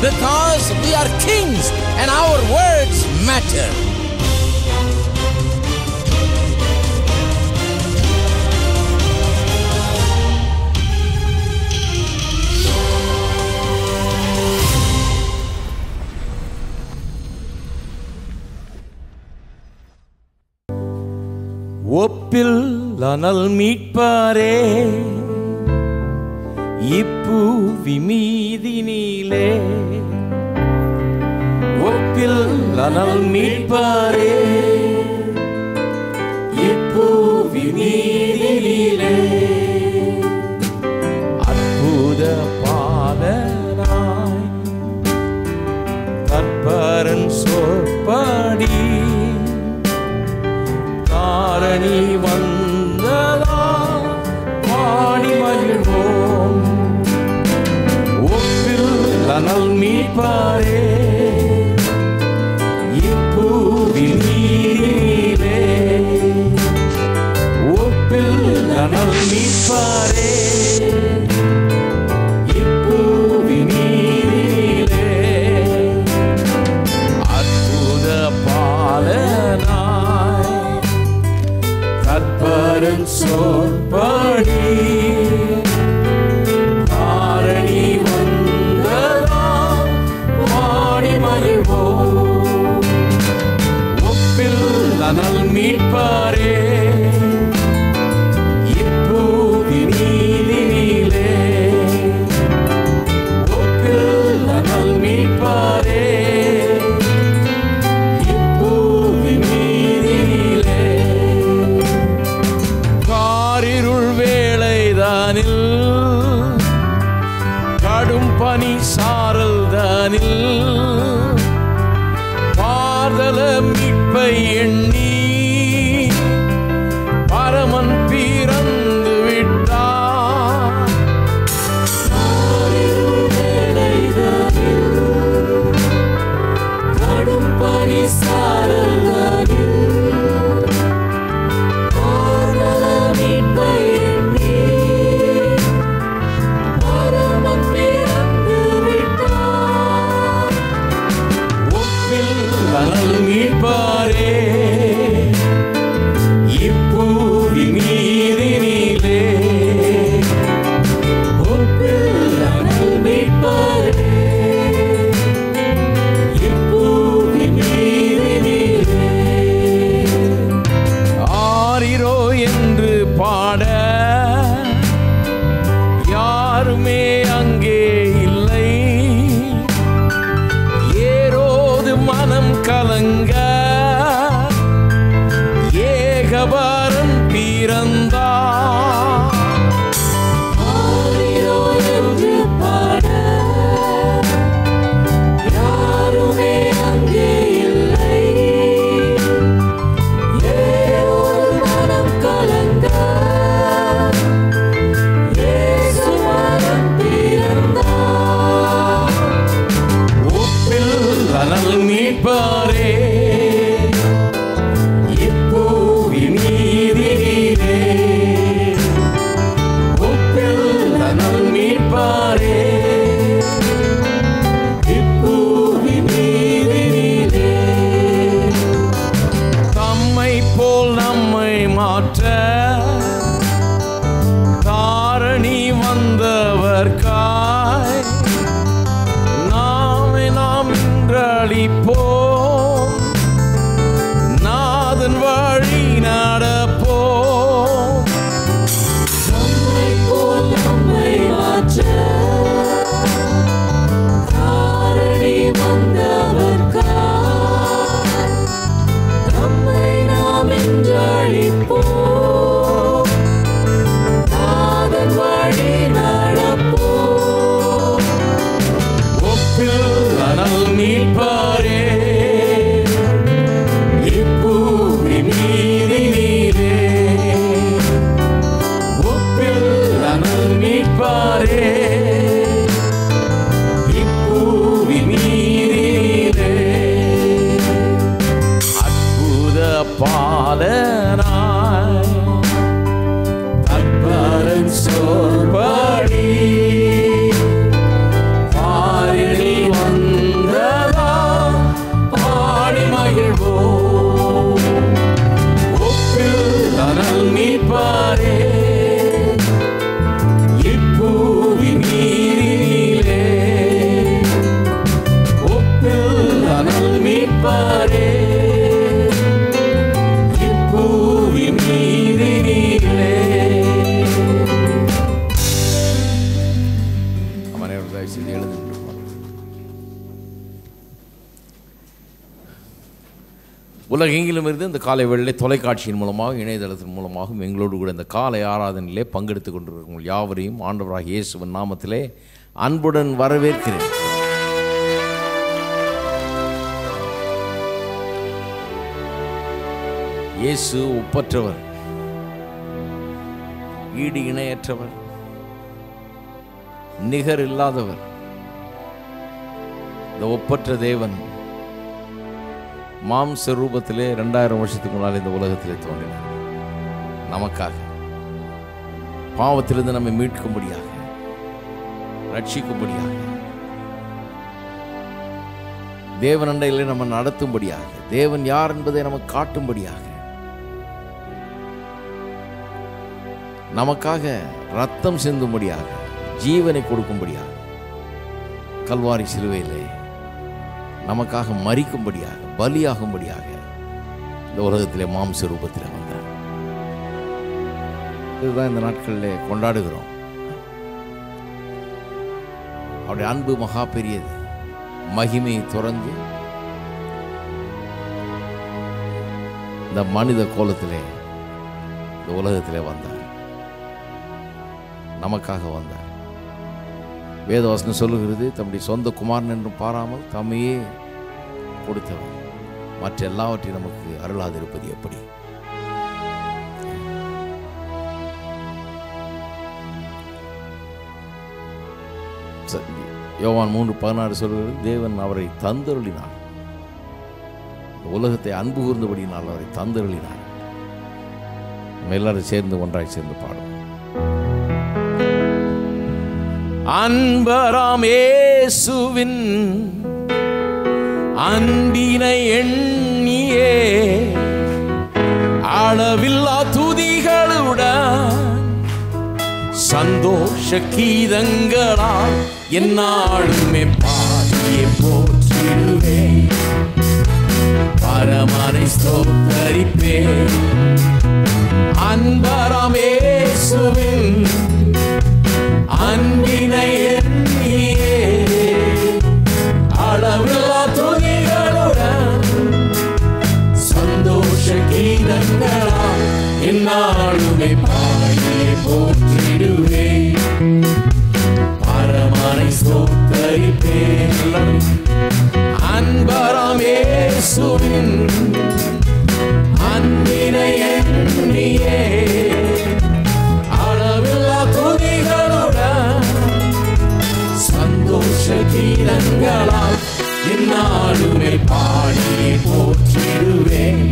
because we are kings and our words matter. ஒப்பில் அனல் மீட்பாரே இப்புவி மீதினிலே ஒப்பில் அனல் மீட்பாரே இப்புவி மீதினிலே அற்புத பாலனாய் கற்பரன் சொற்படி காரணி வந்ததா பாடி மகிழ்வோம் ஒப்பில் அனல் மீட்பாரே இப்புவில் நீரிலே ஒப்பில் அனல் மீட்பாரே இப்புவில் நீரிலே அற்புத பாலனாய் கற்பரன் சொற்படி காரணி வந்ததா பாடி மகிழ்வோம் ஒப்பில் அனல் மீட்பாரே இப்புவி நீதினிலே ஒப்பில் அனல் மீட்பாரே இப்புவி நீதினிலே காரிருள் வேளைதானில் கடும் பனி சாரல் தானில் பாதல மீட்பை எண்ணி பரமன் பிறந்து விட்டார் கடும் பனி சாரல்களில் ஆனல மீட்பை எண்ணி பரமன் பிறந்து விட்டார். ஒப்பில் அனல் மீட்பாரே இப்புவி மீதினிலே ஒப்பில் அனல் மீட்பாரே இப்புவி மீதினிலே ஆரிரோ என்று பாட யாருமே அங்கே இல்லை ஏரோது மனம் கலங்க ஏகபாரன் பிறந்தா ஆரிரோ என்று பாட யாருமே அங்கே இல்லை. ஏரோது மனம் கலங்க இயேசு மனம் பிறந்தார். ஒப்பில் அனல் மீட்பாரே இப்புவி மீதினிலே ஒப்பில் அனல் மீட்பாரே இப்புவி மீதினிலே தம்மை போல் நம்மை மாற்ற தாரணி வந்தவர்காய் நாமே நாம் இன்றளிப்போம் நாதன் வழி நடப்போம் நம்மை போல் நம்மை மாற்ற தாரணி வந்தவர்காய் நம்மை நாம் என்றழைப்போம். நாதன் வழி நடப்போம். ஒப்பில் அனல் மீட்பாரே இப்புவி மீதினிலே ஒப்பில் அனல் மீட்பாரே இப்புவி மீதினிலே அற்புத பாலனாய் அற்பரன் சொல்படி பாரில் வந்த உலகெங்கிலும் இருந்து இந்த காலை வேளையிலே தொலைக்காட்சியின் மூலமாக இணையதளத்தின் மூலமாகவும் எங்களோடு கூட இந்த காலை ஆராதனையிலே பங்கெடுத்துக் கொண்டிருக்கும் யாவரையும் ஆண்டவராக இயேசுவின் நாமத்திலே அன்புடன் வரவேற்கிறேன் இயேசு ஒப்பற்றவர் ஈடு இணையற்றவர் நிகர் இல்லாதவர் இந்த ஒப்பற்ற தேவன் மாம்ச ரூபத்திலே ரெண்டாயிரம் வருஷத்துக்கு முன்னால் இந்த உலகத்திலே தோன்றினார் நமக்காக பாவத்திலிருந்து நம்மை மீட்கும்படியாக ரட்சிக்கும்படியாக தேவன் அண்டையிலே நம்ம நடத்தும்படியாக தேவன் யார் என்பதை நமக்கு காட்டும்படியாக நமக்காக ரத்தம் சிந்தும்படியாக ஜீவனை கொடுக்கும்படியாக கல்வாரி சிலுவையிலே நமக்காக மறிக்கும்படியாக பலியாகும்படியாக இந்த உலகத்திலே மாம்ச ரூபத்தில் வந்தார் இதுதான் இந்த நாட்களில் கொண்டாடுகிறோம் அவருடைய அன்பு மகா பெரியது மகிமையை துறந்து இந்த மனித கோலத்திலே இந்த உலகத்திலே வந்தார் நமக்காக வந்தார் வேதவாசனம் சொல்லுகிறது தம்முடைய சொந்த குமாரன் என்றும் பாராமல் தம்மையே கொடுத்தவர் மற்ற எல்லாவற்றையும் நமக்கு அருளாதிருப்பது எப்படி ச- யோவான் மூன்று பதினாறு சொல்கிறது தேவன் அவரை தந்தருளினார் இந்த உலகத்தை அன்பு கூர்ந்தபடியினால் அவரை தந்தருளினார் நம்ம எல்லாரும் சேர்ந்து ஒன்றாய் சேர்ந்து பாடுவோம் அன்பராம் இயேசுவின் அன்பினை எண்ணியே அளவில்லா துதிகளுடன் சந்தோஷ கீதங்களால் என்னாலுமே பாடியே போற்றிடுவேன் பரமனை ஸ்தோத்தரிப்பேன் அன்பராம் இயேசுவின் அன்பினை எண்ணியே அளவில்லா துணிகளுடன் சந்தோஷ கீதங்களால் என்னாலுமே பாடியே போற்றிடுவே பரமனை ஸ்தோத்தரிப்பேன் அன்பராமேசுவின் அன்பினை எண்ணியே அளவில்லா துணிகளுடன் சந்தோஷ கீதங்களால் என்னாலுமே பாடியே போற்றிடுவேன்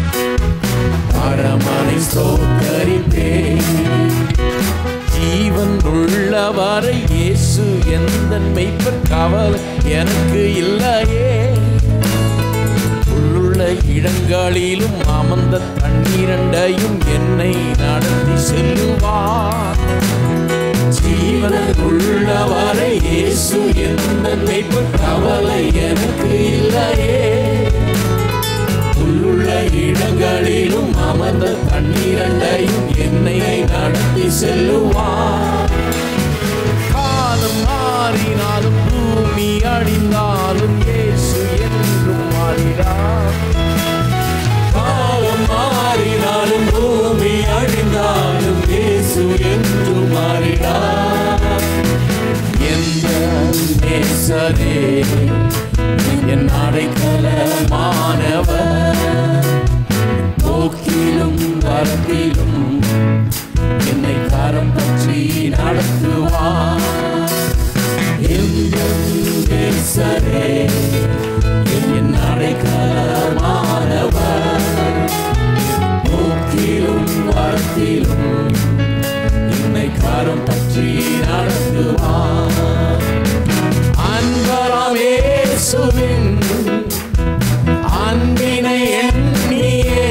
பரமனை ஸ்தோத்தரிப்பேன் ஜீவன் உள்ளவரை இயேசு எந்த மெய்ப்பர் கவலை எனக்கு இல்லையே உள்ளுள்ள இடங்களிலும் அமர்ந்த தண்ணீரண்டையும் என்னை நடத்தி செல்லுவார் ஜீவனில் உள்ளவரை இயேசு எந்த மெய்ப்பு கவலை எனக்கு இல்லையே உள்ளுள்ள இடங்களிலும் அமர்ந்த தண்ணீரண்டையும் என்னை நடத்தி செல்லுவார் காலம் மாறினாலும் பூமி அழிந்தாலும் இயேசு என்றும் மாறினார் காலம் மாறினாலும் பூமி அழிந்தாலும் இயேசு என்றும் மாறினார் எந்த நேசரே என் அடைக்கலமானவர் போக்கிலும் வரத்திலும் என்னை கரம் பற்றி நடத்துவார் எந்த நேசரே என் அடைக்கலமானவர் போக்கிலும் வரத்திலும் என்னை கரம் பற்றி நடத்துவார் அன்பராமேசுவின் அன்பினை எண்ணியே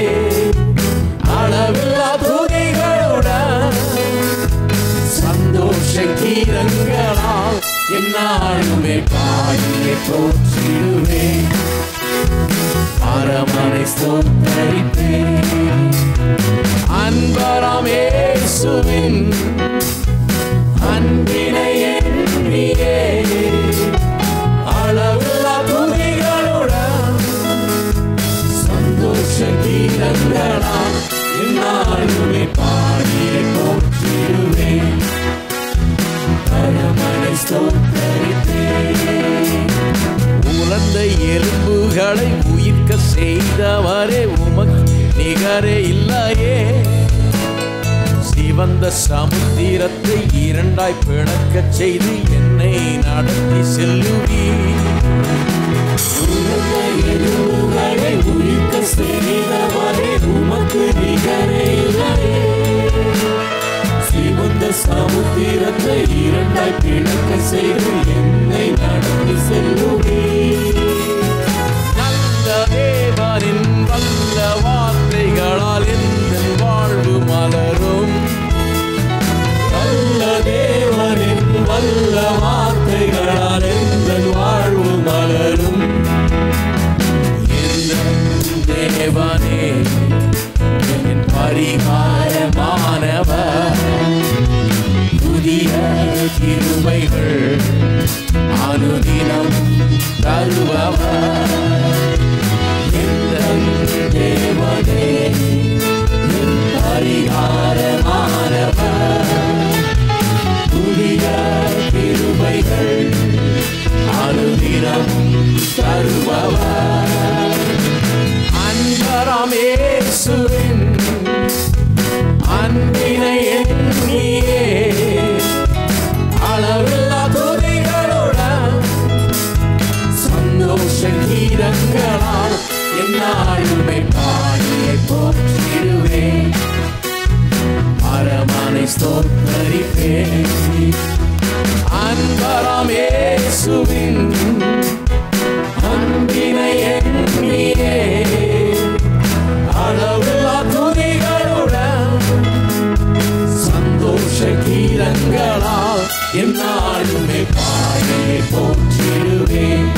அளவில்லா துதிகளுடன் சந்தோஷ கீதங்களால் என்னாலுமே பாடியே போற்றிடுவேன் பரமனை ஸ்தோத்தரிப்பேன் அன்பராமேசுவின் அன்பினை எண்ணியே அளவில்லா துதிகளுடன் கீதங்களால் என்னாலுமே பாடியே போற்றிடுவேன் பரமனை ஸ்தோத்தரிப்பேன் உலர்ந்த எலும்புகளை உயிர்க்க செய்தவரே உமக்கு நிகரே இல்லையே சிவந்த சமுத்திரத்தை இரண்டாய் பிளக்கச் செய்து என்னை நடத்தி செல்லுவீர் உலக எலும்புகளை உயிர்க்க செய்தவரே உமக்கு நிகரே இல்லையே. சிவந்த சமுத்திரத்தை இரண்டாய் பிளக்க செய்து என்னை நடத்தி செல்லுவீர் நல்ல தேவனின் வல்ல வார்த்தைகளால் எந்த வாழ்வு மலரும் நல்ல தேவனின் வல்ல வார்த்தைகளால் எந்த வாழ்வு மலரும் எந்த தேவனே என் பரிகாரமானவர் புதிய கிருபைகள் அனுதினம் தருபவர் எந்த தேவனே என் பரிகாரமானவர் புதிய கிருபைகள் அனுதினம் தருபவர் அன்பராமேசுவின் அன்பினை எண்ணியே அளவில்லா துதிகளுடன் சந்தோஷ கீதங்களால் என்னாலுமே பாடியை போற்றிடுவேன் அரமனை ஸ்தோத்தரிப்பேன் அன்பராமேசுவின் அன்பினை எண்ணியே அளவில்லா துதிகளுடன் சந்தோஷ கீதங்களால் என்னாலுமே பாடியை போற்றிடுவேன்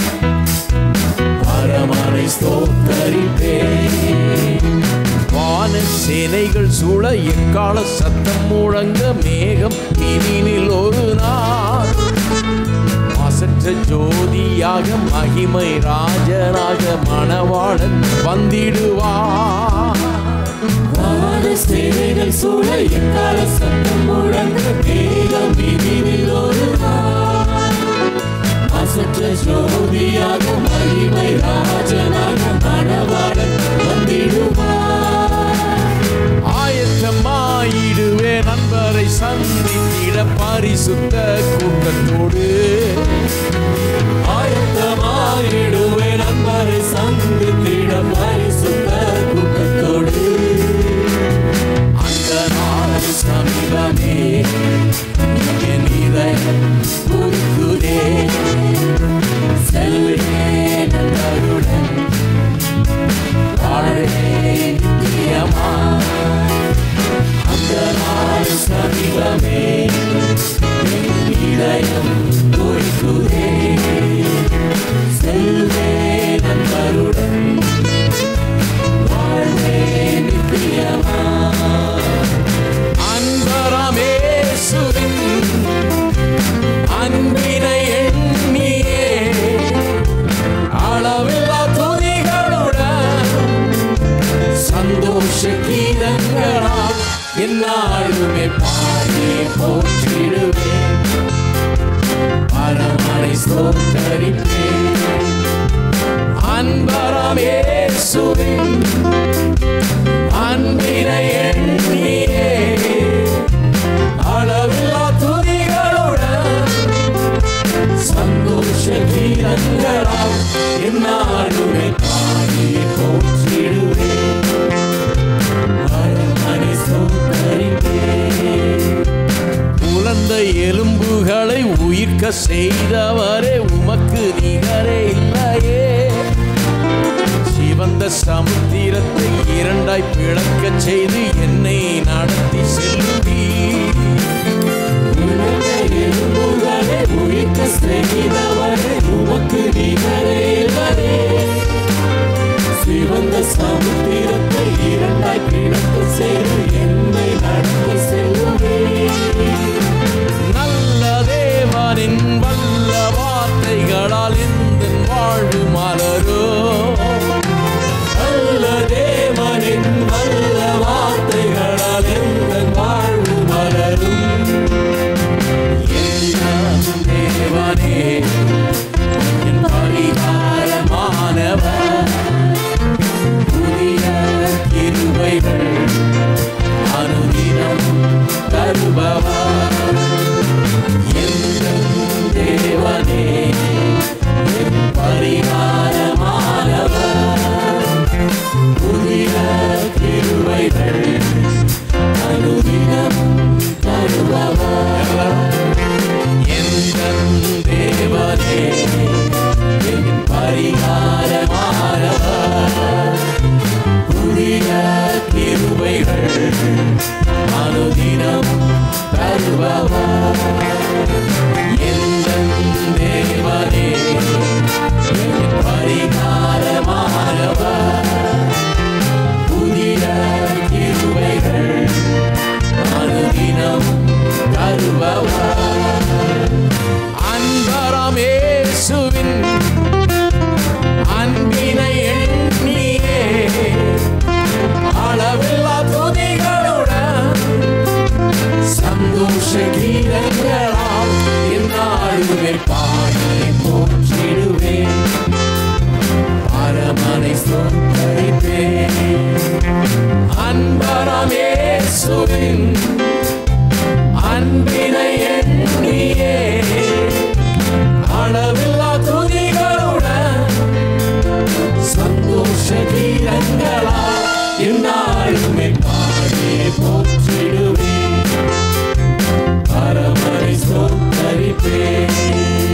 பரமனை ஸ்தோத்தரிப்பேன் வான சேனைகள் சூழ எக்கால சத்தம் முழங்க மேகம் இனினில் ஒரு நாள் மாசற்ற ஜோதியாக மகிமை ராஜனாக மணவாளன் வந்திடுவார் வான சேனைகள் சூழ எக்கால சத்தம் முழங்க மேகம் விதிவில் ஒரு நாள். அசற்ற ஜோதியாக மகிமை ராஜனாக மணவாளன் வந்திடுவார் ஆயத்தமாயிடுவே நண்பரை சந்தித்திட பரிசுத்த கூட்டத்தோடு ஆயத்தமாயிடுவே நண்பரை சந்தித்திட பரிசுத்த கூட்டத்தோடு அந்த நாள் சமீபமே என் இதயம் உருகுதே செல்வேன் நண்பருடன் வாழ்வேன் நித்தியமாய். அந்த நாள் சமீபமே என் இதயம் உருகுதே செல்வேன் நண்பருடன் வாழ்வேன் நித்தியமாய். அன்பராமேசுவின் அன்பினை எண்ணியே அளவில்லா துதிகளுடன் சந்தோஷ கீதங்களால் என்னாலுமே பாடியே போற்றிடுவேன் பரமனை ஸ்தோத்தரிப்பேன் அன்பராமேசுவின் அன்பினை எண்ணியே அளவில்லா துதிகளுடன் சந்தோஷ கீதங்களால் என்னாலுமே பாடியே போற்றிடுவேன் பரமனை ஸ்தோத்தரிப்பேன் உலர்ந்த எலும்புகளை உயிர்க்க செய்தவரே உமக்கு நிகரே இல்லையே சிவந்த சமுத்திரத்தை இரண்டாய் பிளக்கச் செய்து என்னை நடத்தி செல்லுவீர் உலக எலும்புகளை உயிர்க்க செய்தவரே உமக்கு நிகரே இல்லையே. சிவந்த சமுத்திரத்தை இரண்டாய் பிளக்க செய்து என்னை நடத்தி செல்லுவேன் நல்ல தேவனின் வல்ல வார்த்தைகளால் எந்த வாழ்வு மலரோ நல்ல தேவனின் கிருபைகள் அனுதினம் தருபவர் எந்தன் தேவனே என் பரிகாரமானவர் புதிய கிருபைகள் அனுதினம் தருபவர் அன்பராம் இயேசுவின் அன்பினை எண்ணியே அளவில்லா துதிகளுடன் சந்தோஷ கீதங்களால் என்னாலுமே பாடி போற்றிடுவேன் பரமனை சொந்தரிப்பேன் அன்பராம் இயேசுவின் அன்பினை எண்ணியே அளவில்லா துதிகளுடன் சந்தோஷ கீதங்களா என்னாலுமே பாடியே போற்றிடுவேன் பரமனை சொந்தரிப்பேன்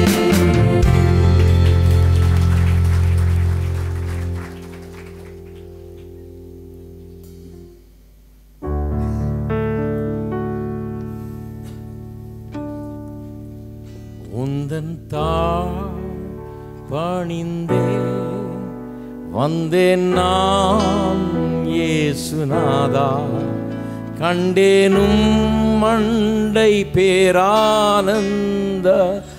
உந்தன் தாழ் பணிந்தே வந்தேன் நான் இயேசுநாதா கண்டேனும் மண்டை பேரானந்த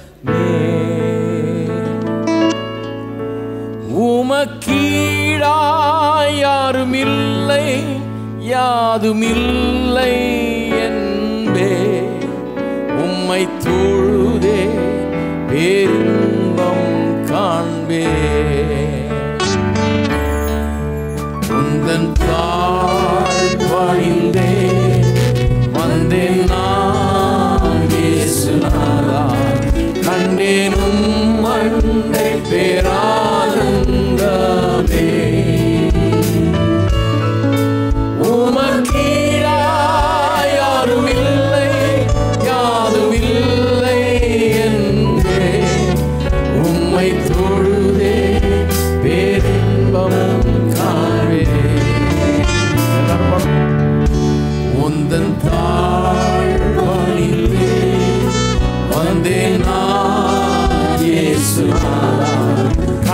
உமக்கீழாய் யாருமில்லை யாதுமில்லை என்பே உம்மை தொழுதே பேரின்பம் காண்பே உந்தன் தாழ் பணிந்தே வந்தேன் நான் இயேசுநாதா கண்டேனும் மண்டை பேரானந்தமே உமக்கீழாய் யாருமில்லை யாதுமில்லை என்பே உம்மை தொழுதே பேரின்பம் காண்பே உந்தன் தாழ் பணிந்தே வந்தேன் நான் இயேசுநாதா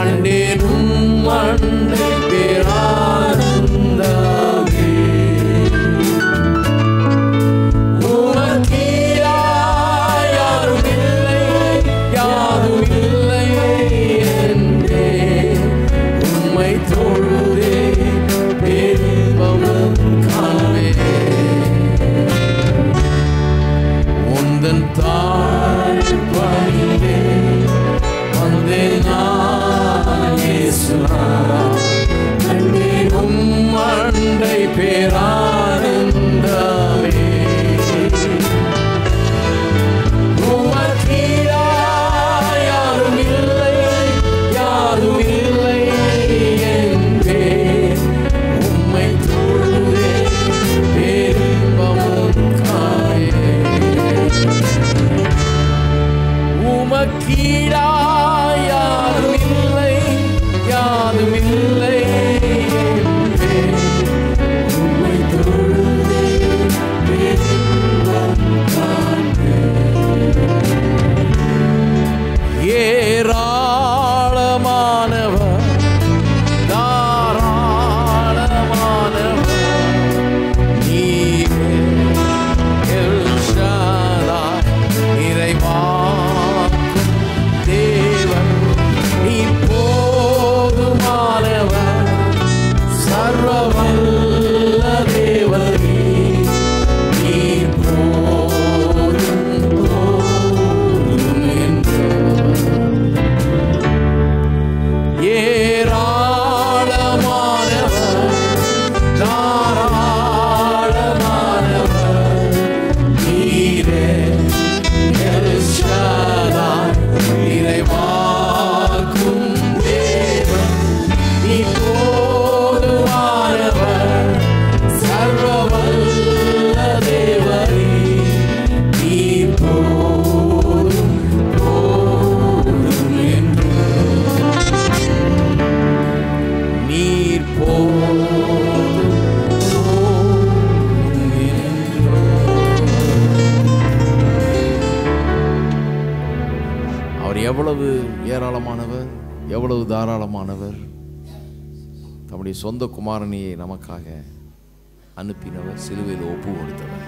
எவ்வளவு ஏராளமானவர் எவ்வளவு தாராளமானவர் தம்முடைய சொந்த குமாரனையை நமக்காக அனுப்பினவர் சிலுவையில் ஒப்பு கொடுத்தவர்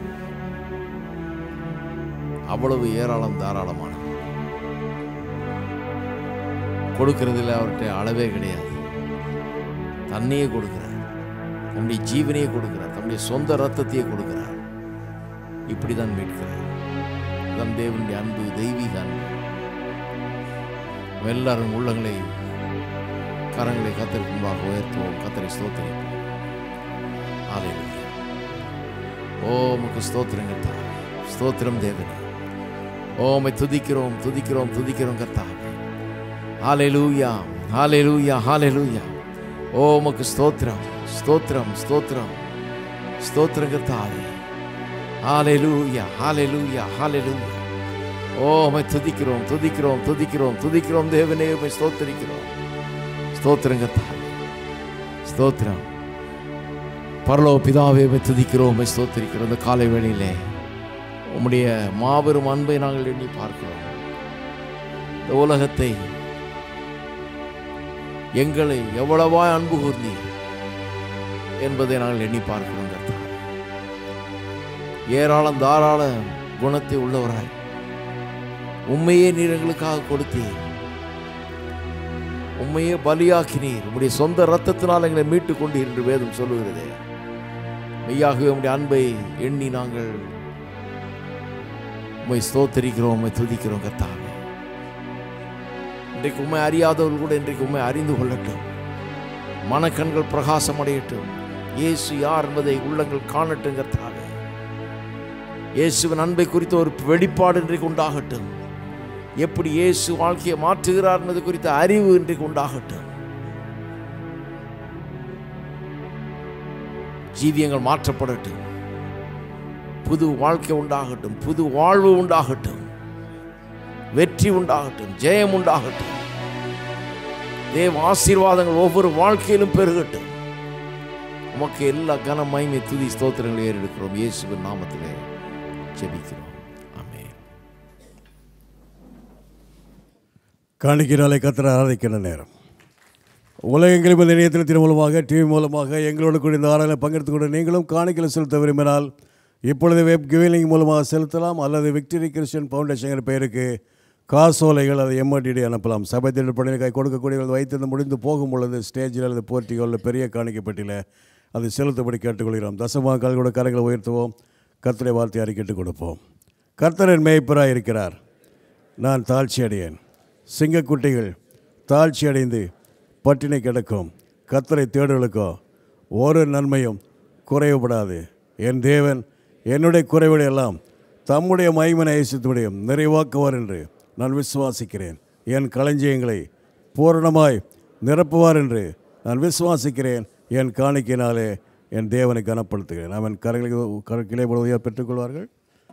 அவ்வளவு ஏராளம் தாராளமானவர் கொடுக்கறதுல அவர்கிட்ட அளவே கிடையாது தன்னையே கொடுக்கிறார் தன்னுடைய ஜீவனையே கொடுக்கிறார் தன்னுடைய சொந்த ரத்தத்தையே கொடுக்கிறார் இப்படிதான் மீட்கிறார் இதுதான் தேவனுடைய அன்பு தெய்வீக அன்பு நம்ம எல்லாரும் உள்ளங்களை கரங்களை கத்தருக்கு முன்பாக உயர்த்துவோம் கத்தரை ஸ்தோத்திரிப்போம் ஆலையிலுயா ஓ உமக்கு ஸ்தோத்திரம் கர்த்தாவே ஸ்தோத்திரம் தேவனே ஓ உம்மை துதிக்கிறோம் துதிக்கிறோம் துதிக்கிறோம் கர்த்தாவே ஹalleluya ஹalleluya ஹalleluya ஓ உமக்கு ஸ்தோத்திரம் ஸ்தோத்திரம் ஸ்தோத்திரம் ஸ்தோத்திரம் கர்த்தாவே ஹalleluya ஹalleluya ஹalleluya ஓ உம்மை துதிக்கிறோம் துதிக்கிறோம் துதிக்கிறோம் துதிக்கிறோம் தேவனே உம்மை ஸ்தோத்திரிக்கிறோம் ஸ்தோத்திரம் கர்த்தாவே ஸ்தோத்திரம் பரலோக பிதாவே உம்மை துதிக்கிறோம் உம்மை ஸ்தோத்திரிக்கிறோம் இந்த காலை வேளையிலே உம்முடைய மாபெரும் அன்பை நாங்கள் எண்ணி பார்க்கிறோம் இந்த உலகத்தை எங்களை எவ்வளவாய் அன்பு கூர்ந்தீர் என்பதை நாங்கள் எண்ணி பார்க்கிறோம் கர்த்தாவே ஏராளம் தாராள குணத்தை உள்ளவராய் உண்மையே நீர் எங்களுக்காக கொடுத்தீர் உண்மையே பலியாக்கினீர் உம்முடைய சொந்த ரத்தத்தினால் எங்களை மீட்டு கொண்டீர் என்று வேதம் சொல்லுகிறதே மெய்யாகவே உம்முடைய அன்பை எண்ணி நாங்கள் உம்மை ஸ்தோத்தரிக்கிறோம் உம்மை துதிக்கிறோம் கர்த்தாவே இன்றைக்கு உண்மை அறியாதவர்கள் கூட இன்றைக்கு உண்மை அறிந்து கொள்ளட்டும் மனக்கண்கள் பிரகாசம் அடையட்டும் இயேசு யார் என்பதை உள்ளங்கள் காணட்டும் கர்த்தாவே இயேசுவின் அன்பை குறித்த ஒரு வெளிப்பாடு இன்றைக்கு உண்டாகட்டும் எப்படி இயேசு வாழ்க்கையை மாற்றுகிறார் என்பது குறித்த அறிவு இன்றைக்கு உண்டாகட்டும் ஜீவியங்கள் மாற்றப்படட்டும் புது வாழ்க்கை உண்டாகட்டும் புது வாழ்வு உண்டாகட்டும் வெற்றி உண்டாகட்டும் ஜெயம் உண்டாகட்டும் தேவ ஆசீர்வாதங்கள் ஒவ்வொரு வாழ்க்கையிலும் பெருகட்டும் உமக்கு எல்லா கன மகிமை துதி ஸ்தோத்திரங்களை ஏறெடுக்கிறோம் இயேசுவின் நாமத்திலே ஜெபிக்கிறோம் ஆமென் காணிக்கிறாலே கத்திர ஆராதிக்கிற நேரம் உலகெங்கிலும் இந்த இணையதளத்தின் மூலமாக டிவி மூலமாக எங்களோடு கூட இந்த ஆராதனை பங்கெடுத்து கொண்டு நீங்களும் காணிக்கலை செலுத்த விரும்பினால் இப்பொழுது வெப் கிவிலிங் மூலமாக செலுத்தலாம் அல்லது விக்டரி கிறிஸ்டியன் ஃபவுண்டேஷன் பெயருக்கு காசோலைகள் அதை எம்ஓடிடி அனுப்பலாம் சபை திட்டப்படைக்காய் கொடுக்கக்கூடியவர்கள் வைத்திருந்து முடிந்து போகும் பொழுது ஸ்டேஜில் அல்லது போர்ட்டிகோ அல்லது பெரிய காணிக்கப்பட்டியில் அதை செலுத்தபடி கேட்டுக்கொள்கிறோம் தசமாக கூட கரங்களை உயர்த்துவோம் கர்த்தரை வார்த்தை அறிக்கிட்டு கொடுப்போம் கர்த்தரின் மேய்ப்பராக இருக்கிறார் நான் தாழ்ச்சி அடையேன் சிங்கக்குட்டிகள் தாழ்ச்சி அடைந்து பட்டினி கிடக்கும் கத்தரை தேடுகளுக்கோ ஒரு நன்மையும் குறைவுபடாது என் தேவன் என்னுடைய குறைவுகளை எல்லாம் தம்முடைய மைமனை ஐசித்து முடியும் நிறைவாக்குவார் என்று நான் விசுவாசிக்கிறேன் என் களஞ்சியங்களை பூரணமாய் நிரப்புவார் என்று நான் விசுவாசிக்கிறேன் என் காணிக்கையினாலே என் தேவனை கனப்படுத்துகிறேன் அவன் கரைகளை கிளை உதவியாக பெற்றுக்கொள்வார்கள்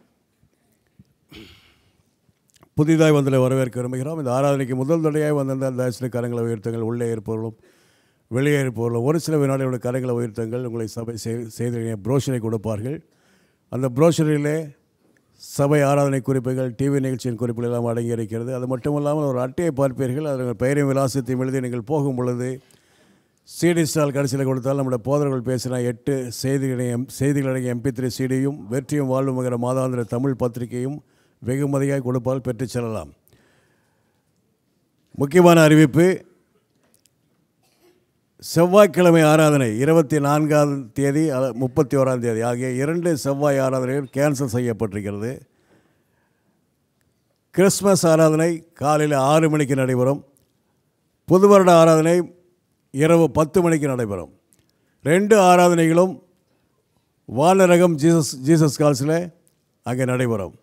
புதிதாய் வந்தலை வரவேற்க விரும்புகிறோம் இந்த ஆராதனைக்கு முதல் தடையாய் வந்திருந்த அந்த சில கரங்களை உயர்த்தங்கள் உள்ளே இருப்பவர்களும் வெளியே இருப்பவர்களும் ஒரு சில வினாடியோட கரங்களை உயர்த்தங்கள் உங்களை சபை செய்- செய்த புரோஷரை கொடுப்பார்கள் அந்த புரோஷரிலே சபை ஆராதனை குறிப்புகள் டிவி நிகழ்ச்சியின் குறிப்புகள் எல்லாம் அடங்கி இருக்கிறது அது மட்டும் இல்லாமல் ஒரு அட்டையை பார்ப்பீர்கள் அதில் பெயரையும் விலாசத்தையும் எழுதி நீங்கள் போகும் பொழுது சிடி ஸ்டால் கடைசியில் கொடுத்தால் நம்முடைய போதர்கள் பேசின எட்டு செய்திகளை செய்திகள் அடங்கிய எம்பி த்ரீ சிடியும் வெற்றியும் வாழ்வுங்கிற மாதாந்திர தமிழ் பத்திரிகையும் வெகுமதியாய் கொடுப்பால் பெற்றுச் செல்லலாம் முக்கியமான அறிவிப்பு செவ்வாய்க்கிழமை ஆராதனை இருபத்தி நான்காம் தேதி அல்ல- முப்பத்தி ஓராம் தேதி ஆகிய இரண்டு செவ்வாய் ஆராதனைகள் கேன்சல் செய்யப்பட்டிருக்கிறது கிறிஸ்மஸ் ஆராதனை காலையில் ஆறு மணிக்கு நடைபெறும் புது வருட ஆராதனை இரவு பத்து மணிக்கு நடைபெறும் ரெண்டு ஆராதனைகளும் வானரகம் ஜீசஸ் ஜீசஸ் கால்ஸில் அங்கே நடைபெறும்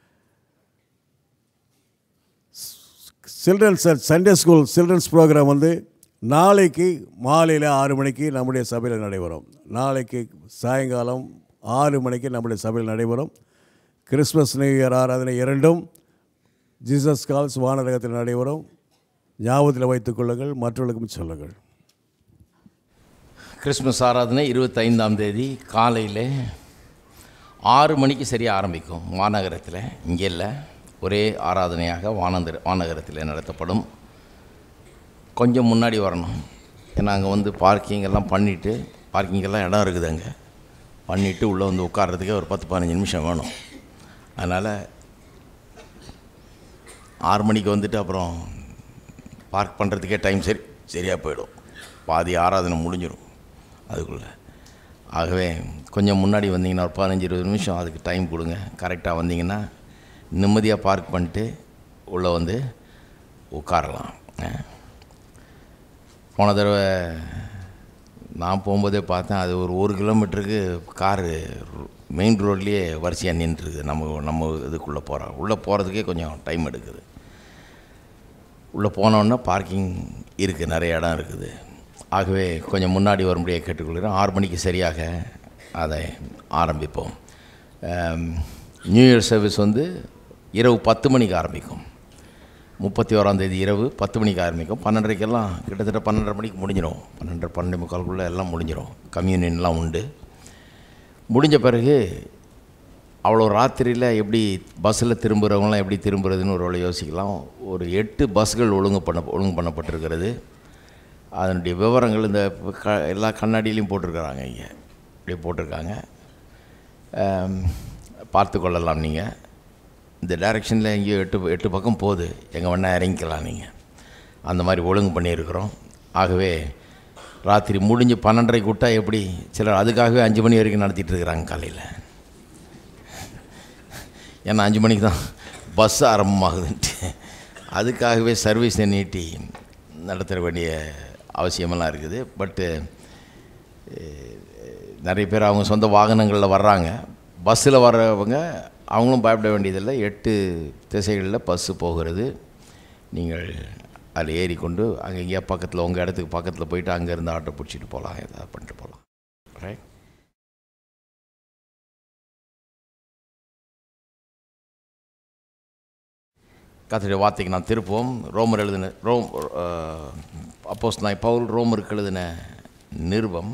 children's Sunday school children's programme வந்து நாளைக்கு மாலையில் ஆறு மணிக்கு நம்முடைய சபையில் நடைபெறும் நாளைக்கு சாயங்காலம் ஆறு மணிக்கு நம்முடைய சபையில் நடைபெறும் கிறிஸ்மஸ் நியூ இயர் ஆராதனை இரண்டும் ஜீசஸ் கால்ஸ் வானரகத்தில் நடைபெறும் ஞாபகத்தில் வைத்துக் கொள்ளுங்கள் மற்றவர்களுக்கும் சொல்லுங்கள் கிறிஸ்மஸ் ஆராதனை இருபத்தைந்தாம் தேதி காலையில் ஆறு மணிக்கு சரியாக ஆரம்பிக்கும் மாநகரத்தில் இங்கே இல்லை ஒரே ஆராதனையாக வானந்தர் வானகரத்தில் நடத்தப்படும் கொஞ்சம் முன்னாடி வரணும் ஏன்னா அங்கே வந்து பார்க்கிங் எல்லாம் பண்ணிவிட்டு பார்க்கிங் எல்லாம் இடம் இருக்குது அங்கே பண்ணிவிட்டு உள்ளே வந்து உட்கார்றதுக்கே ஒரு பத்து பதினஞ்சு நிமிஷம் வேணும் அதனால் ஆறு மணிக்கு வந்துட்டு அப்புறம் பார்க் பண்ணுறதுக்கே டைம் சரி சரியாக போயிடும் பாதி ஆராதனை முடிஞ்சிடும் அதுக்குள்ளே ஆகவே கொஞ்சம் முன்னாடி வந்தீங்கன்னா ஒரு பதினஞ்சு இருபது நிமிஷம் அதுக்கு டைம் கொடுங்க கரெக்டாக வந்தீங்கன்னா நிம்மதியாக பார்க் பண்ணிட்டு உள்ளே வந்து உட்காரலாம் அஹ். போன தடவை நான் போகும்போதே பார்த்தேன் அது ஒரு ஒரு கிலோமீட்டருக்கு காரு மெயின் ரோட்லேயே வரிசையாக நின்றுருக்கு நம்ம நம்ம இதுக்குள்ளே போகிறோம் உள்ளே போகிறதுக்கே கொஞ்சம் டைம் எடுக்குது உள்ளே போனோன்னா பார்க்கிங் இருக்குது நிறைய இடம் இருக்குது ஆகவே கொஞ்சம் முன்னாடி வரும்படியாக கேட்டுக்கொள்கிறேன் ஆறு மணிக்கு சரியாக அதை ஆரம்பிப்போம் ஆம், நியூ இயர் சர்வீஸ் வந்து இரவு பத்து மணிக்கு ஆரம்பிக்கும் முப்பத்தி ஓராந்தேதி இரவு பத்து மணிக்கு ஆரம்பிக்கும் பன்னெண்டரைக்கெல்லாம் கிட்டத்தட்ட பன்னெண்டரை மணிக்கு முடிஞ்சிடும் பன்னெண்டரை பன்னெண்டு முக்கால்குள்ளே எல்லாம் முடிஞ்சிடும் கம்யூனியன்லாம் உண்டு முடிஞ்ச பிறகு அவ்வளோ ராத்திரியில் எப்படி பஸ்ஸில் திரும்புகிறவங்களாம் எப்படி திரும்புறதுன்னு ஒரு வேளை யோசிக்கலாம் ஒரு எட்டு பஸ்கள் ஒழுங்கு பண்ண ஒழுங்கு பண்ணப்பட்டிருக்கிறது அதனுடைய விவரங்கள் இந்த க எல்லா கண்ணாடியிலையும் போட்டிருக்கிறாங்க இங்கே இப்படி போட்டிருக்காங்க ஆம், பார்த்து கொள்ளலாம் நீங்கள் இந்த டைரெக்ஷனில் எங்கேயோ எட்டு எட்டு பக்கம் போகுது எங்கே வேணால் இறங்கிக்கலாம் நீங்கள் அந்த மாதிரி ஒழுங்கு பண்ணியிருக்கிறோம் ஆகவே ராத்திரி முடிஞ்சு பன்னெண்டரைக்கு விட்டா எப்படி சிலர் அதுக்காகவே அஞ்சு மணி வரைக்கும் நடத்திட்டு இருக்கிறாங்க காலையில் ஏன்னா அஞ்சு மணிக்கு தான் பஸ் ஆரம்பமாகுதுன்ட்டு அதுக்காகவே சர்வீஸை நீட்டி நடத்த வேண்டிய அவசியமெல்லாம் இருக்குது பட்டு நிறைய பேர் அவங்க சொந்த வாகனங்களில் வர்றாங்க பஸ்ஸில் வர்றவங்க அவங்களும் பயப்பட வேண்டியதில்லை எட்டு திசைகளில் பஸ்ஸு போகிறது நீங்கள் அதில் ஏறிக்கொண்டு அங்கே எங்கேயா பக்கத்தில் உங்கள் இடத்துக்கு பக்கத்தில் போயிட்டு அங்கேருந்து ஆட்டோ பிடிச்சிட்டு போகலாம் ஏதாவது பண்ணிட்டு போகலாம் ரைட் கர்த்தருடைய வார்த்தைக்கு நான் திருப்போம் ரோமர் எழுதின ரோம் அப்போஸ் நான் பவுல் ரோமருக்கு எழுதின நிருபம்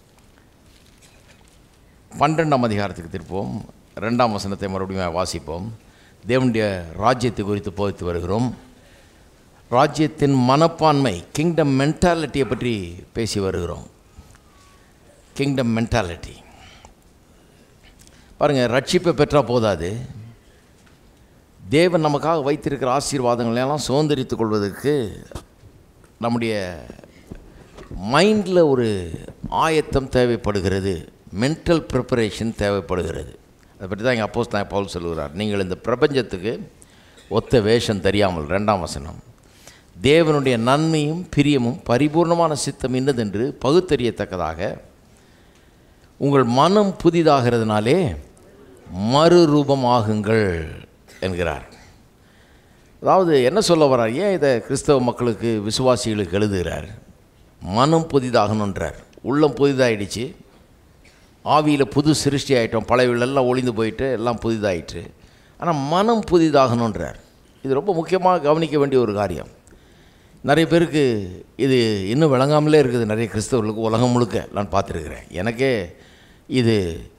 பன்னெண்டாம் அதிகாரத்துக்கு திருப்போம் ரெண்டாம் வசனத்தை மறுபடியும் வாசிப்போம் தேவனுடைய ராஜ்யத்தை குறித்து போதித்து வருகிறோம் ராஜ்யத்தின் மனப்பான்மை கிங்டம் மென்டாலிட்டியை பற்றி பேசி வருகிறோம் கிங்டம் மென்டாலிட்டி பாருங்கள் ரட்சிப்பை பெற்றால் போதாது தேவன் நமக்காக வைத்திருக்கிற ஆசீர்வாதங்களை எல்லாம் சுதந்திரித்துக் கொள்வதற்கு நம்முடைய மைண்டில் ஒரு ஆயத்தம் தேவைப்படுகிறது மென்டல் ப்ரிப்பரேஷன் தேவைப்படுகிறது அதை பற்றி தான் எங்கள் அப்போஸ் தான் பவுல் சொல்லுகிறார் நீங்கள் இந்த பிரபஞ்சத்துக்கு ஒத்த வேஷம் தெரியாமல் ரெண்டாம் வசனம் தேவனுடைய நன்மையும் பிரியமும் பரிபூர்ணமான சித்தம் இன்னதென்று பகுத்தறியத்தக்கதாக உங்கள் மனம் புதிதாகிறதுனாலே மறுரூபமாகுங்கள் என்கிறார் அதாவது என்ன சொல்ல வர்றார் ஏன் இதை கிறிஸ்தவ மக்களுக்கு விசுவாசிகளுக்கு எழுதுகிறார் மனம் புதிதாகணுன்றார் உள்ளம் புதிதாயிடுச்சு ஆவியில் புது சிருஷ்டி ஆகிட்டோம் பழையவெல்லாம் ஒளிந்து போயிட்டு எல்லாம் புதிதாயிற்று ஆனால் மனம் புதிதாகணுன்றார் இது ரொம்ப முக்கியமாக கவனிக்க வேண்டிய ஒரு காரியம் நிறைய பேருக்கு இது இன்னும் விளங்காமலே இருக்குது நிறைய கிறிஸ்தவர்களுக்கு உலகம் முழுக்க நான் பார்த்துருக்குறேன் எனக்கே இது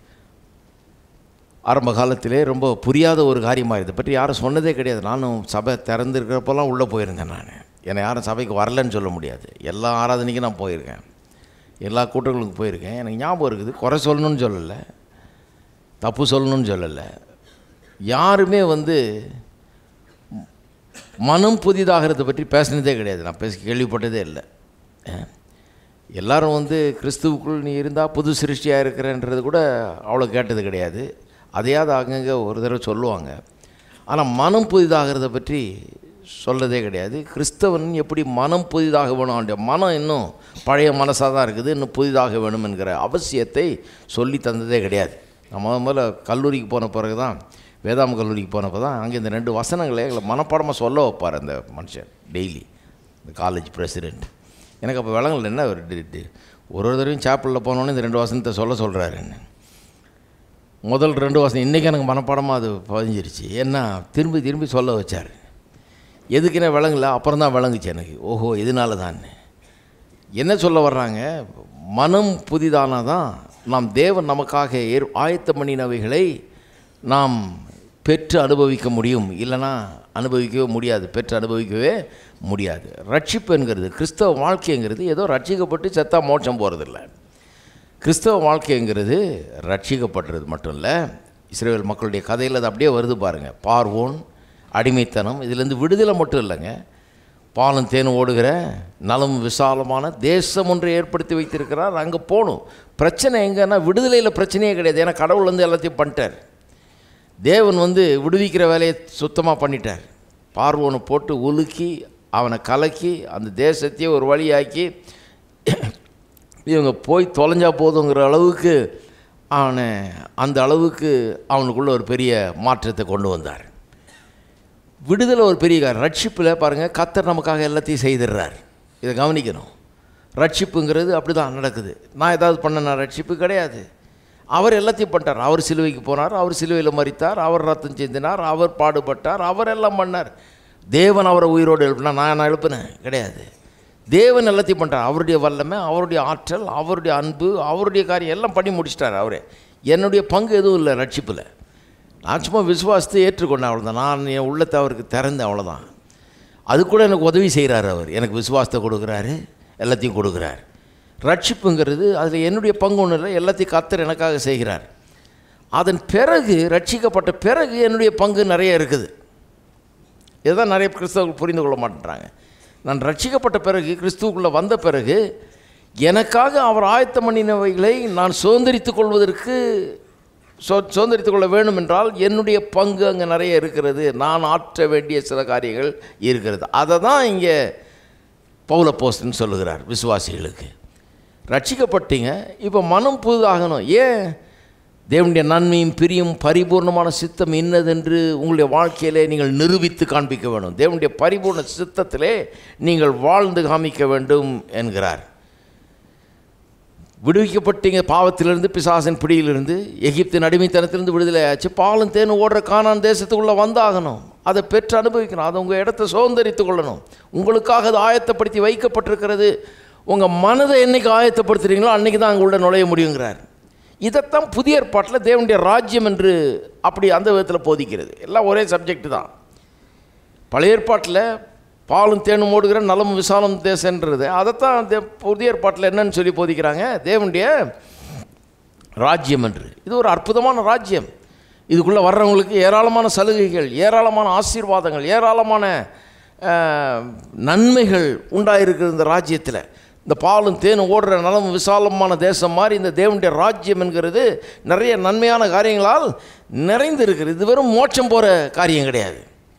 ஆரம்ப காலத்திலே ரொம்ப புரியாத ஒரு காரியமாக இதை பற்றி யாரும் சொன்னதே கிடையாது நானும் சபை திறந்துருக்கிறப்பெல்லாம் உள்ளே போயிருந்தேன் நான் என்னை யாரும் சபைக்கு வரலன்னு சொல்ல முடியாது எல்லா ஆராதனைக்கும் நான் போயிருக்கேன் எல்லா கூட்டங்களுக்கும் போயிருக்கேன் எனக்கு ஞாபகம் இருக்குது குறை சொல்லணும்னு சொல்லலை தப்பு சொல்லணும்னு சொல்லலை யாருமே வந்து மனம் புதிதாகிறத பற்றி பேசினதே கிடையாது நான் பேசி கேள்விப்பட்டதே இல்லை அஹ். எல்லாரும் வந்து கிறிஸ்துவுக்குள் நீ இருந்தால் புது சிருஷ்டியாக இருக்கிறன்றது கூட அவ்வளோ கேட்டது கிடையாது அதையாவது அங்கங்கே ஒரு தடவை சொல்லுவாங்க ஆனால் மனம் புதிதாகிறத பற்றி சொல்லதே கிடையாது கிறிஸ்தவன் எப்படி மனம் புதிதாக வேணும் அவனுடைய மனம் இன்னும் பழைய மனசாக தான் இருக்குது இன்னும் புதிதாக வேணும் என்கிற அவசியத்தை சொல்லி தந்ததே கிடையாது நான் முத முதல்ல கல்லூரிக்கு போன பிறகு தான் வேதாம கல்லூரிக்கு போனப்போ தான் அங்கே இந்த ரெண்டு வசனங்களை எங்களை மனப்பாடமாக சொல்ல வைப்பார் அந்த மனுஷன் டெய்லி இந்த காலேஜ் பிரசிடெண்ட் எனக்கு அப்போ விளங்கல என்ன ஒரு டி- டி- ஒரு ஒரு தடவையும் சாப்பிளில் போனோன்னே இந்த ரெண்டு வசனத்தை சொல்ல சொல்கிறாரு என்ன முதல் ரெண்டு வசனம் இன்றைக்கி எனக்கு மனப்பாடமாக அது பதிஞ்சிருச்சு ஏன்னா திரும்பி திரும்பி சொல்ல வச்சார் எதுக்குன்னே விளங்கல அப்புறம் தான் விளங்குச்சு எனக்கு ஓஹோ இதனால தான் என்ன சொல்ல வர்றாங்க மனம் புதிதானால் தான் நாம் தேவன் நமக்காக ஏற் ஆயத்த பண்ணினவைகளை நாம் பெற்று அனுபவிக்க முடியும் இல்லைன்னா அனுபவிக்கவே முடியாது பெற்று அனுபவிக்கவே முடியாது ரட்சிப்பு என்கிறது கிறிஸ்தவ வாழ்க்கைங்கிறது ஏதோ ரட்சிக்கப்பட்டு செத்தா மோட்சம் போகிறதில்ல கிறிஸ்தவ வாழ்க்கைங்கிறது ரட்சிக்கப்படுறது மட்டும் இல்லை இஸ்ரேல் மக்களுடைய கதையில் அது அப்படியே வருது பாருங்கள் பார்வோன் அடிமைத்தனம் இதுலேருந்து விடுதலை மட்டும் இல்லைங்க பாலும் தேனும் ஓடுகிற நலம் விசாலமான தேசம் ஒன்றை ஏற்படுத்தி வைத்திருக்கிறார் அங்கே போகணும் பிரச்சனை எங்கன்னா விடுதலையில் பிரச்சனையே கிடையாது ஏன்னா கடவுள் வந்து எல்லாத்தையும் பண்ணிட்டார் தேவன் வந்து விடுவிக்கிற வேலையை சுத்தமாக பண்ணிட்டார் பார்வோனை போட்டு உலுக்கி அவனை கலக்கி அந்த தேசத்தையே ஒரு வழியாக்கி இவங்க போய் தொலைஞ்சா போதுங்கிற அளவுக்கு அவனை அந்த அளவுக்கு அவனுக்குள்ள ஒரு பெரிய மாற்றத்தை கொண்டு வந்தார் விடுதலை ஒரு பெரிய காரியம் ரட்சிப்பில் பாருங்கள் கத்தர் நமக்காக எல்லாத்தையும் செய்திடுறார் இதை கவனிக்கணும் ரட்சிப்புங்கிறது அப்படி தான் நடக்குது நான் ஏதாவது பண்ண நான் ரட்சிப்பு கிடையாது அவர் எல்லாத்தையும் பண்ணிட்டார் அவர் சிலுவைக்கு போனார் அவர் சிலுவையில் மறித்தார் அவர் ரத்தம் சிந்தினார் அவர் பாடுபட்டார் அவர் எல்லாம் பண்ணார் தேவன் அவரை உயிரோடு எழுப்பினா நான் நான் எழுப்பினேன் கிடையாது தேவன் எல்லாத்தையும் பண்ணுறார் அவருடைய வல்லமை அவருடைய ஆற்றல் அவருடைய அன்பு அவருடைய காரியம் எல்லாம் பண்ணி முடிச்சிட்டார் அவரே என்னுடைய பங்கு எதுவும் இல்லை ரட்சிப்பில் நான் சும்மா விசுவாசத்தை ஏற்றுக்கொண்டேன் அவ்வளோதான் நான் என் உள்ளத்தை அவருக்கு திறந்தேன் அவ்வளோதான் அது கூட எனக்கு உதவி செய்கிறார் அவர் எனக்கு விசுவாசத்தை கொடுக்குறாரு எல்லாத்தையும் கொடுக்குறார் ரட்சிப்புங்கிறது அதில் என்னுடைய பங்கு ஒன்றும் இல்லை எல்லாத்தையும் கத்தர் எனக்காக செய்கிறார் அதன் பிறகு ரட்சிக்கப்பட்ட பிறகு என்னுடைய பங்கு நிறைய இருக்குது இதுதான் நிறைய கிறிஸ்தவர்கள் புரிந்து கொள்ள மாட்டேன்றாங்க நான் ரட்சிக்கப்பட்ட பிறகு கிறிஸ்துவுக்குள்ளே வந்த பிறகு எனக்காக அவர் ஆயத்தம் பண்ணினவைகளை நான் சுதந்திரித்துக் கொள்வதற்கு சோ சுதந்திரித்துக் கொள்ள வேண்டும் என்றால் என்னுடைய பங்கு அங்கே நிறைய இருக்கிறது நான் ஆற்ற வேண்டிய சில காரியங்கள் இருக்கிறது அதை தான் இங்கே பௌல போஸ்ட்னு சொல்லுகிறார் விசுவாசிகளுக்கு ரட்சிக்கப்பட்டீங்க இப்போ மனம் புதுதாகணும் ஏன் தேவனுடைய நன்மையும் பிரியும் பரிபூர்ணமான சித்தம் இன்னதென்று உங்களுடைய வாழ்க்கையிலே நீங்கள் நிரூபித்து காண்பிக்க வேண்டும் தேவனுடைய பரிபூர்ண சித்தத்திலே நீங்கள் வாழ்ந்து காமிக்க வேண்டும் என்கிறார் விடுவிக்கப்பட்டீங்க பாவத்திலிருந்து பிசாசின் பிடியிலிருந்து எகிப்தின் அடிமைத்தனத்திலிருந்து விடுதலை ஆச்சு பாலும் தேனும் ஓடுற கானான் தேசத்துக்குள்ளே வந்தாகணும் அதை பெற்று அனுபவிக்கணும் அதை உங்கள் இடத்த சுதந்திரித்து கொள்ளணும் உங்களுக்காக அது ஆயத்தப்படுத்தி வைக்கப்பட்டிருக்கிறது உங்கள் மனதை என்னைக்கு ஆயத்தப்படுத்துறீங்களோ அன்றைக்கி தான் அங்கே உள்ள நுழைய முடியுங்கிறார் இதைத்தான் புதிய ஏற்பாட்டில் தேவனுடைய ராஜ்யம் என்று அப்படி அந்த விதத்தில் போதிக்கிறது எல்லாம் ஒரே சப்ஜெக்ட் தான் பழைய ஏற்பாட்டில் பாலும் தேனும் ஓடுகிற நலம் விசாலம் தேசன்றது அதைத்தான் தே- புதிய ஏற்பாட்டில் என்னன்னு சொல்லி போதிக்கிறாங்க தேவனுடைய ராஜ்யம் என்று இது ஒரு அற்புதமான ராஜ்யம் இதுக்குள்ளே வர்றவங்களுக்கு ஏராளமான சலுகைகள் ஏராளமான ஆசீர்வாதங்கள் ஏராளமான அஹ், நன்மைகள் உண்டாயிருக்குது இந்த ராஜ்யத்தில் இந்த பாலும் தேனும் ஓடுற நலம் விசாலமான தேசம் மாதிரி இந்த தேவனுடைய ராஜ்யம் என்கிறது நிறைய நன்மையான காரியங்களால் நிறைந்து இருக்குது இது வெறும் மோட்சம் போகிற காரியம் கிடையாது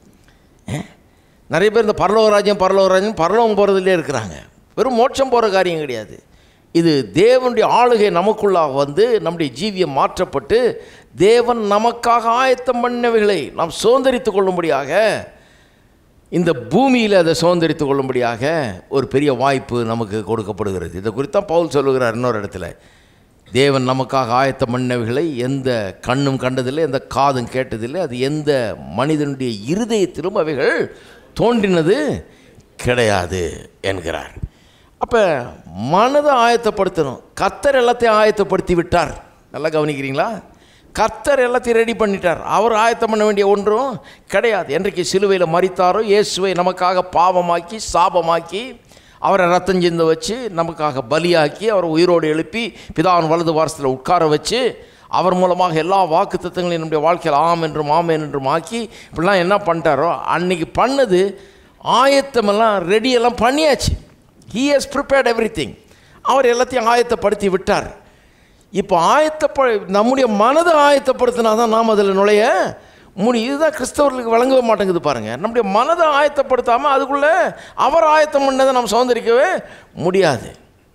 நிறைய பேர் இந்த பரலோக ராஜ்யம் பரலோக ராஜ்யம் பரலோகம் போகிறதுலே இருக்கிறாங்க வெறும் மோட்சம் போகிற காரியம் கிடையாது இது தேவனுடைய ஆளுகை நமக்குள்ளாக வந்து நம்முடைய ஜீவியம் மாற்றப்பட்டு தேவன் நமக்காக ஆயத்தம் பண்ணவைகளை நாம் சுதந்திரித்து கொள்ளும்படியாக இந்த பூமியில் அதை சுதந்திரித்து கொள்ளும்படியாக ஒரு பெரிய வாய்ப்பு நமக்கு கொடுக்கப்படுகிறது இதை குறித்தான் பவுல் சொல்லுகிறார் இன்னொரு இடத்துல தேவன் நமக்காக ஆயத்தம் பண்ணவைகளை எந்த கண்ணும் கண்டதில்லை எந்த காதும் கேட்டதில்லை அது எந்த மனிதனுடைய இருதயத்திலும் அவைகள் தோன்றினது கிடையாது என்கிறார் அப்போ மனதை ஆயத்தப்படுத்தணும் கத்தர் எல்லாத்தையும் ஆயத்தப்படுத்தி விட்டார் நல்லா கவனிக்கிறீங்களா கர்த்தர் எல்லாத்தையும் ரெடி பண்ணிட்டார் அவர் ஆயத்தம் பண்ண வேண்டிய ஒன்றும் கிடையாது என்றைக்கு சிலுவையில் மறித்தாரோ இயேசுவை நமக்காக பாவமாக்கி சாபமாக்கி அவரை ரத்தம் சிந்த வச்சு நமக்காக பலியாக்கி அவரை உயிரோடு எழுப்பி பிதாவின் வலது வாரத்தில் உட்கார வச்சு அவர் மூலமாக எல்லா வாக்கு தத்துவங்களையும் நம்முடைய வாழ்க்கையில் ஆம் என்றும் ஆமேன் என்றும் ஆக்கி இப்படிலாம் என்ன பண்ணிட்டாரோ அன்னைக்கு பண்ணது ஆயத்தமெல்லாம் ரெடியெல்லாம் பண்ணியாச்சு he has prepared everything அவர் எல்லாத்தையும் ஆயத்தப்படுத்தி விட்டார் இப்போ ஆயத்தப்ப நம்முடைய மனதை ஆயத்தப்படுத்தினா தான் நாம் அதில் நுழைய முடியும் இதுதான் கிறிஸ்தவர்களுக்கு வழங்கவே மாட்டேங்குது பாருங்கள் நம்முடைய மனதை ஆயத்தப்படுத்தாமல் அதுக்குள்ளே அவர் ஆயத்தம் பண்ணதை நாம் சுதந்திரிக்கவே முடியாது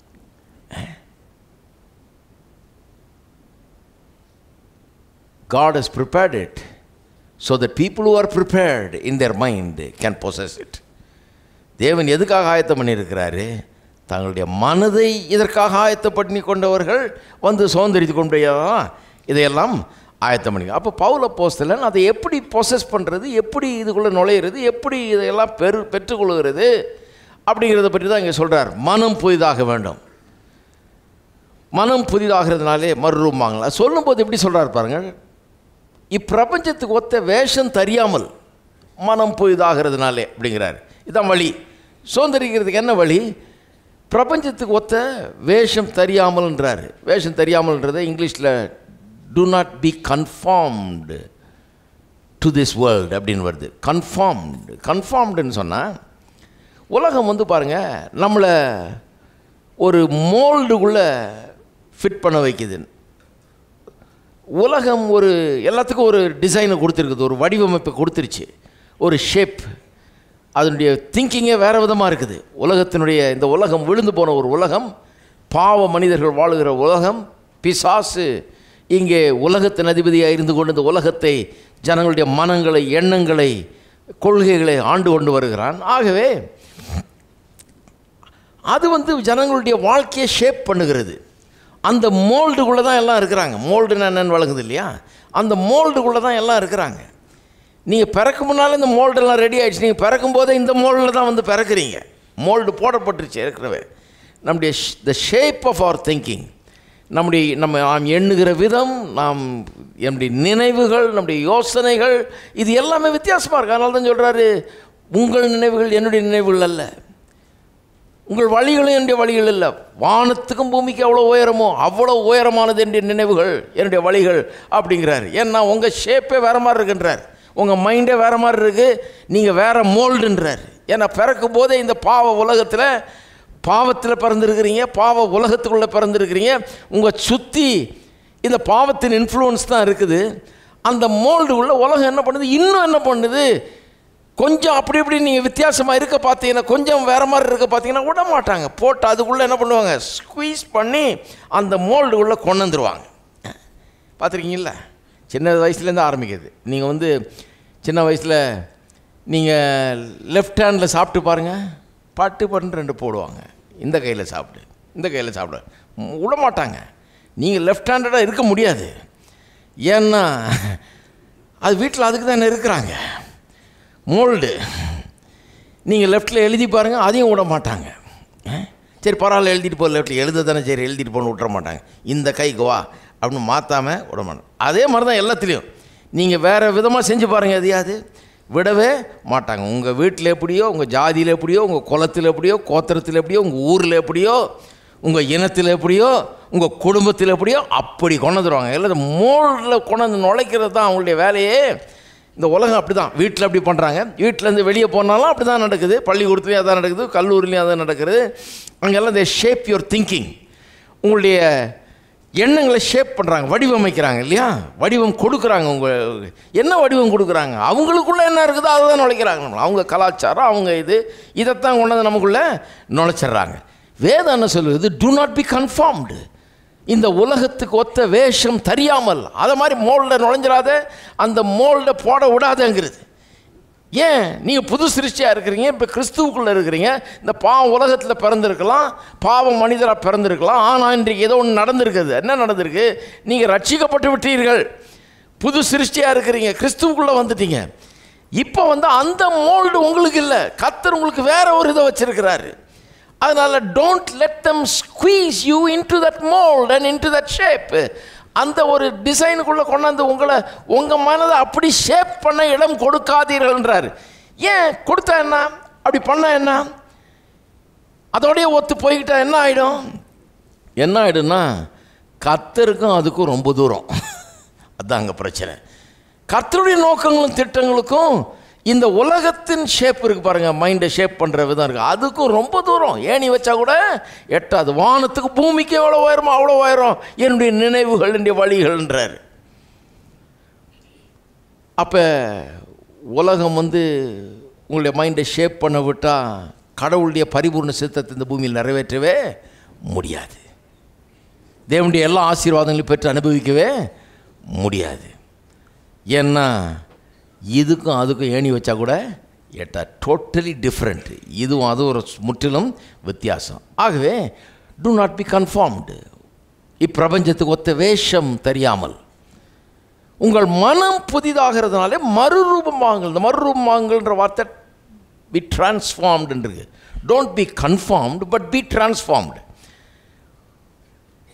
God has prepared it so that people who are prepared in their mind can possess it. தேவன் எதுக்காக ஆயத்தம் பண்ணியிருக்கிறாரு தங்களுடைய மனதை இதற்காக ஆயத்தம் பண்ணி கொண்டவர்கள் வந்து சுதந்திரித்து கொண்டதான் இதையெல்லாம் ஆயத்தம் பண்ணி அப்போ பவுல போஸ்தலன் அதை எப்படி பொசஸ் பண்ணுறது எப்படி இதுக்குள்ளே நுழையிறது எப்படி இதையெல்லாம் பெரு பெற்றுக்கொள்கிறது அப்படிங்கிறத பற்றி தான் இங்கே சொல்கிறார் மனம் புதிதாக வேண்டும் மனம் புதிதாகிறதுனாலே மறுரூபம் வாங்கலாம் சொல்லும்போது எப்படி சொல்கிறார் பாருங்கள் இப்பிரபஞ்சத்துக்கு ஒத்த வேஷம் தெரியாமல் மனம் புதிதாகிறதுனாலே அப்படிங்கிறார் இதான் வழி சுதந்திரிக்கிறதுக்கு என்ன வழி பிரபஞ்சத்துக்கு ஒத்த வேஷம் தெரியாமல்ன்றார் வேஷம் தெரியாமல்ன்றதை இங்கிலீஷில் to not be conformed to this world அப்படின்னு வருது கன்ஃபார்ம்டு கன்ஃபார்ம்டுன்னு சொன்னால் உலகம் வந்து பாருங்கள் நம்மளை ஒரு மோல்டுக்குள்ளே ஃபிட் பண்ண வைக்குது உலகம் ஒரு எல்லாத்துக்கும் ஒரு டிசைனை கொடுத்துருக்குது ஒரு வடிவமைப்பை கொடுத்துருச்சு ஒரு ஷேப் அதனுடைய திங்கிங்கே வேறு விதமாக இருக்குது உலகத்தினுடைய இந்த உலகம் விழுந்து போன ஒரு உலகம் பாவ மனிதர்கள் வாழுகிற உலகம் பிசாசு இங்கே உலகத்தின் அதிபதியாக இருந்து கொண்டு இந்த உலகத்தை ஜனங்களுடைய மனங்களை எண்ணங்களை கொள்கைகளை ஆண்டு கொண்டு வருகிறான் ஆகவே அது வந்து ஜனங்களுடைய வாழ்க்கையை ஷேப் பண்ணுகிறது அந்த மோல்டுக்குள்ளே தான் எல்லாம் இருக்கிறாங்க மோல்டுன்னு என்னென்னு வழங்குது இல்லையா அந்த மோல்டுக்குள்ளே தான் எல்லாம் இருக்கிறாங்க நீங்கள் பிறக்க முன்னால் இந்த மோல்டெல்லாம் ரெடி ஆகிடுச்சு நீங்கள் பிறக்கும் போதே இந்த மோல்டில் தான் வந்து பிறக்கிறீங்க மோல்டு போடப்பட்டுருச்சு ஏற்கனவே நம்முடைய the shape of our thinking நம்முடைய நம்ம நாம் எண்ணுகிற விதம் நாம் நம்முடைய நினைவுகள் நம்முடைய யோசனைகள் இது எல்லாமே வித்தியாசமாக இருக்குது அதனால தான் சொல்கிறாரு உங்கள் நினைவுகள் என்னுடைய நினைவுகள் அல்ல உங்கள் வழிகளும் என்னுடைய வழிகள் இல்லை வானத்துக்கும் பூமிக்கு எவ்வளோ உயரமோ அவ்வளோ உயரமானது என்னுடைய நினைவுகள் என்னுடைய வழிகள் அப்படிங்கிறார் ஏன்னா உங்கள் ஷேப்பே வேறு மாதிரி இருக்குன்றார் உங்கள் மைண்டே வேறு மாதிரி இருக்குது நீங்கள் வேறு மோல்டுன்றார் ஏன்னா பிறக்கும் போதே இந்த பாவ உலகத்தில் பாவத்தில் பிறந்திருக்கிறீங்க பாவ உலகத்துக்குள்ளே பிறந்திருக்கிறீங்க உங்கள் சுற்றி இந்த பாவத்தின் இன்ஃப்ளூயன்ஸ் தான் இருக்குது அந்த மோல்டு உள்ள உலகம் என்ன பண்ணுது இன்னும் என்ன பண்ணுது கொஞ்சம் அப்படி இப்படி நீங்கள் வித்தியாசமாக இருக்க பார்த்தீங்கன்னா கொஞ்சம் வேறு மாதிரி இருக்க பார்த்தீங்கன்னா விட மாட்டாங்க போட்டு அதுக்குள்ளே என்ன பண்ணுவாங்க ஸ்குவீஸ் பண்ணி அந்த மோல்டு உள்ளே கொண்டு வந்துருவாங்க பார்த்துருக்கீங்களா சின்ன வயசுலேருந்து ஆரம்பிக்குது நீங்கள் வந்து சின்ன வயசில் நீங்கள் லெஃப்ட் ஹேண்டில் சாப்பிட்டு பாருங்கள் பட்டு பட்டு ரெண்டு போடுவாங்க இந்த கையில் சாப்பிடு இந்த கையில் சாப்பிடு ம், விட மாட்டாங்க நீங்கள் லெஃப்ட் ஹேண்டடாக இருக்க முடியாது ஏன்னா அது வீட்டில் அதுக்கு தான் இருக்கிறாங்க மோல்டு நீங்கள் லெஃப்ட்டில் எழுதி பாருங்கள் அதையும் விட மாட்டாங்க அஹ், சரி பரவாயில்ல எழுதிட்டு போ லெஃப்ட்டில் எழுத தானே சரி எழுதிட்டு போன்னு விட்டுற மாட்டாங்க இந்த கைக்கு வா அப்படின்னு மாற்றாமல் விட மாட்டாங்க அதே மாதிரி தான் எல்லாத்துலேயும் நீங்கள் வேறு விதமாக செஞ்சு பாருங்கள் எதையாவது விடவே மாட்டாங்க உங்கள் வீட்டில் எப்படியோ உங்கள் ஜாதியில் எப்படியோ உங்கள் குலத்தில் எப்படியோ கோத்திரத்தில் எப்படியோ உங்கள் ஊரில் எப்படியோ உங்கள் இனத்தில் எப்படியோ உங்கள் குடும்பத்தில் எப்படியோ அப்படி கொண்டு வந்துடுவாங்க எல்லாம் மோல்டில் கொண்டு வந்து நுழைக்கிறது தான் அவங்களுடைய வேலையே இந்த உலகம் அப்படி தான் வீட்டில் அப்படி பண்ணுறாங்க வீட்டிலேருந்து வெளியே போனாலும் அப்படி தான் நடக்குது பள்ளிக்கூடத்துலேயும் அதான் நடக்குது கல்லூரிலையும் அதான் நடக்குது அங்கெல்லாம் தே ஷேப் யுவர் திங்கிங் உங்களுடைய எண்ணங்களை ஷேப் பண்ணுறாங்க வடிவமைக்கிறாங்க இல்லையா வடிவம் கொடுக்குறாங்க உங்கள் என்ன வடிவம் கொடுக்குறாங்க அவங்களுக்குள்ளே என்ன இருக்குதோ அதை தான் நுழைக்கிறாங்க நம்மள. அவங்க கலாச்சாரம் அவங்க இது இதைத்தான் கொண்டு வந்து நமக்குள்ளே நுழைச்சிட்றாங்க வேதம் என்ன சொல்லுது டு நாட் பி கன்ஃபார்ம்டு இந்த உலகத்துக்கு ஒத்த வேஷம் தெரியாமல் அதை மாதிரி மோல்டை நுழைஞ்சிடாத அந்த மோல்டை போட விடாதங்கிறது ஏன் நீங்கள் புது சிருஷ்டியாக இருக்கிறீங்க இப்போ கிறிஸ்துவுக்குள்ளே இருக்கிறீங்க இந்த பாவம் உலகத்தில் பிறந்திருக்கலாம் பாவம் மனிதராக பிறந்திருக்கலாம் ஆனால் இன்றைக்கு ஏதோ ஒன்று நடந்திருக்குது என்ன நடந்திருக்கு நீங்கள் ரட்சிக்கப்பட்டு விட்டீர்கள் புது சிருஷ்டியாக இருக்கிறீங்க கிறிஸ்துவுக்குள்ளே வந்துட்டீங்க இப்போ வந்து அந்த மோல்டு உங்களுக்கு இல்லை கத்தர் உங்களுக்கு வேற ஒரு இதை வச்சிருக்கிறாரு அதனால் don't let them squeeze you into that mould and into that shape அந்த ஒரு டிசைனுக்குள்ளே கொண்டாந்து உங்களை உங்கள் மனதை அப்படி ஷேப் பண்ண இடம் கொடுக்காதீர்கள்ன்றார் ஏன் கொடுத்தா என்ன அப்படி பண்ண என்ன அதோடய ஒத்து போய்கிட்டா என்ன ஆகிடும் என்ன ஆகிடும்னா கத்தருக்கும் அதுக்கும் ரொம்ப தூரம் அதுதான் அங்கே பிரச்சனை கர்த்தருடைய நோக்கங்களும் திட்டங்களுக்கும் இந்த உலகத்தின் ஷேப் இருக்கு பாருங்க மைண்டை ஷேப் பண்ணுற விதம் இருக்குது அதுக்கும் ரொம்ப தூரம் ஏணி வச்சா கூட எட்டாது வானத்துக்கு பூமிக்கு எவ்வளோ உயரமோ அவ்வளோ உயரம் என்னுடைய நினைவுகள் என்னுடைய வழிகள்ன்றார் அப்போ உலகம் வந்து உங்களுடைய மைண்டை ஷேப் பண்ண விட்டால் கடவுளுடைய பரிபூர்ண சித்தத்தை இந்த பூமியில் நிறைவேற்றவே முடியாது தேவனுடைய எல்லா ஆசீர்வாதங்களையும் பெற்று அனுபவிக்கவே முடியாது ஏன்னா இதுக்கும் அதுக்கும் ஏணி வச்சா கூட எட்டா டோட்டலி டிஃப்ரெண்ட் இதுவும் அதுவும் ஒரு முற்றிலும் வித்தியாசம் ஆகவே டு நாட் பி கன்ஃபார்ம்டு இப்பிரபஞ்சத்துக்கு ஒத்த வேஷம் தெரியாமல் உங்கள் மனம் புதிதாகிறதுனாலே மறுரூபமாங்கள் இந்த மறுரூபமாங்கள்ன்ற வார்த்தை பி டிரான்ஸ்ஃபார்ம்டு இருக்கு don't be conformed but be transformed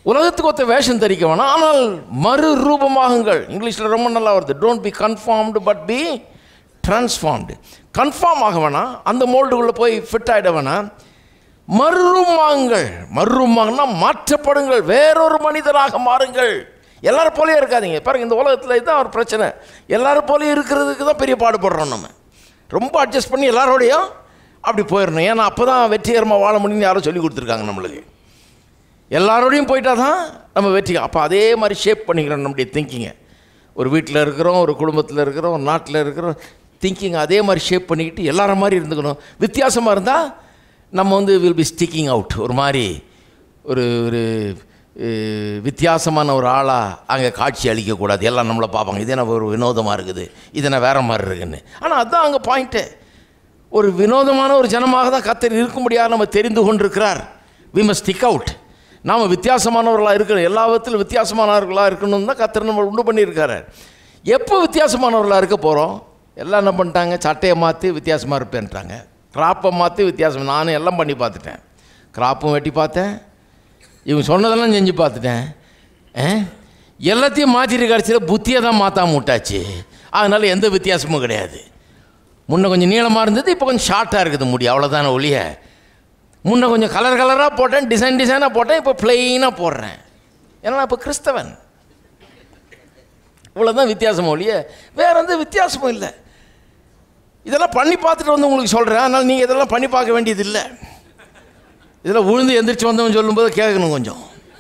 உலகத்துக்கு ஒத்த வேஷம் தரிக்க வேணாம் ஆனால் மறு ரூபமாகுங்கள் இங்கிலீஷில் ரொம்ப நல்லா வருது don't be conformed but be transformed conform ஆக வேணாம் அந்த மோல்டுக்குள்ளே போய் ஃபிட் ஆகிட வேணாம் மறுரூபமாகுங்கள் மறுரூபமாகனா மாற்றப்படுங்கள் வேறொரு மனிதராக மாறுங்கள் எல்லாரும் போலயே இருக்காதீங்க பாருங்க இந்த உலகத்தில் இதுதான் ஒரு பிரச்சனை எல்லாரும் போலயும் இருக்கிறதுக்கு தான் பெரிய பாடுபடுறோம் நம்ம ரொம்ப அட்ஜஸ்ட் பண்ணி எல்லாரோடையும் அப்படி போயிடணும் ஏன்னா அப்போ தான் வெற்றிகரமாக வாழ முடியும்னு யாரும் சொல்லி கொடுத்துருக்காங்க நம்மளுக்கு எல்லாரோடையும் போயிட்டா தான் நம்ம வெற்றி அப்போ அதே மாதிரி ஷேப் பண்ணிக்கிறோம் நம்முடைய திங்கிங்கை ஒரு வீட்டில் இருக்கிறோம் ஒரு குடும்பத்தில் இருக்கிறோம் ஒரு நாட்டில் இருக்கிறோம் திங்கிங் அதே மாதிரி ஷேப் பண்ணிக்கிட்டு எல்லார மாதிரி இருந்துக்கணும் வித்தியாசமாக இருந்தால் நம்ம வந்து வில் பி ஸ்டிக்கிங் அவுட் ஒரு மாதிரி ஒரு ஒரு அஹ், வித்தியாசமான ஒரு ஆளாக அங்கே காட்சி அளிக்கக்கூடாது எல்லாம் நம்மளை பார்ப்பாங்க இது என்ன ஒரு வினோதமாக இருக்குது இது என்ன வேற மாதிரி இருக்குன்னு ஆனால் அதுதான் அங்கே பாயிண்ட்டு ஒரு வினோதமான ஒரு ஜனமாக தான் கத்தர் இருக்கும்படியாக நம்ம தெரிந்து கொண்டிருக்கிறார் வி மஸ்ட் ஸ்டிக் அவுட் நாம் வித்தியாசமானவர்களாக இருக்கணும் எல்லா விதத்திலும் வித்தியாசமானவர்களாக இருக்கணும்னு தான் கத்தர் நம்ம உண்டு பண்ணியிருக்காரு எப்போ வித்தியாசமானவர்களாக இருக்க போகிறோம் எல்லாம் என்ன பண்ணிட்டாங்க சட்டையை மாற்றி வித்தியாசமாக இருப்பேன்ட்டாங்க கிராப்பை மாற்றி வித்தியாசம் நானும் எல்லாம் பண்ணி பார்த்துட்டேன் கிராப்பும் வெட்டி பார்த்தேன் இவங்க சொன்னதெல்லாம் செஞ்சு பார்த்துட்டேன் ஆ? எல்லாத்தையும் மாற்றிட்டு கிடச்சியில் புத்தியை தான் மாற்றாம விட்டாச்சு அதனால் எந்த வித்தியாசமும் கிடையாது முன்ன கொஞ்சம் நீளமாக இருந்தது இப்போ கொஞ்சம் ஷார்ட்டாக இருக்குது முடி அவ்வளோதானே ஒழிய முன்ன கொஞ்சம் கலர் கலராக போட்டேன் டிசைன் டிசைனாக போட்டேன் இப்போ பிளெயினாக போடுறேன் ஏன்னா நான் இப்போ கிறிஸ்தவன் இவ்வளோதான் வித்தியாசம் ஒழிய வேற எந்த வித்தியாசமும் இல்லை இதெல்லாம் பண்ணி பார்த்துட்டு வந்து உங்களுக்கு சொல்கிறேன் அதனால் நீங்கள் இதெல்லாம் பண்ணி பார்க்க வேண்டியது இல்லை இதில் உழுந்து எந்திரிச்சு வந்தவன் சொல்லும்போது கேட்கணும் கொஞ்சம்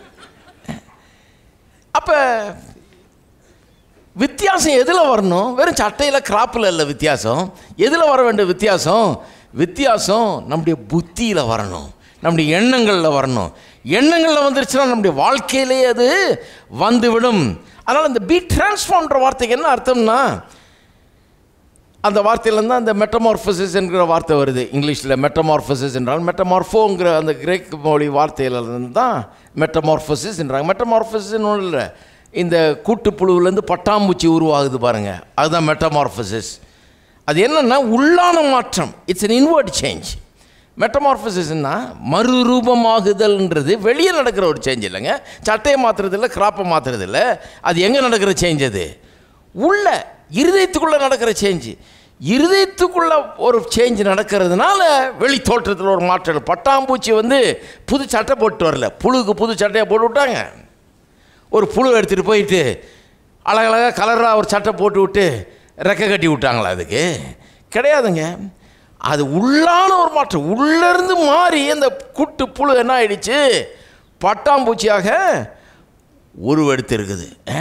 அப்போ வித்தியாசம் எதில் வரணும் வெறும் சட்டையில் கிராப்பில் இல்லை வித்தியாசம் எதில் வர வேண்டிய வித்தியாசம் வித்தியாசம் நம்முடைய புத்தியில் வரணும் நம்முடைய எண்ணங்களில் வரணும் எண்ணங்களில் வந்துருச்சுன்னா நம்முடைய வாழ்க்கையிலேயே அது வந்துவிடும் அதனால் இந்த பி டிரான்ஸ்ஃபார்ம்ன்ற வார்த்தைக்கு என்ன அர்த்தம்னா அந்த வார்த்தையிலேருந்து தான் அந்த மெட்டமார்ஃபசிஸ் என்கிற வார்த்தை வருது இங்கிலீஷில் மெட்டமார்ஃபசிஸ் என்றால் மெட்டமார்ஃபோங்கிற அந்த கிரேக் மொழி வார்த்தையிலிருந்து தான் மெட்டமார்ஃபசிஸ் என்றாங்க மெட்டமார்ஃபசிஸ் ஒன்றும் இல்லை இந்த கூட்டுப்புழுவிலேருந்து பட்டாம்பூச்சி உருவாகுது பாருங்கள் அதுதான் மெட்டமார்ஃபசிஸ் அது என்னென்னா உள்ளான மாற்றம் இட்ஸ் an inward சேஞ்ச் மெட்டமார்ஃபசிஸ்னா மறுரூபமாகுதல்ன்றது வெளியே நடக்கிற ஒரு சேஞ்ச் இல்லைங்க சட்டையை மாற்றுறது இல்லை கிராப்பை மாற்றுறது இல்லை அது எங்கே நடக்கிற சேஞ்ச் அது உள்ள இருதயத்துக்குள்ளே நடக்கிற சேஞ்சு இருதயத்துக்குள்ள ஒரு சேஞ்ச் நடக்கிறதுனால வெளி தோற்றத்தில் ஒரு மாற்றம் பட்டாம்பூச்சி வந்து புது சட்டை போட்டு வரல புழுக்கு புது சட்டையை போட்டு விட்டாங்க ஒரு புழு எடுத்துகிட்டு போயிட்டு அழகழகாக கலராக ஒரு சட்டை போட்டு விட்டு ரெக்கை கட்டி விட்டாங்களா அதுக்கு கிடையாதுங்க அது உள்ளான ஒரு மாற்றம் உள்ளேருந்து மாறி அந்த குட்டு புழு என்ன ஆயிடுச்சு பட்டாம்பூச்சியாக உருவெடுத்து ஆ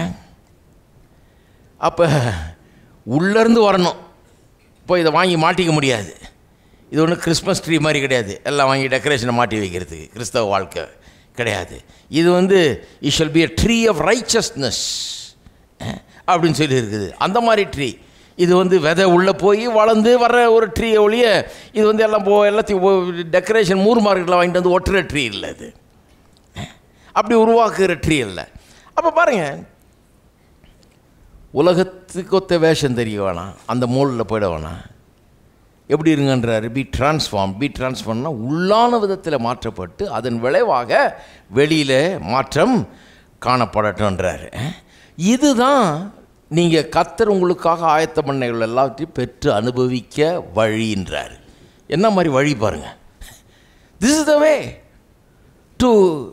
அப்போ உள்ளேருந்து வரணும் இப்போ இதை வாங்கி மாட்டிக்க முடியாது இது ஒன்றும் கிறிஸ்மஸ் ட்ரீ மாதிரி கிடையாது எல்லாம் வாங்கி டெக்கரேஷனை மாட்டி வைக்கிறதுக்கு கிறிஸ்தவ வாழ்க்கை கிடையாது இது வந்து it shall be a tree of richness அப்படின்னு சொல்லி இருக்குது அந்த மாதிரி ட்ரீ இது வந்து விதை உள்ளே போய் வளர்ந்து வர்ற ஒரு ட்ரீ ஒழிய இது வந்து எல்லாம் போ எல்லாத்தையும் டெக்கரேஷன் மூர் மார்க்கெட்டில் வாங்கிட்டு வந்து ஒட்டுற ட்ரீ இல்லை இது அப்படி உருவாக்குகிற ட்ரீ இல்லை அப்போ பாருங்கள் உலகத்துக்கு ஒத்த வேஷம் தெரிய வேணாம் அந்த மோலில் போயிட வேணாம் எப்படி இருங்கன்றாரு பி டிரான்ஸ்ஃபார்ம் பி டிரான்ஸ்ஃபார்ம்னா உள்ளான விதத்தில் மாற்றப்பட்டு அதன் விளைவாக வெளியில் மாற்றம் காணப்படட்டும்ன்றாரு இதுதான் நீங்கள் கத்தர் உங்களுக்காக ஆயத்த பண்ணைகள் எல்லாத்தையும் பெற்று அனுபவிக்க வழின்றார் என்ன மாதிரி வழி பாருங்கள் this is the way to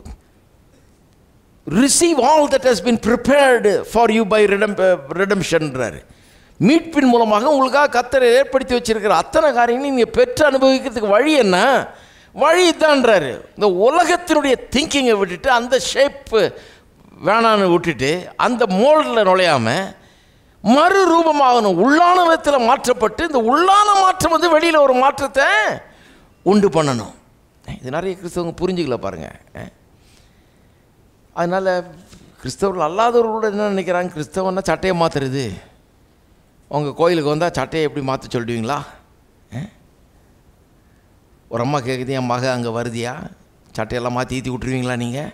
receive all that has been prepared for you by redem redemptionன்றாரு மீட்பின் மூலமாக உங்களுக்காக கத்தரை ஏற்படுத்தி வச்சிருக்கிற அத்தனை காரியங்களையும் நீங்கள் பெற்று அனுபவிக்கிறதுக்கு வழி என்ன வழி தான்றாரு இந்த உலகத்தினுடைய திங்கிங்கை விட்டுட்டு அந்த ஷேப்பு வேணான்னு விட்டுட்டு அந்த மோல்டில் நுழையாம மறுரூபமாகணும் உள்ளான விதத்தில் மாற்றப்பட்டு இந்த உள்ளான மாற்றம் வந்து வெளியில் ஒரு மாற்றத்தை உண்டு பண்ணணும் இது நிறைய கிறிஸ்தவங்க புரிஞ்சுக்கல பாருங்கள் அதனால் கிறிஸ்தவர்கள் அல்லாதவர்களோட என்ன நினைக்கிறாங்க கிறிஸ்தவன்னா சட்டையை மாற்றுறது உங்கள் கோயிலுக்கு வந்தால் சட்டையை எப்படி மாற்ற சொல்லுவீங்களா ஆ? ஒரு அம்மா கேட்குது என் மக அங்கே வருதியா சட்டையெல்லாம் மாற்றி ஈத்தி விட்ருவீங்களா நீங்கள்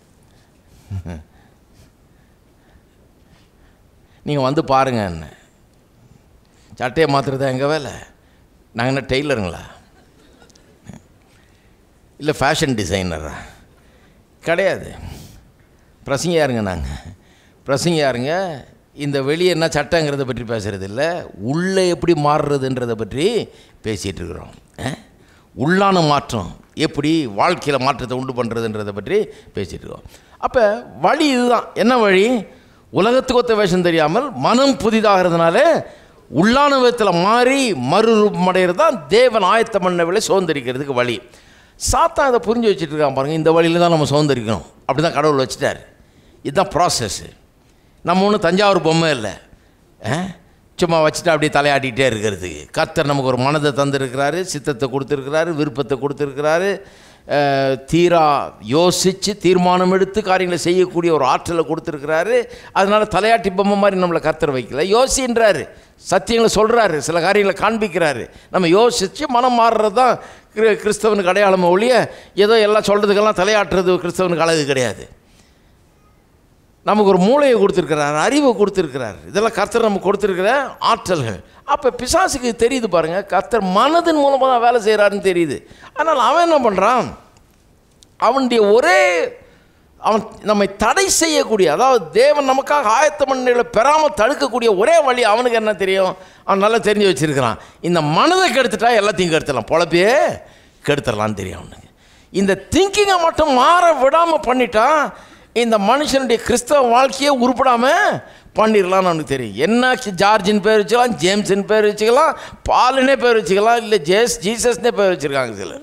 நீங்கள் வந்து பாருங்க என்ன சட்டையை மாற்றுறதா எங்கள் வேலை நாங்கள் என்ன டெய்லருங்களா இல்லை ஃபேஷன் டிசைனரா கிடையாது பிரசங்கியாருங்க நாங்கள் பிரசங்கியாருங்க இந்த வெளியே என்ன சட்டங்கிறத பற்றி பேசுகிறது இல்லை உள்ளே எப்படி மாறுறதுன்றதை பற்றி பேசிகிட்டு இருக்கிறோம் அஹ்? உள்ளான மாற்றம் எப்படி வாழ்க்கையில் மாற்றத்தை உண்டு பண்ணுறதுன்றதை பற்றி பேசிகிட்டு இருக்கோம் அப்போ வழி இதுதான் என்ன வழி உலகத்துக்கு ஒத்த வேஷம் தெரியாமல் மனம் புதிதாகிறதுனால உள்ளான விதத்தில் மாறி மறுரூபம் அடைகிறது தான் தேவன் ஆயத்த மன்னவிலை சுதந்திரிக்கிறதுக்கு வழி சாத்தான் இதை புரிஞ்சு வச்சுட்டு இருக்கான் பாருங்கள் இந்த வழியில் தான் நம்ம சுதந்திரிக்கணும் அப்படி தான் கடவுள் வச்சுட்டார் இதுதான் ப்ராசஸ்ஸு நம்ம ஒன்றும் தஞ்சாவூர் பொம்மை இல்லை ஆ? சும்மா வச்சுட்டு அப்படியே தலையாட்டிகிட்டே இருக்கிறதுக்கு கர்த்தர் நமக்கு ஒரு மனதை தந்திருக்கிறாரு சித்தத்தை கொடுத்துருக்கிறாரு விருப்பத்தை கொடுத்துருக்கிறாரு அஹ், தீரா யோசித்து தீர்மானம் எடுத்து காரியங்களை செய்யக்கூடிய ஒரு ஆற்றலை கொடுத்துருக்கிறாரு அதனால் தலையாட்டி பொம்மை மாதிரி நம்மளை கர்த்தர் வைக்கல யோசின்றாரு சத்தியங்களை சொல்கிறாரு சில காரியங்களை காண்பிக்கிறாரு நம்ம யோசித்து மனம் மாறுறது தான் கிறிஸ்தவனுக்கு கிறிஸ்தவனுக்கு அடையாளம் ஒழிய ஏதோ எல்லாம் சொல்கிறதுக்கெல்லாம் தலையாட்டுறது கிறிஸ்தவனுக்கு அழகு கிடையாது நமக்கு ஒரு மூளையை கொடுத்துருக்கிறார் அறிவை கொடுத்துருக்கிறார் இதெல்லாம் கர்த்தர் நமக்கு கொடுத்துருக்கிற ஆற்றல்கள் அப்போ பிசாசுக்கு தெரியுது பாருங்கள் கர்த்தர் மனதின் மூலமாக தான் வேலை செய்கிறாருன்னு தெரியுது ஆனால் அவன் என்ன பண்ணுறான் அவனுடைய ஒரே அவன் நம்மை தடை செய்யக்கூடிய அதாவது தேவன் நமக்காக ஆயத்த மண்ணில் பெறாமல் தடுக்கக்கூடிய ஒரே வழி அவனுக்கு என்ன தெரியும் அவன் நல்லா தெரிஞ்சு வச்சிருக்கிறான் இந்த மனதை கெடுத்துட்டா எல்லாத்தையும் கெடுத்துடலாம் பொழப்பையே கெடுத்துடலான்னு தெரியும் அவனுக்கு இந்த திங்கிங்கை மட்டும் மாற விடாமல் பண்ணிட்டான் இந்த மனுஷனுடைய கிறிஸ்தவ வாழ்க்கையே உருப்படாமல் பண்ணிடலாம்னு அவனுக்கு தெரியும் என்ன ஜார்ஜின் பேர் வச்சுக்கலாம் ஜேம்ஸின் பேர் வச்சுக்கலாம் பாலுனே பேர் வச்சுக்கலாம் இல்லை ஜேஸ் ஜீசஸ்னே பேர் வச்சுருக்காங்க சிலர்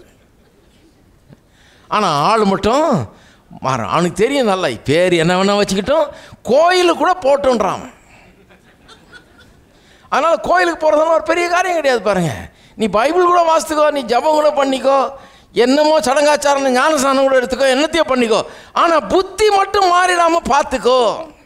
ஆனால் ஆள் மட்டும் மாறும் அவனுக்கு தெரியும் நல்லா பேர் என்ன வேணால் வச்சுக்கிட்டோம் கோயிலுக்கு கூட போட்டோன்றான் அவன். அதனால் கோயிலுக்கு போகிறதெல்லாம் ஒரு பெரிய காரியம் கிடையாது பாருங்க நீ பைபிள் கூட வாசித்துக்கோ நீ ஜபம் கூட பண்ணிக்கோ என்னமோ சடங்காச்சாரம் ஞானஸ்நானம் கூட எடுத்துக்கோ என்னத்தையோ பண்ணிக்கோ ஆனால் புத்தி மட்டும் மாறிடாமல் பார்த்துக்கோ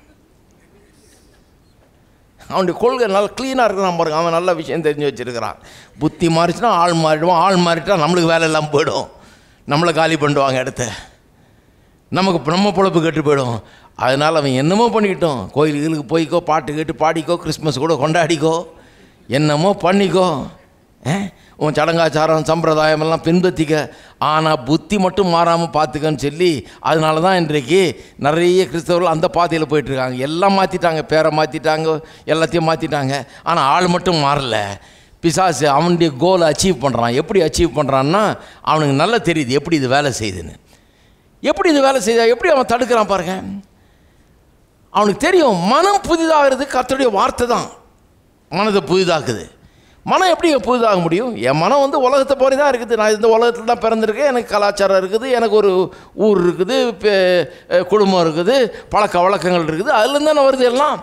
அவனுடைய கொள்கை நல்லா க்ளீனாக இருக்கிறான் பாருங்க அவன் நல்ல விஷயம் தெரிஞ்சு வச்சிருக்கிறான் புத்தி மாறிச்சுன்னா ஆள் மாறிடுவான் ஆள் மாறிட்டா நம்மளுக்கு வேலை எல்லாம் போயிடும் நம்மளை காலி பண்ணிடுவாங்க இடத்த நமக்கு நம்ம பொழப்பு கெட்டு போயிடும் அதனால் அவன் என்னமோ பண்ணிக்கிட்டோம் கோயிலுக்கு போய்க்கோ பாட்டு கேட்டு பாடிக்கோ கிறிஸ்மஸ் கூட கொண்டாடிக்கோ என்னமோ பண்ணிக்கோ ஏ? உன் சடங்காச்சாரம் சம்பிரதாயம் எல்லாம் பின்பற்றிக்க ஆனால் புத்தி மட்டும் மாறாமல் பார்த்துக்கன்னு சொல்லி அதனால தான் இன்றைக்கு நிறைய கிறிஸ்தவர்கள் அந்த பாதையில் போயிட்டுருக்காங்க எல்லாம் மாற்றிட்டாங்க பேரை மாற்றிட்டாங்க எல்லாத்தையும் மாற்றிட்டாங்க ஆனால் ஆள் மட்டும் மாறல பிசாசு அவனுடைய கோலை அச்சீவ் பண்ணுறான் எப்படி அச்சீவ் பண்ணுறான்னா அவனுக்கு நல்லா தெரியுது எப்படி இது வேலை செய்யுதுன்னு எப்படி இது வேலை செய்யுதா எப்படி அவன் தடுக்கிறான் பாருங்க அவனுக்கு தெரியும் மனம் புதிதாகிறது கர்த்தருடைய வார்த்தை தான் மனதை புதிதாக்குது மனம் எப்படி புதிதாக முடியும் என் மனம் வந்து உலகத்தை போல தான் இருக்குது நான் இந்த உலகத்தில் தான் பிறந்திருக்கேன் எனக்கு கலாச்சாரம் இருக்குது எனக்கு ஒரு ஊர் இருக்குது பெ- அஹ் குடும்பம் இருக்குது பழக்க வழக்கங்கள் இருக்குது அதுலேருந்து தானே வருது எல்லாம்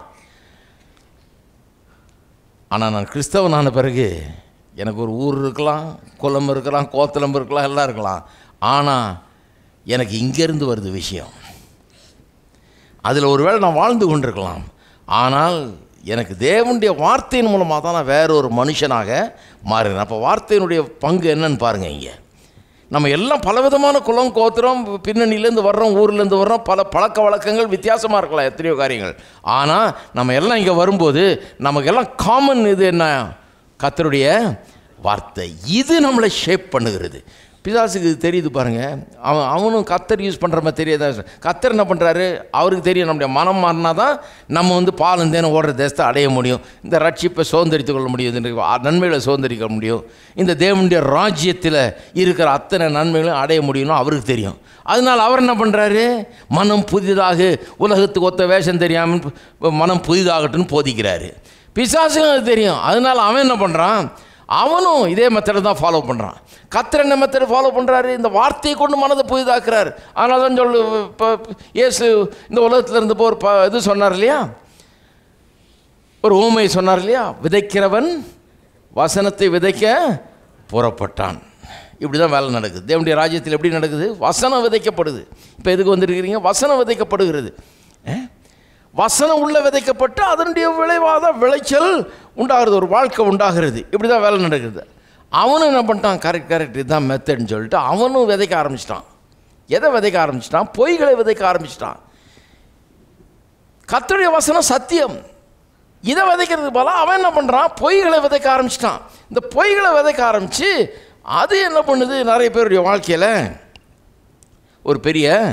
ஆனால் நான் கிறிஸ்தவனான பிறகு எனக்கு ஒரு ஊர் இருக்கலாம் குலம் இருக்கலாம் கோத்தலம் இருக்கலாம் எல்லாம் இருக்கலாம் ஆனால் எனக்கு இங்கேருந்து வருது விஷயம் அதில் ஒருவேளை நான் வாழ்ந்து கொண்டிருக்கலாம் ஆனால் எனக்கு தேவனுடைய வார்த்தையின் மூலமாக தான் நான் வேற ஒரு மனுஷனாக மாறுகிறேன் அப்போ வார்த்தையினுடைய பங்கு என்னன்னு பாருங்கள் இங்கே நம்ம எல்லாம் பலவிதமான குலம் கோத்திரம் பின்னணியிலேருந்து வர்றோம் ஊர்லேருந்து வர்றோம் பல பழக்க வழக்கங்கள் வித்தியாசமாக இருக்கலாம் எத்தனையோ காரியங்கள் ஆனால் நம்ம எல்லாம் இங்கே வரும்போது நமக்கெல்லாம் காமன் இது என்ன கத்தருடைய வார்த்தை இது நம்மளை ஷேப் பண்ணுகிறது பிசாசுக்கு இது தெரியுது பாருங்க அவன் அவனும் கத்தர் யூஸ் பண்ணுற மாதிரி தெரியாத கத்தர் என்ன பண்ணுறாரு அவருக்கு தெரியும் நம்முடைய மனம் மாறினா தான் நம்ம வந்து பாலும் தேனும் ஓடுற தேசத்தை அடைய முடியும் இந்த ரட்சிப்பை சுதந்திரித்து கொள்ள முடியும் இந்த நன்மைகளை சுதந்திரிக்க முடியும் இந்த தேவனுடைய ராஜ்யத்தில் இருக்கிற அத்தனை நன்மைகளும் அடைய முடியும்னு அவருக்கு தெரியும் அதனால் அவர் என்ன பண்ணுறாரு மனம் புதிதாக உலகத்துக்கு ஒத்த வேஷம் தெரியாமல் மனம் புதிதாகட்டும்னு போதிக்கிறாரு பிசாசுக்கும் அது தெரியும் அதனால் அவன் என்ன பண்ணுறான் அவனும் இதே மெத்தடை தான் ஃபாலோ பண்ணுறான் கத்தர் என்ன மெத்தடை ஃபாலோ பண்ணுறாரு இந்த வார்த்தையை கொண்டு மனதை புதிதாக்குறாரு அதனால தான் சொல்லு இப்போ இயேசு இந்த உலகத்தில் இருந்தப்போ ஒரு ப இது சொன்னார் இல்லையா ஒரு ஊமை சொன்னார் இல்லையா விதைக்கிறவன் வசனத்தை விதைக்க புறப்பட்டான் இப்படி தான் வேலை நடக்குது தேவனுடைய ராஜ்யத்தில் எப்படி நடக்குது வசனம் விதைக்கப்படுது இப்போ எதுக்கு வந்திருக்கிறீங்க வசனம் விதைக்கப்படுகிறது அஹ்? வசனம் உள்ள விதைக்கப்பட்டு அதனுடைய விளைவாக தான் விளைச்சல் உண்டாகிறது ஒரு வாழ்க்கை உண்டாகிறது இப்படி தான் வேலை நடக்குது அவனும் என்ன பண்ணிட்டான் கரெக்ட் கரெக்ட் இதுதான் மெத்தட்னு சொல்லிட்டு அவனும் விதைக்க ஆரம்பிச்சிட்டான் எதை விதைக்க ஆரம்பிச்சிட்டான் பொய்களை விதைக்க ஆரம்பிச்சிட்டான் கர்த்தருடைய வசனம் சத்தியம் இதை விதைக்கிறது போல அவன் என்ன பண்ணுறான் பொய்களை விதைக்க ஆரம்பிச்சிட்டான் இந்த பொய்களை விதைக்க ஆரம்பித்து அது என்ன பண்ணுது நிறைய பேருடைய வாழ்க்கையில் ஒரு பெரிய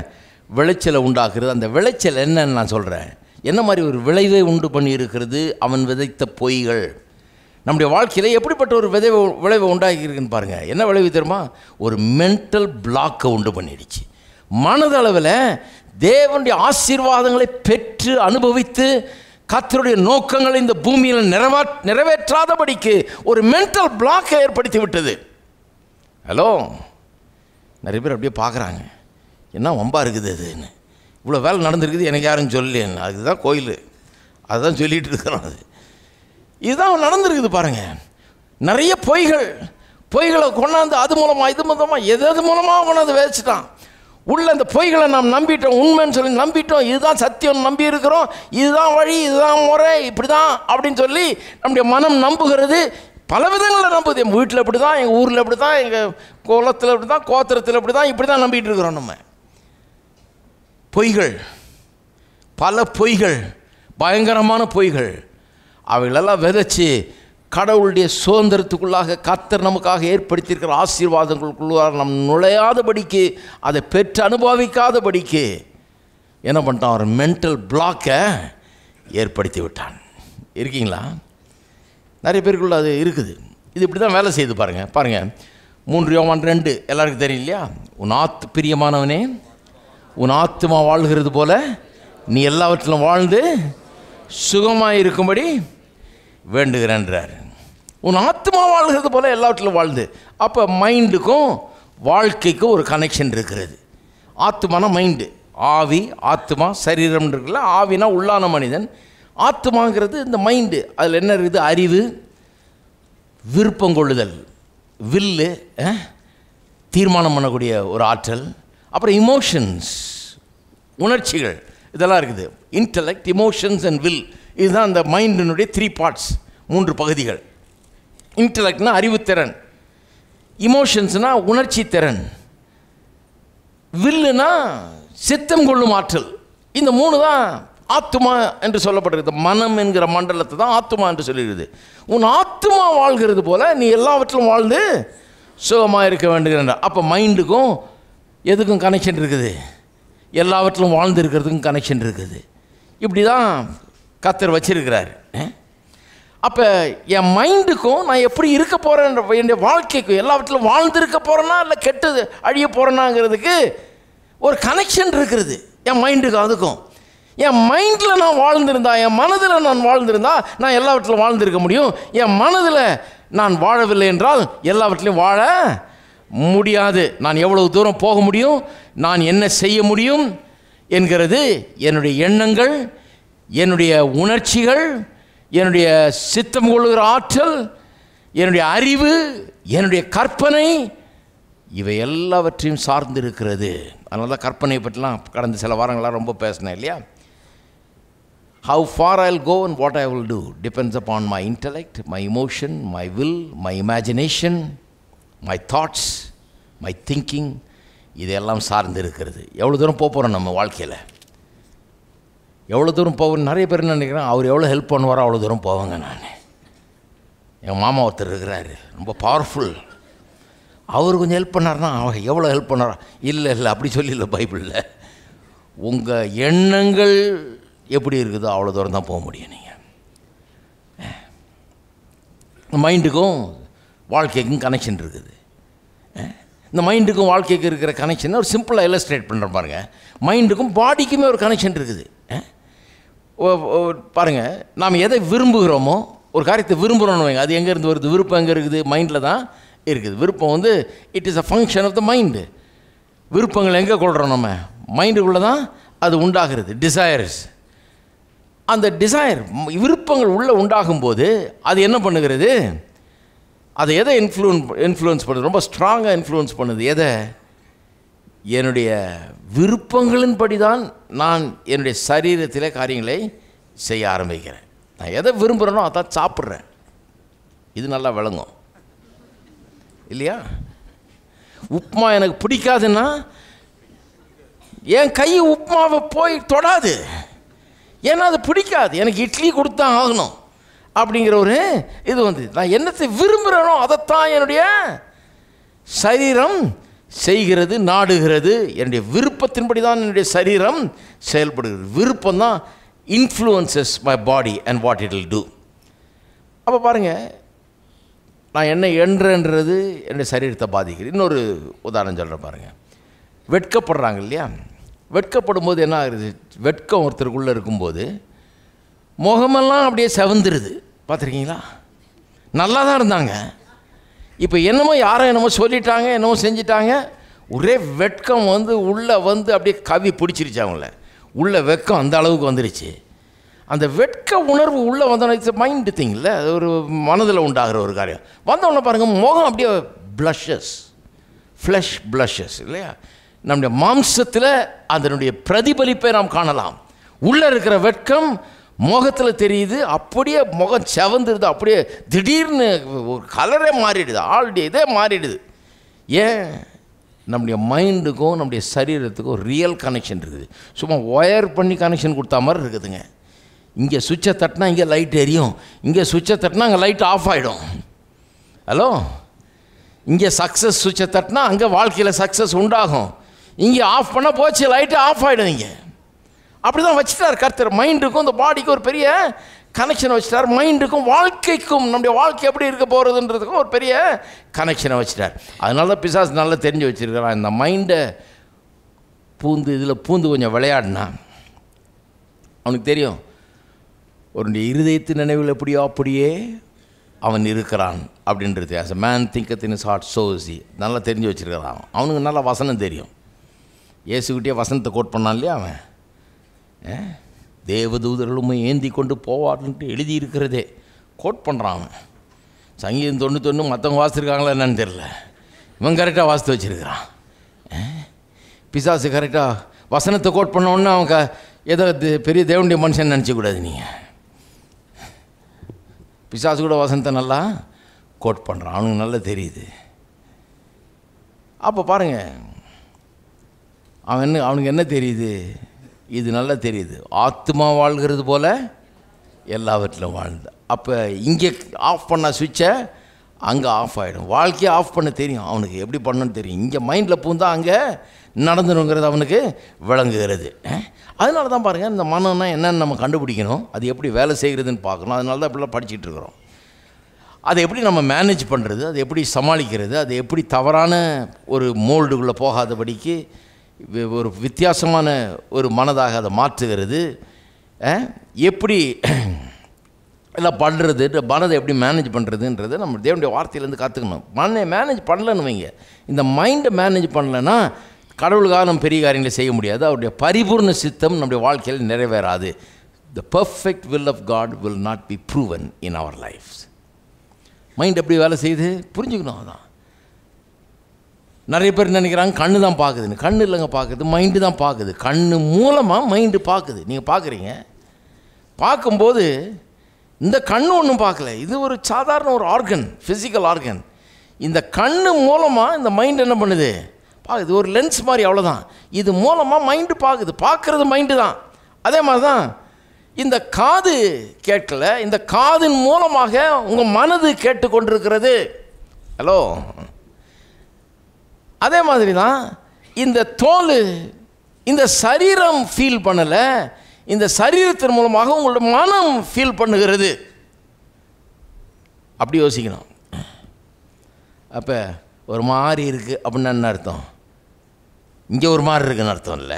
விளைச்சலை உண்டாக்குறது அந்த விளைச்சல் என்னன்னு நான் சொல்கிறேன் என்ன மாதிரி ஒரு விளைவை உண்டு பண்ணியிருக்கிறது அவன் விதைத்த பொய்கள் நம்முடைய வாழ்க்கையில் எப்படிப்பட்ட ஒரு விதை விளைவை உண்டாக்கியிருக்குன்னு பாருங்கள் என்ன விளைவு தெரியுமா ஒரு மென்டல் பிளாக்கை உண்டு பண்ணிடுச்சு மனதளவில் தேவனுடைய ஆசீர்வாதங்களை பெற்று அனுபவித்து கர்த்தருடைய நோக்கங்களை இந்த பூமியில் நிறைவா நிறைவேற்றாதபடிக்கு ஒரு மென்டல் பிளாக்கை ஏற்படுத்தி விட்டது ஹலோ நிறைய பேர் அப்படியே பார்க்குறாங்க என்ன வம்பா இருக்குது அதுன்னு இவ்வளோ வேலை நடந்திருக்குது எனக்கு யாரும் சொல்லலேன்னு அதுதான் கோயில் அதுதான் சொல்லிகிட்டு இருக்கிறோம் அது இதுதான் நடந்திருக்குது பாருங்க நிறைய பொய்கள் பொய்களை கொண்டாந்து அது மூலமாக இது மூலமாக எது எது மூலமாக கொண்டாந்து விதைச்சிட்டான் உள்ள அந்த பொய்களை நாம் நம்பிட்டோம் உண்மைன்னு சொல்லி நம்பிட்டோம் இதுதான் சத்தியம் நம்பி இருக்கிறோம் இதுதான் வழி இதுதான் முறை இப்படி தான் அப்படின்னு சொல்லி நம்முடைய மனம் நம்புகிறது பல விதங்களில் நம்புது என் வீட்டில் இப்படி தான் எங்கள் ஊரில் இப்படி தான் எங்கள் குளத்தில் இப்படி தான் கோத்திரத்தில் இப்படி தான் இப்படி தான் நம்பிட்டு இருக்கிறோம் நம்ம பொய்கள் பல பொய்கள் பயங்கரமான பொய்கள் அவைகளெல்லாம் விதைச்சி கடவுளுடைய சுதந்திரத்துக்குள்ளாக கர்த்தர் நமக்காக ஏற்படுத்தியிருக்கிற ஆசீர்வாதங்களுக்குள்ளாக நம் நுழையாதபடிக்கு அதை பெற்று அனுபவிக்காதபடிக்கு என்ன பண்ணிட்டான் ஒரு மென்டல் பிளாக்கை ஏற்படுத்தி விட்டான் இருக்கீங்களா நிறைய பேருக்குள்ள அது இருக்குது இது இப்படி தான் வேலை செய்யுது பாருங்கள் பாருங்கள் மூன்று யோவான் ரெண்டு எல்லாருக்கும் தெரியும் இல்லையா உன் ஆத்து பிரியமானவனே உன் ஆத்துமா வாழ்கிறது போல நீ எல்லாவற்றிலும் வாழ்ந்து சுகமாக இருக்கும்படி வேண்டுகிறேன்றார் உன் ஆத்மா வாழ்கிறது போல எல்லாவற்றிலும் வாழ்ந்து அப்போ மைண்டுக்கும் வாழ்க்கைக்கும் ஒரு கனெக்ஷன் இருக்கிறது ஆத்மானா மைண்டு ஆவி ஆத்மா சரீரம் இருக்குல்ல ஆவினா உள்ளான மனிதன் ஆத்மாங்கிறது இந்த மைண்டு அதில் என்ன இருக்குது அறிவு விருப்பம் கொள்ளுதல் வில்லு அஹ், தீர்மானம் பண்ணக்கூடிய ஒரு ஆற்றல் அப்புறம் இமோஷன்ஸ் உணர்ச்சிகள் இதெல்லாம் இருக்குது இன்டலெக்ட் இமோஷன்ஸ் அண்ட் வில் இதுதான் அந்த மைண்டினுடைய த்ரீ பார்ட்ஸ் மூன்று பகுதிகள் இன்டலெக்ட்னா அறிவுத்திறன் இமோஷன்ஸ்னால் உணர்ச்சி திறன் வில்லுனா சித்தம் கொள்ளும் ஆற்றல் இந்த மூணு தான் ஆத்துமா என்று சொல்லப்படுகிறது மனம் என்கிற மண்டலத்தை தான் ஆத்துமா என்று சொல்லிடுது உன் ஆத்துமா வாழ்கிறது போல நீ எல்லாவற்றிலும் வாழ்ந்து சுகமாக இருக்க வேண்டுகிற அப்போ மைண்டுக்கும் எதுக்கும் கனெக்ஷன் இருக்குது எல்லாவற்றிலும் வாழ்ந்து இருக்கிறதுக்கும் கனெக்ஷன் இருக்குது இப்படி தான் கத்தர் வச்சிருக்கிறார் அப்போ என் மைண்டுக்கும் நான் எப்படி இருக்க போகிறேன்ற என்னுடைய வாழ்க்கைக்கும் எல்லாவற்றிலும் வாழ்ந்திருக்க போகிறேன்னா இல்லை கெட்டு அழிய போகிறேனாங்கிறதுக்கு ஒரு கனெக்ஷன் இருக்கிறது என் மைண்டுக்கும் அதுக்கும் என் மைண்டில் நான் வாழ்ந்திருந்தா என் மனதில் நான் வாழ்ந்திருந்தா நான் எல்லாவற்றிலும் வாழ்ந்திருக்க முடியும் என் மனதில் நான் வாழவில்லை என்றால் எல்லாவற்றிலும் வாழ முடியாது நான் எவ்வளவு தூரம் போக முடியும் நான் என்ன செய்ய முடியும் என்கிறது என்னுடைய எண்ணங்கள் என்னுடைய உணர்ச்சிகள் என்னுடைய சித்தம் கொள்ளுகிற ஆற்றல் என்னுடைய அறிவு என்னுடைய கற்பனை இவை எல்லாவற்றையும் சார்ந்து இருக்கிறது அதனால தான் கற்பனை பற்றிலாம் கடந்த சில வாரங்களாக ரொம்ப பேசினேன் இல்லையா how far I go and what I will do depends upon my intellect my emotion my will my imagination my thoughts my thinking இதெல்லாம் சார்ந்து இருக்கிறது எவ்வளோ தூரம் போக போகிறோம் நம்ம வாழ்க்கையில் எவ்வளோ தூரம் போவோம் நிறைய பேர் என்ன நினைக்கிறேன் அவர் எவ்வளோ ஹெல்ப் பண்ணுவாரோ அவ்வளோ தூரம் போவாங்க நான் என் மாமா ஒருத்தர் இருக்கிறாரு ரொம்ப பவர்ஃபுல் அவர் கொஞ்சம் ஹெல்ப் பண்ணார்னா அவர் எவ்வளோ ஹெல்ப் பண்ணாரா இல்லை இல்லை அப்படி சொல்லல பைபிளில் உங்கள் எண்ணங்கள் எப்படி இருக்குதோ அவ்வளோ தூரம் தான் போக முடியும் நீங்கள் மைண்டுக்கும் வாழ்க்கைக்கும் கனெக்ஷன் இருக்குது இந்த மைண்டுக்கும் வாழ்க்கைக்கு இருக்கிற கனெக்ஷன் ஒரு சிம்பிளாக இல்லஸ்ட்ரேட் பண்ணுற பாருங்க மைண்டுக்கும் பாடிக்குமே ஒரு கனெக்ஷன் இருக்குது அஹ்? ஓ- ஓ- பாருங்க நாம் எதை விரும்புகிறோமோ ஒரு காரியத்தை விரும்புகிறோன்னு வைங்க அது எங்கேருந்து வருது விருப்பம் எங்கே இருக்குது மைண்டில் தான் இருக்குது விருப்பம் வந்து it is a function of the mind விருப்பங்கள் எங்கே கொள்கிறோம் நம்ம மைண்டுக்குள்ளே தான் அது உண்டாகிறது டிசையர்ஸ் அந்த டிசையர் விருப்பங்கள் உள்ளே உண்டாகும்போது அது என்ன பண்ணுகிறது அதை எதை இன்ஃப்ளூன் இன்ஃப்ளூயன்ஸ் பண்ணுது ரொம்ப ஸ்ட்ராங்காக இன்ஃப்ளூயன்ஸ் பண்ணுது எதை என்னுடைய விருப்பங்களின்படி தான் நான் என்னுடைய சரீரத்திலே காரியங்களை செய்ய ஆரம்பிக்கிறேன் நான் எதை விரும்புகிறேனோ அதான் சாப்பிட்றேன் இது நல்லா விளங்கும் இல்லையா உப்புமா எனக்கு பிடிக்காதுன்னா என் கை உப்புமாவை போய் தொடாது ஏன்னா அது பிடிக்காது எனக்கு இட்லி கொடுத்தா ஆகணும் அப்படிங்கிற ஒரு இது வந்து நான் என்னத்தை விரும்புகிறேனோ அதைத்தான் என்னுடைய சரீரம் செய்கிறது நாடுகிறது என்னுடைய விருப்பத்தின்படி தான் என்னுடைய சரீரம் செயல்படுகிறது விருப்பம் தான் influences my body and what it will do அப்போ பாருங்கள் நான் என்ன என்றன்றது என்னுடைய சரீரத்தை பாதிக்குது இன்னொரு உதாரணம் சொல்கிறேன் பாருங்கள் வெட்கப்படுறாங்க இல்லையா வெட்கப்படும் போது என்ன ஆகுது வெட்கம் ஒருத்தருக்குள்ளே இருக்கும்போது முகமெல்லாம் அப்படியே செவந்துருது பார்த்துருக்கீங்களா நல்லா தான் இருந்தாங்க இப்போ என்னமோ யாரோ என்னமோ சொல்லிட்டாங்க என்னமோ செஞ்சிட்டாங்க ஒரே வெட்கம் வந்து உள்ளே வந்து அப்படியே கவி பிடிச்சிருச்சு அவங்கள உள்ள வெட்கம் அந்த அளவுக்கு வந்துருச்சு அந்த வெட்க உணர்வு உள்ளே வந்தோடனே இட்ஸ் மைண்டு திங் இல்லை அது ஒரு மனதில் உண்டாகிற ஒரு காரியம் வந்தவொடனே பாருங்கள் முகம் அப்படியே ப்ளஷஸ் ஃப்ளஷ் ப்ளஷஸ் இல்லையா நம்முடைய மாம்சத்தில் அதனுடைய பிரதிபலிப்பை நாம் காணலாம் உள்ளே இருக்கிற வெட்கம் முகத்தில் தெரியுது அப்படியே முகம் செவந்துருது அப்படியே திடீர்னு ஒரு கலரே மாறிடுது ஆல்ரெடி இதே மாறிடுது ஏன் நம்முடைய மைண்டுக்கும் நம்முடைய சரீரத்துக்கும் ரியல் கனெக்ஷன் இருக்குது சும்மா ஒயர் பண்ணி கனெக்ஷன் கொடுத்தா மாதிரி இருக்குதுங்க இங்கே சுவிட்சை தட்டினா இங்கே லைட் எரியும் இங்கே சுவிட்சை தட்டினா அங்கே லைட் ஆஃப் ஆகிடும் ஹலோ இங்கே சக்ஸஸ் சுவிட்சை தட்டினா அங்கே வாழ்க்கையில் சக்ஸஸ் உண்டாகும் இங்கே ஆஃப் பண்ண போச்சு லைட்டு ஆஃப் ஆகிடும் இங்கே அப்படி தான் வச்சுட்டார் கர்த்தர் மைண்டுக்கும் இந்த பாடிக்கும் ஒரு பெரிய கனெக்ஷனை வச்சுட்டார் மைண்டுக்கும் வாழ்க்கைக்கும் நம்முடைய வாழ்க்கை எப்படி இருக்க போகிறதுன்றதுக்கும் ஒரு பெரிய கனெக்ஷனை வச்சுட்டார் அதனால தான் பிசாஸ் நல்லா தெரிஞ்சு வச்சுருக்கிறான் இந்த மைண்டை பூந்து இதில் பூந்து கொஞ்சம் விளையாடினா அவனுக்கு தெரியும் ஒரு இருதயத்து நினைவில் எப்படியோ அப்படியே அவன் இருக்கிறான் அப்படின்றது as a man thinketh in his heart so is நல்லா தெரிஞ்சு வச்சுருக்கிறான் அவனுக்கு நல்லா வசனம் தெரியும் இயேசுக்கிட்டே வசனத்தை கோட் பண்ணான் இல்லையா அவன் ஏ? தேவதூதர்களும் ஏந்தி கொண்டு போவார்ன்ட்டு எழுதியிருக்கிறதே கோட் பண்ணுறான் அவன் சங்கீதம் தொண்ணூத்தொன்று மற்றவங்க வாசிச்சிருக்காங்களா என்னன்னு தெரில இவன் கரெக்டாக வாசித்து வச்சுருக்கிறான் பிசாசு கரெக்டாக வசனத்தை கோட் பண்ண உடனே அவன் க ஏதோ தி- பெரிய தேவனுடைய மனுஷன் நினச்சிக்கூடாது நீங்கள் பிசாசு கூட வசனத்தை நல்லா கோட் பண்ணுறான் அவனுக்கு நல்லா தெரியுது அப்போ பாருங்க அவன் என்ன அவனுக்கு என்ன தெரியுது இது நல்லா தெரியுது ஆத்மா வாழ்கிறது போல எல்லாவற்றிலும் வாழ்ந்து அப்போ இங்கே ஆஃப் பண்ண சுவிட்சை அங்கே ஆஃப் ஆகிடும் வாழ்க்கையை ஆஃப் பண்ண தெரியும் அவனுக்கு எப்படி பண்ணணும்னு தெரியும் இங்கே மைண்டில் பூந்தா அங்கே நடந்துருங்கிறது அவனுக்கு விளங்குகிறது அஹ்? அதனால தான் பாருங்கள் இந்த மனம்னா என்னன்னு நம்ம கண்டுபிடிக்கணும் அது எப்படி வேலை செய்கிறதுன்னு பார்க்கணும் அதனால தான் இப்படிலாம் படிச்சுட்டு இருக்கிறோம் அதை எப்படி நம்ம மேனேஜ் பண்ணுறது அதை எப்படி சமாளிக்கிறது அதை எப்படி தவறான ஒரு மோல்டுக்குள்ளே போகாதபடிக்கு வி- ஒரு வித்தியாசமான ஒரு மனதாக அதை மாற்றுகிறது அஹ், எப்படி எல்லாம் பண்ணுறது மனதை எப்படி மேனேஜ் பண்ணுறதுன்றது நம்ம தேவனுடைய வார்த்தையிலேருந்து கற்றுக்கணும் மண்ணை மேனேஜ் பண்ணலன்னு வைங்க இந்த மைண்டை மேனேஜ் பண்ணலைன்னா கடவுளுக்காக நம்ம பெரிய காரியங்களை செய்ய முடியாது அவருடைய பரிபூர்ண சித்தம் நம்முடைய வாழ்க்கையில் நிறைவேறாது the perfect will of God will not be proven in our life mind எப்படி வேலை செய்யுது புரிஞ்சுக்கணும் அதான் நிறைய பேர் நினைக்கிறாங்க கண்ணு தான் பார்க்குதுன்னு கண்ணு இல்லைங்க பார்க்குது மைண்டு தான் பார்க்குது கண்ணு மூலமாக மைண்டு பார்க்குது நீங்கள் பார்க்குறீங்க பார்க்கும்போது இந்த கண்ணு ஒன்றும் பார்க்கல இது ஒரு சாதாரண ஒரு ஆர்கன் ஃபிசிக்கல் ஆர்கன் இந்த கண்ணு மூலமாக இந்த மைண்ட் என்ன பண்ணுது பார்க்குது ஒரு லென்ஸ் மாதிரி அவ்வளோதான் இது மூலமாக மைண்டு பார்க்குது பார்க்குறது மைண்டு தான் அதே மாதிரி தான் இந்த காது கேட்கல இந்த காதின் மூலமாக உங்கள் மனது கேட்டுக்கொண்டிருக்கிறது ஹலோ அதே மாதிரி தான் இந்த தோல் இந்த சரீரம் ஃபீல் பண்ணலை இந்த சரீரத்தின் மூலமாக உங்களோட மனம் ஃபீல் பண்ணுகிறது அப்படி யோசிக்கணும் அப்போ ஒரு மாதிரி இருக்குது அப்படின்னு என்ன அர்த்தம் இங்கே ஒரு மாதிரி இருக்குன்னு அர்த்தம் இல்லை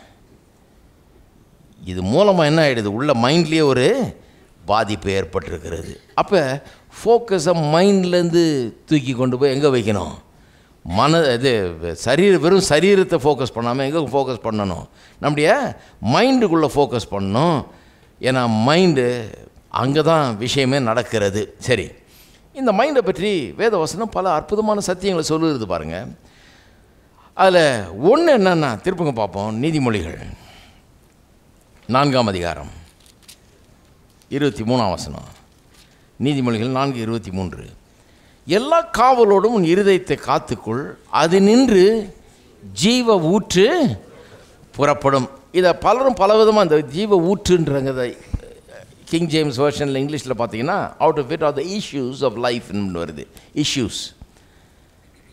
இது மூலமாக என்ன ஆகிடுது உள்ள மைண்ட்லேயே ஒரு பாதிப்பு ஏற்பட்டிருக்கிறது அப்போ ஃபோக்கஸை மைண்ட்லேருந்து தூக்கி கொண்டு போய் எங்கே வைக்கணும் மன இது சரீர வெறும் சரீரத்தை ஃபோக்கஸ் பண்ணாமல் எங்கே ஃபோக்கஸ் பண்ணணும் நம்முடைய மைண்டுக்குள்ளே ஃபோக்கஸ் பண்ணணும் ஏன்னா மைண்டு அங்கே தான் விஷயமே நடக்கிறது சரி இந்த மைண்டை பற்றி வேதவசனம் பல அற்புதமான சத்தியங்களை சொல்லுறது பாருங்கள் அதில் ஒன்று என்னென்னா திருப்பங்க பார்ப்போம் நீதிமொழிகள் நான்காம் அதிகாரம் இருபத்தி மூணாம் வசனம் நீதிமொழிகள் நான்கு இருபத்தி மூன்று எல்லா காவலோடும் உன் இருதயத்தை காத்துக்குள் அது நின்று ஜீவ ஊற்று புறப்படும் இதை பலரும் பலவிதமாக இந்த ஜீவ ஊற்றுன்றங்கிறத கிங் ஜேம்ஸ் வெர்ஷனில் இங்கிலீஷில் பார்த்தீங்கன்னா out of it are the issues of லைஃப்னு வருது இஷ்யூஸ்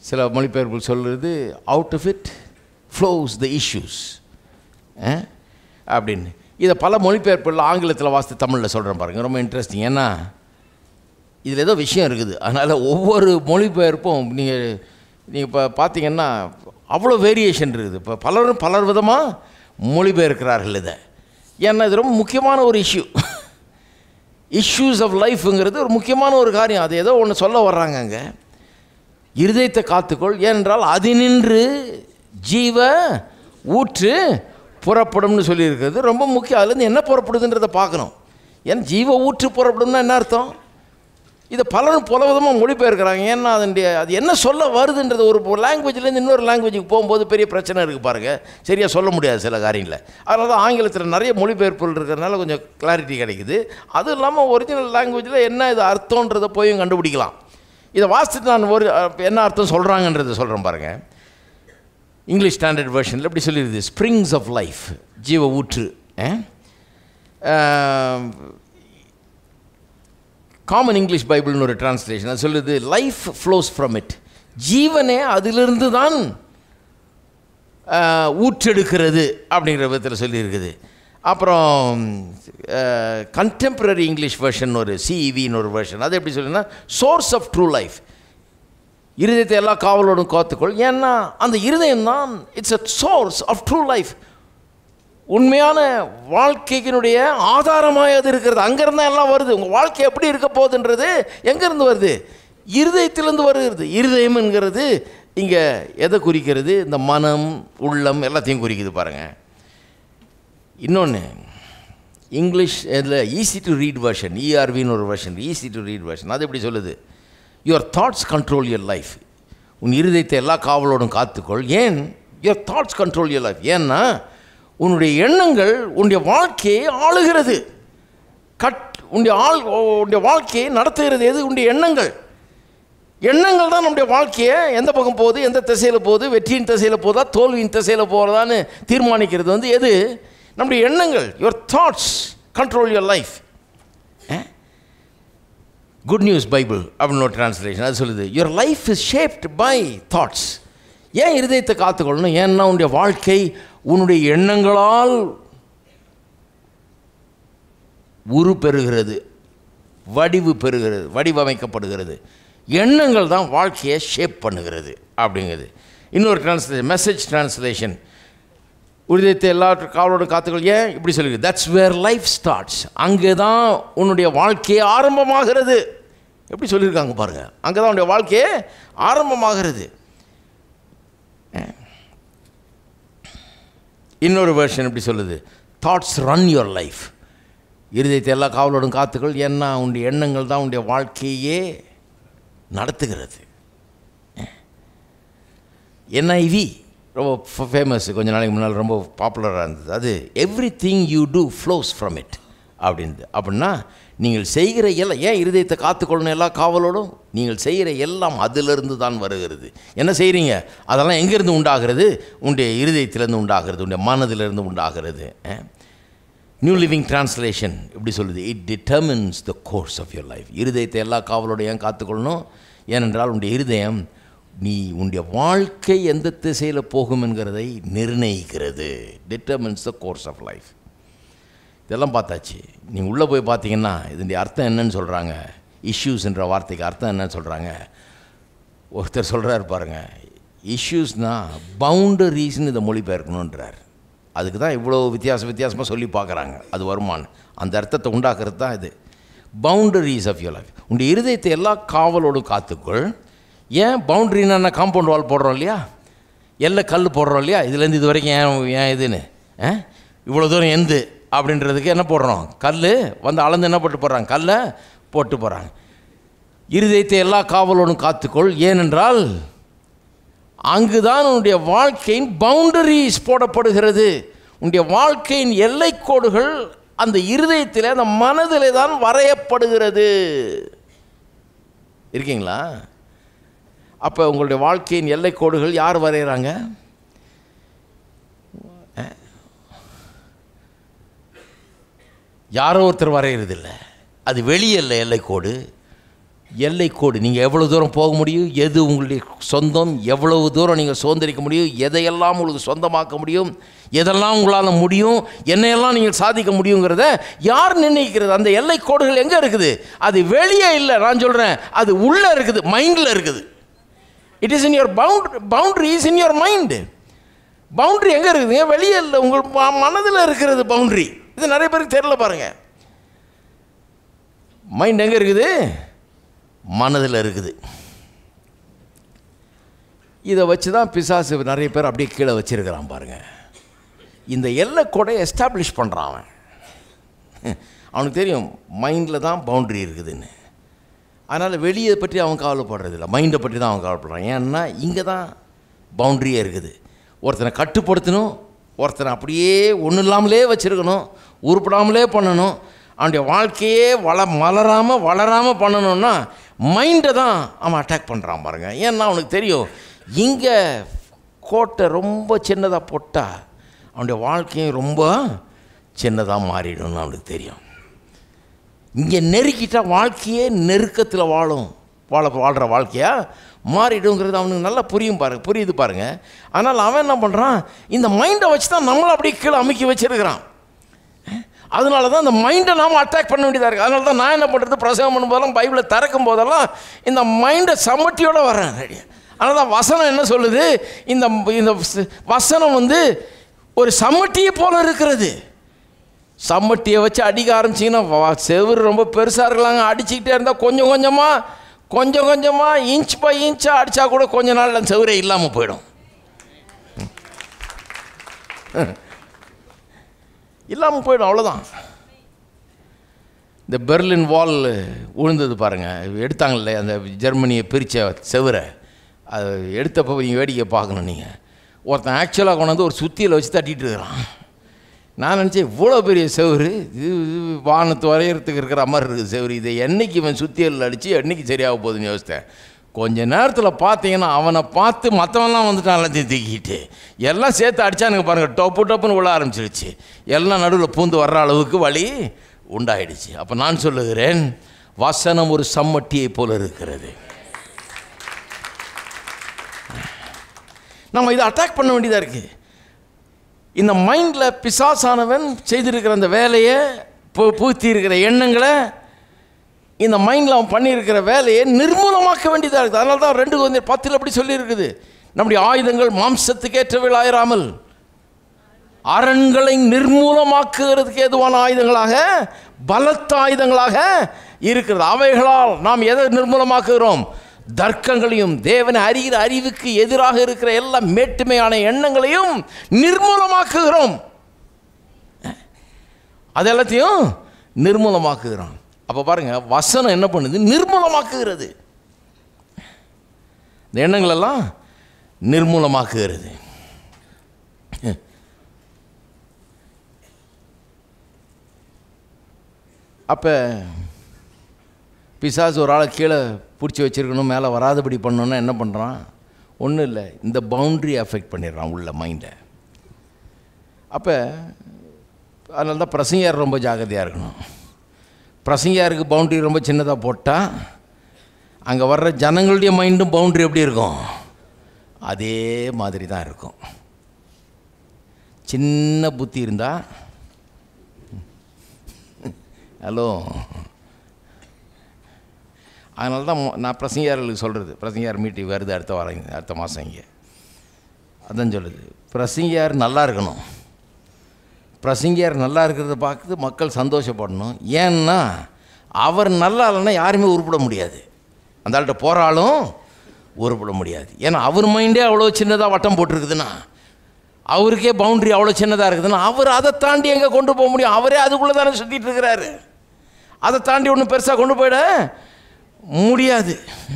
சில மொழிபெயர்ப்புகள் சொல்கிறது out of it flows the issues அப்படின்னு இதை பல மொழிபெயர்ப்புகள் ஆங்கிலத்தில் வாசித்து தமிழில் சொல்கிறேன் பாருங்கள் ரொம்ப இன்ட்ரெஸ்டிங் ஏன்னா இதில் ஏதோ விஷயம் இருக்குது அதனால் ஒவ்வொரு மொழிபெயர்ப்பும் நீங்கள் நீங்கள் இப்போ பார்த்தீங்கன்னா அவ்வளோ வேரியேஷன் இருக்குது இப்போ பலரும் பலர் விதமாக மொழிபெயர்க்கிறார்கள் இதை ஏன்னா இது ரொம்ப முக்கியமான ஒரு இஷ்யூ இஷ்யூஸ் ஆஃப் லைஃப்ங்கிறது ஒரு முக்கியமான ஒரு காரியம் அது ஏதோ ஒன்று சொல்ல வர்றாங்க அங்கே இருதயத்தை காத்துக்கொள் ஏனென்றால் அதினின்று ஜீவ ஊற்று புறப்படும்னு சொல்லியிருக்கிறது ரொம்ப முக்கியம் அதுலேருந்து என்ன புறப்படுதுன்றதை பார்க்கணும் ஏன்னா ஜீவ ஊற்று புறப்படும்னா என்ன அர்த்தம் இதை பலரும் பல விதமாக மொழிபெயர்க்கிறாங்க ஏன்னா அதனுடைய அது என்ன சொல்ல வருதுன்றது ஒரு லாங்குவேஜ்லேருந்து இன்னொரு லாங்குவேஜுக்கு போகும்போது பெரிய பிரச்சனை இருக்குது பாருங்கள் சரியாக சொல்ல முடியாது சில காரியங்களை அதனால தான் ஆங்கிலத்தில் நிறைய மொழிபெயர்ப்புகள் இருக்கிறதுனால கொஞ்சம் கிளாரிட்டி கிடைக்குது அதுவும் இல்லாமல் ஒரிஜினல் லாங்குவேஜில் என்ன இது அர்த்தன்றதை போயும் கண்டுபிடிக்கலாம் இதை வாசித்துட்டு நான் ஒரு அஹ், என்ன அர்த்தம் சொல்கிறாங்கன்றதை சொல்கிறேன் பாருங்கள் இங்கிலீஷ் ஸ்டாண்டர்ட் வெர்ஷனில் இப்படி சொல்லிடுது ஸ்ப்ரிங்ஸ் ஆஃப் லைஃப் ஜீவ ஊற்று காமன் இங்கிலீஷ் பைபிள்னு ஒரு டிரான்ஸ்லேஷன் அது சொல்லுது லைஃப் ஃப்ளோஸ் ஃப்ரம் இட் ஜீவனே அதிலிருந்து தான் ஆஹ், ஊற்றெடுக்கிறது அப்படிங்கிற விதத்தில் சொல்லியிருக்குது அப்புறம் கண்டெம்பரரி இங்கிலீஷ் வெர்ஷன் ஒரு சிஇவின்னு ஒரு வெர்ஷன் அது எப்படி சொல்லுன்னா சோர்ஸ் ஆஃப் ட்ரூ லைஃப் இருதயத்தை எல்லா காவலோடும் காத்துக்கொள் ஏன்னா அந்த இருதயம் தான் it's a source of true life உண்மையான வாழ்க்கையினுடைய ஆதாரமாக அது இருக்கிறது அங்கேருந்து எல்லாம் வருது உங்கள் வாழ்க்கை எப்படி இருக்க போகுதுன்றது எங்கேருந்து வருது இருதயத்திலேருந்து வருகிறது இருதயம்ங்கிறது இங்கே எதை குறிக்கிறது இந்த மனம் உள்ளம் எல்லாத்தையும் குறிக்குது பாருங்கள் இன்னொன்று இங்கிலீஷ் இதில் ஈஸி டு ரீட் வெர்ஷன் இஆர்வின்னு ஒரு version easy to read version அது எப்படி சொல்லுது your thoughts control your life உன் இருதயத்தை எல்லா காவலோடும் காத்துக்கொள் ஏன் your thoughts control your life ஏன்னா உன்னுடைய எண்ணங்கள் உன்னுடைய வாழ்க்கையை ஆளுகிறது கட் உன்னுடைய ஆள் உன்னுடைய வாழ்க்கையை நடத்துகிறது எது உன்னுடைய எண்ணங்கள் எண்ணங்கள் தான் நம்முடைய வாழ்க்கையை எந்த பக்கம் போகுது எந்த திசையில் போகுது வெற்றியின் திசையில் போதா தோல்வியின் திசையில் போகிறதான்னு தீர்மானிக்கிறது வந்து எது நம்முடைய எண்ணங்கள் your thoughts control your life good news Bible அப்படின்னு ஒரு டிரான்ஸ்லேஷன் அது சொல்லுது your life is shaped by thoughts ஏன் இருதயத்தை காத்துக்கொள்ளணும் ஏன்னா உன்னுடைய வாழ்க்கை உன்னுடைய எண்ணங்களால் உரு பெறுகிறது வடிவு பெறுகிறது வடிவமைக்கப்படுகிறது எண்ணங்கள் தான் வாழ்க்கையை ஷேப் பண்ணுகிறது அப்படிங்கிறது இன்னொரு டிரான்ஸ்லேஷன் மெசேஜ் டிரான்ஸ்லேஷன் உரிதத்தை எல்லா காவலோட காத்துக்கள் ஏன் இப்படி சொல்லுது தட்ஸ் வேர் லைஃப் ஸ்டார்ட்ஸ் அங்கே தான் உன்னுடைய வாழ்க்கையே ஆரம்பமாகிறது எப்படி சொல்லியிருக்காங்க பாருங்கள் அங்கே தான் உன்னுடைய வாழ்க்கையே ஆரம்பமாகிறது இன்னொரு வெர்ஷன் எப்படி சொல்லுது தாட்ஸ் ரன் யுவர் லைஃப் இருதயத்தை எல்லா காவலோடும் காத்துக்கள் ஏன்னா உன்னுடைய எண்ணங்கள் தான் உன்னுடைய வாழ்க்கையே நடத்துகிறது என்ஐவி ரொம்ப ஃபேமஸ் கொஞ்ச நாளைக்கு முன்னால் ரொம்ப பாப்புலராக இருந்தது அது everything you do flows from it அப்படின்து அப்படின்னா நீங்கள் செய்கிற எல்லாம் ஏன் இருதயத்தை காத்துக்கொள்ளணும் எல்லா காவலோடும் நீங்கள் செய்கிற எல்லாம் அதிலிருந்து தான் வருகிறது என்ன செய்கிறீங்க அதெல்லாம் எங்கேருந்து உண்டாகிறது உன்னுடைய இருதயத்திலேருந்து உண்டாகிறது உன்னுடைய மனதிலிருந்து உண்டாகிறது நியூ லிவிங் டிரான்ஸ்லேஷன் இப்படி சொல்லுது it determines the course of your life இருதயத்தை எல்லா காவலோட ஏன் காத்துக்கொள்ளணும் ஏனென்றால் உன்னுடைய இருதயம் நீ உன்னுடைய வாழ்க்கை எந்த திசையில் போகும் என்கிறதை நிர்ணயிக்கிறது determines the course of life இதெல்லாம் பார்த்தாச்சு நீங்கள் உள்ளே போய் பார்த்தீங்கன்னா இதனுடைய அர்த்தம் என்னன்னு சொல்கிறாங்க இஷ்யூஸ்ன்ற வார்த்தைக்கு அர்த்தம் என்னன்னு சொல்கிறாங்க ஒருத்தர் சொல்கிறார் பாருங்க இஷ்யூஸ்னால் பவுண்டரிஸ்னு இதை மொழிபெயர்க்கணுன்றார் அதுக்கு தான் இவ்வளோ வித்தியாச வித்தியாசமாக சொல்லி பார்க்குறாங்க அது வருமானு அந்த அர்த்தத்தை உண்டாக்குறது தான் இது பவுண்டரிஸ் ஆஃப் யூர் லைஃப் உங்கள் இருதயத்தை எல்லா காவலோடும் காத்துக்குள் ஏன் பவுண்டரின்னா என்ன காம்பவுண்ட் வால் போடுறோம் இல்லையா எல்லை கல் போடுறோம் இல்லையா இதுலேருந்து இது வரைக்கும் ஏன் ஏன் இதுன்னு ஆ? இவ்வளோ தூரம் எந்து அப்படின்றதுக்கு என்ன போடுறோம் கல் வந்து அளந்து என்ன போட்டு போடுறாங்க கல்லை போட்டு போகிறாங்க இருதயத்தை எல்லா காவலோடும் காத்துக்கொள் ஏனென்றால் அங்குதான் உன்னுடைய வாழ்க்கையின் பவுண்டரிஸ் போடப்படுகிறது உன்னுடைய வாழ்க்கையின் எல்லைக்கோடுகள் அந்த இருதயத்தில் அந்த மனதிலே தான் வரையப்படுகிறது இருக்கீங்களா அப்போ உங்களுடைய வாழ்க்கையின் எல்லைக்கோடுகள் யார் வரைகிறாங்க அஹ்? யாரோ ஒருத்தர் வரைகிறதில்ல அது வெளியே இல்லை எல்லைக்கோடு எல்லைக்கோடு நீங்கள் எவ்வளோ தூரம் போக முடியும் எது உங்களுடைய சொந்தம் எவ்வளவு தூரம் நீங்கள் சுதந்திரிக்க முடியும் எதையெல்லாம் உங்களுக்கு சொந்தமாக்க முடியும் எதெல்லாம் உங்களால் முடியும் என்னையெல்லாம் நீங்கள் சாதிக்க முடியுங்கிறத யார் நிர்ணயிக்கிறது அந்த எல்லைக்கோடுகள் எங்கே இருக்குது அது வெளியே இல்லை நான் சொல்கிறேன் அது உள்ளே இருக்குது மைண்டில் இருக்குது it is in your bound boundary is in your mind boundary எங்கே இருக்குதுங்க வெளியே இல்லை உங்கள் ம- மனதில் இருக்கிறது பவுண்ட்ரி இது நிறைய பேருக்கு தெரியல பாருங்கள் மைண்ட் எங்கே இருக்குது மனதில் இருக்குது இதை வச்சு தான் பிசாசு நிறைய பேர் அப்படியே கீழே வச்சிருக்கிறான் பாருங்க இந்த எல்லை கூட எஸ்டாப்ளிஷ் பண்ணுறான் அவன் அவனுக்கு தெரியும் மைண்டில் தான் பவுண்ட்ரி இருக்குதுன்னு அதனால் வெளியே பற்றி அவன் கவலைப்படுறதில்ல மைண்டை பற்றி தான் அவன் கவலைப்படுறான் ஏன்னா இங்கே தான் பவுண்ட்ரியே இருக்குது ஒருத்தனை கட்டுப்படுத்தணும் ஒருத்தனை அப்படியே ஒன்றும் இல்லாமலே வச்சுருக்கணும் உருப்படாமலே பண்ணணும் அவனுடைய வாழ்க்கையே வள மலராமல் வளராமல் பண்ணணும்னா மைண்டை தான் அவன் அட்டாக் பண்ணுறான் பாருங்க ஏன்னா அவனுக்கு தெரியும் இங்கே கோட்டை ரொம்ப சின்னதாக போட்டால் அவனுடைய வாழ்க்கையும் ரொம்ப சின்னதாக மாறிடும்னு அவனுக்கு தெரியும் இங்கே நெருக்கிட்டா வாழ்க்கையே நெருக்கத்தில் வாழும் வாழ வாழ்கிற வாழ்க்கையா மாறிடுங்கிறது அவனுக்கு நல்லா புரியும் பாருங்க புரியுது பாருங்க ஆனால் அவன் என்ன பண்ணுறான் இந்த மைண்டை வச்சு தான் நம்மளை அப்படியே கீழே அமுக்கி வச்சிருக்கிறான் அதனால தான் இந்த மைண்டை நாம் அட்டாக் பண்ண வேண்டியதாக இருக்குது அதனால தான் நான் என்ன பண்ணுறது பிரசவம் பண்ணும்போதெல்லாம் பைபிளை திறக்கும் போதெல்லாம் இந்த மைண்டை சமட்டியோடு வரேன் ரெடி அதனால தான் வசனம் என்ன சொல்லுது இந்த இந்த வசனம் வந்து ஒரு சமட்டியை போல இருக்கிறது சம்மட்டியை வச்சு அடிக்க ஆரம்பிச்சிங்கன்னா வா- செவுரு ரொம்ப பெருசாக இருக்கலாங்க அடிச்சுக்கிட்டே இருந்தால் கொஞ்சம் கொஞ்சமாக கொஞ்சம் கொஞ்சமாக இன்ச் பை இன்ச்சாக அடித்தா கூட கொஞ்ச நாள் அந்த செவுரே இல்லாமல் போயிடும் இல்லாமல் போயிடும் அவ்வளோதான் இந்த பெர்லின் வால் விழுந்தது பாருங்கள் எடுத்தாங்கல்ல அந்த ஜெர்மனியை பிரித்த செவுரை அது எடுத்தப்போ நீங்கள் வேடிக்கை பார்க்கணும் நீங்கள் ஒருத்தன் ஆக்சுவலாக கொண்டாந்து ஒரு சுத்தியில் வச்சு தட்டிட்டு இருக்கிறான் நான் நினச்சேன் இவ்வளோ பெரிய செவுரு இது இது வானத்து வரையறதுக்கு இருக்கிற மாதிரி இருக்குது செவுரு இதை என்னைக்கு இவன் சுத்தியல் அடித்து என்னைக்கு சரியாக போகுதுன்னு யோசித்தேன் கொஞ்ச நேரத்தில் பார்த்தீங்கன்னா அவனை பார்த்து மற்றவன்லாம் வந்துட்டான் எல்லாத்தையும் தூக்கிட்டு எல்லாம் சேர்த்து அடித்தானுங்க பாருங்கள் டொப்பு டப்புன்னு விழ ஆரம்பிச்சிருச்சு எல்லாம் நடுவில் பூந்து வர்ற அளவுக்கு வழி உண்டாயிடுச்சு அப்போ நான் சொல்லுகிறேன் வசனம் ஒரு சம்மட்டியை போல இருக்கிறது நம்ம இதை அட்டாக் பண்ண வேண்டியதாக இருக்குது இந்த மைண்டில் பிசாசானவன் செய்திருக்கிற அந்த வேலையை பூ பூத்தி இருக்கிற எண்ணங்களை இந்த மைண்டில் அவன் பண்ணியிருக்கிற வேலையை நிர்மூலமாக்க வேண்டியதாக இருக்குது அதனால தான் ரெண்டு கொஞ்சம் பத்தில் அப்படி சொல்லியிருக்குது நம்முடைய ஆயுதங்கள் மாம்சத்துக்கேற்றவைகளாயிராமல் அரண்களை நிர்மூலமாக்குகிறதுக்கு ஏதுவான ஆயுதங்களாக பலத்த ஆயுதங்களாக இருக்கிறது அவைகளால் நாம் எதை நிர்மூலமாக்குகிறோம் தர்க்கங்களையும் தேவனை அறிகிற அறிவுக்கு எதிராக இருக்கிற எல்லா மேட்டுமையான எண்ணங்களையும் நிர்மூலமாக்குகிறோம் அது எல்லாத்தையும் நிர்மூலமாக்குகிறோம் அப்போ பாருங்க வசனம் என்ன பண்ணுது நிர்மூலமாக்குகிறது இந்த எண்ணங்களெல்லாம் நிர்மூலமாக்குகிறது அப்போ பிசாசு ஒரு ஆளை கீழே பிடிச்சி வச்சிருக்கணும் மேலே வராதபடி பண்ணணும்னா என்ன பண்ணுறான் ஒன்றும் இல்லை இந்த பவுண்ட்ரி அஃபெக்ட் பண்ணிடுறான் உள்ள மைண்டை அப்போ அதனால தான் பிரசங்கியார் ரொம்ப ஜாக்கிரதையாக இருக்கணும் பிரசங்கியாருக்கு பவுண்ட்ரி ரொம்ப சின்னதாக போட்டால் அங்கே வர்ற ஜனங்களுடைய மைண்டும் பவுண்ட்ரி எப்படி இருக்கும் அதே மாதிரி தான் இருக்கும் சின்ன புத்தி இருந்தால் ஹலோ அதனால தான் மொ- நான் பிரசங்கியார்களுக்கு சொல்கிறது பிரசங்கியார் மீட்டிங் வருது அடுத்த வாரம் இங்க, அடுத்த மாதம் இங்கே அதான் சொல்லுது பிரசங்கியார் நல்லா இருக்கணும் பிரசங்கியார் நல்லா இருக்கிறத பார்த்து மக்கள் சந்தோஷப்படணும் ஏன்னா அவர் நல்லா இல்லைன்னா யாருமே உருப்பிட முடியாது அந்த ஆள்கிட்ட போகிறாலும் உருப்பிட முடியாது ஏன்னா அவர் மைண்டே அவ்வளோ சின்னதாக வட்டம் போட்டிருக்குதுன்னா அவருக்கே பவுண்ட்ரி அவ்வளோ சின்னதாக இருக்குதுன்னா அவர் அதை தாண்டி எங்கே கொண்டு போக முடியும் அவரே அதுக்குள்ளே தானே சுற்றிட்டு இருக்கிறாரு அதை தாண்டி ஒன்றும் பெருசாக கொண்டு போயிட முடியாது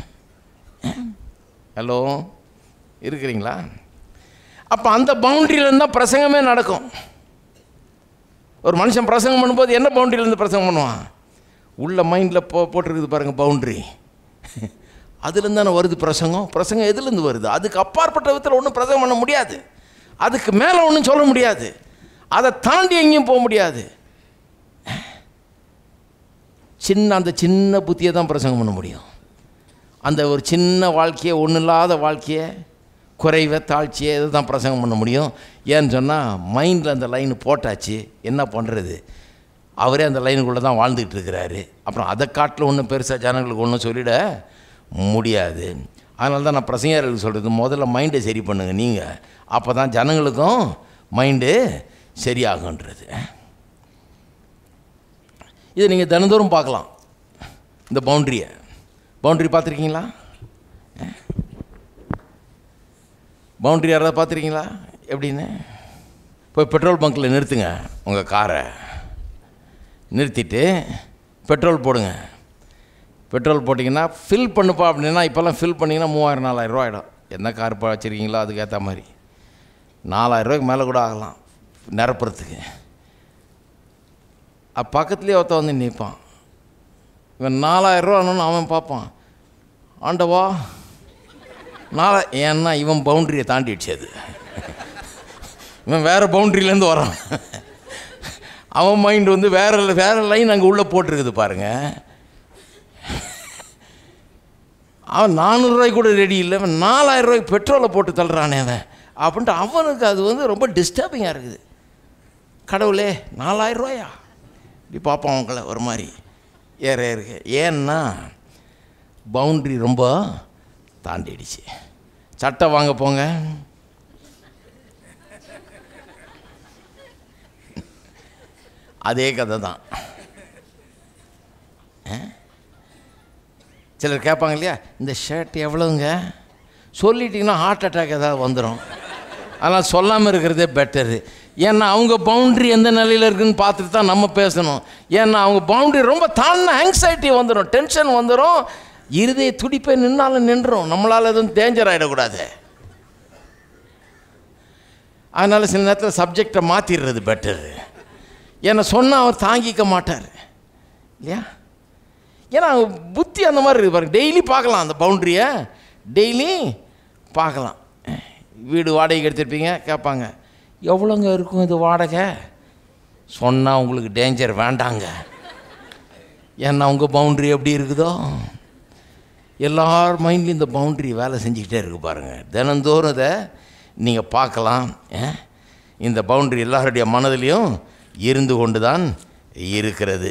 ஹலோ இருக்கிறீங்களா அப்போ அந்த பவுண்ட்ரியிலேருந்து தான் பிரசங்கமே நடக்கும் ஒரு மனுஷன் பிரசங்கம் பண்ணும்போது என்ன பவுண்டரியிலேருந்து பிரசங்கம் பண்ணுவான் உள்ள மைண்டில் போ போட்டிருக்குது பாருங்கள் பவுண்ட்ரி அதுலேருந்து தானே வருது பிரசங்கம் பிரசங்கம் எதுலேருந்து வருது அதுக்கு அப்பாற்பட்ட விதத்தில் ஒன்றும் பிரசங்கம் பண்ண முடியாது அதுக்கு மேலே ஒன்றும் சொல்ல முடியாது அதை தாண்டி எங்கேயும் போக முடியாது சின்ன அந்த சின்ன புத்தியை தான் பிரசங்கம் பண்ண முடியும் அந்த ஒரு சின்ன வாழ்க்கையை ஒன்றும் இல்லாத வாழ்க்கையை குறைவை தாழ்ச்சியை இதை தான் பிரசங்கம் பண்ண முடியும் ஏன்னு சொன்னால் மைண்டில் அந்த லைன் போட்டாச்சு என்ன பண்ணுறது அவரே அந்த லைனுக்குள்ளே தான் வாழ்ந்துக்கிட்டு இருக்கிறாரு அப்புறம் அதை காட்டில் ஒன்றும் பெருசாக ஜனங்களுக்கு ஒன்றும் சொல்லிட முடியாது அதனால தான் நான் பிரசங்கர்களுக்கு சொல்கிறது முதல்ல மைண்டை சரி பண்ணுங்கள் நீங்கள் அப்போ தான் ஜனங்களுக்கும் மைண்டு சரியாகுன்றது இதை நீங்கள் தினந்தோறும் பார்க்கலாம் இந்த பவுண்ட்ரியை பவுண்ட்ரி பார்த்துருக்கீங்களா பவுண்ட்ரி யாராவது பார்த்துருக்கீங்களா எப்படின்னு போய் பெட்ரோல் பங்க்கில் நிறுத்துங்க உங்கள் காரை நிறுத்திட்டு பெட்ரோல் போடுங்க பெட்ரோல் போட்டிங்கன்னா ஃபில் பண்ணுப்பா அப்படின்னா இப்போல்லாம் ஃபில் பண்ணிங்கன்னா மூவாயிரம் நாலாயிரம் ரூபா ஆகிடும் என்ன கார் இப்போ வச்சுருக்கீங்களோ அதுக்கேற்ற மாதிரி நாலாயிரம் ரூபாய்க்கு மேலே கூட ஆகலாம் நிரப்புறதுக்கு அப்போ பக்கத்துலேயே ஒருத்த வந்து நிற்பான் இவன் நாலாயிரம் ரூபான்னு அவன் பார்ப்பான் ஆண்டவா நாலா ஏன்னா இவன் பவுண்ட்ரியை தாண்டிடுச்சு அது இவன் வேறு பவுண்ட்ரிலேருந்து வரான் அவன் மைண்ட் வந்து வேற வேற லைன் அங்கே உள்ளே போட்டிருக்குது பாருங்க அவன் நானூறுரூவாய்க்கு கூட ரெடி இல்லை அவன் நாலாயிரம் ரூபாய்க்கு பெட்ரோலை போட்டு தள்ளுறானே அவன் அப்படின்ட்டு அவனுக்கு அது வந்து ரொம்ப டிஸ்டர்பிங்காக இருக்குது கடவுளே நாலாயிரம் ரூபாயா இப்படி பார்ப்பான் அவங்கள ஒரு மாதிரி ஏற ஏறுக ஏன்னா பவுண்ட்ரி ரொம்ப தாண்டிடுச்சு சட்டை வாங்க போங்க அதே கதை தான் சிலர் கேட்பாங்க இல்லையா இந்த ஷர்ட் எவ்வளோங்க சொல்லிட்டிங்கன்னா ஹார்ட் அட்டாக் ஏதாவது வந்துடும் அதனால் சொல்லாமல் இருக்கிறதே பெட்டரு ஏன்னா அவங்க பவுண்ட்ரி எந்த நிலையில் இருக்குன்னு பார்த்துட்டு தான் நம்ம பேசணும் ஏன்னா அவங்க பவுண்ட்ரி ரொம்ப தாழ்ந்த ஆங்ஸைட்டி வந்துடும் டென்ஷன் வந்துடும் இருதய துடிப்பை நின்னாலும் நின்றுரும் நம்மளால் எதுவும் டேஞ்சர் ஆகிடக்கூடாது அதனால் சில நேரத்தில் சப்ஜெக்டை மாற்றிடுறது பெட்டரு ஏன்னா சொன்னால் அவர் தாங்கிக்க மாட்டார் இல்லையா ஏன்னா அவங்க புத்தி அந்த மாதிரி இருக்கு பாருங்க டெய்லி பார்க்கலாம் அந்த பவுண்ட்ரியை டெய்லி பார்க்கலாம் வீடு வாடகைக்கு எடுத்திருப்பீங்க கேட்பாங்க எவ்வளோங்க இருக்கும் இது வாடகை சொன்னால் உங்களுக்கு டேஞ்சர் வேண்டாங்க ஏன்னா உங்கள் பவுண்ட்ரி எப்படி இருக்குதோ எல்லார் மைண்ட்லேயும் இந்த பவுண்ட்ரி வேலை செஞ்சுக்கிட்டே இருக்கு பாருங்கள் தினந்தோறும் இதை நீங்கள் பார்க்கலாம் ஏன்? இந்த பவுண்ட்ரி எல்லாருடைய மனதிலையும் இருந்து கொண்டு தான் இருக்கிறது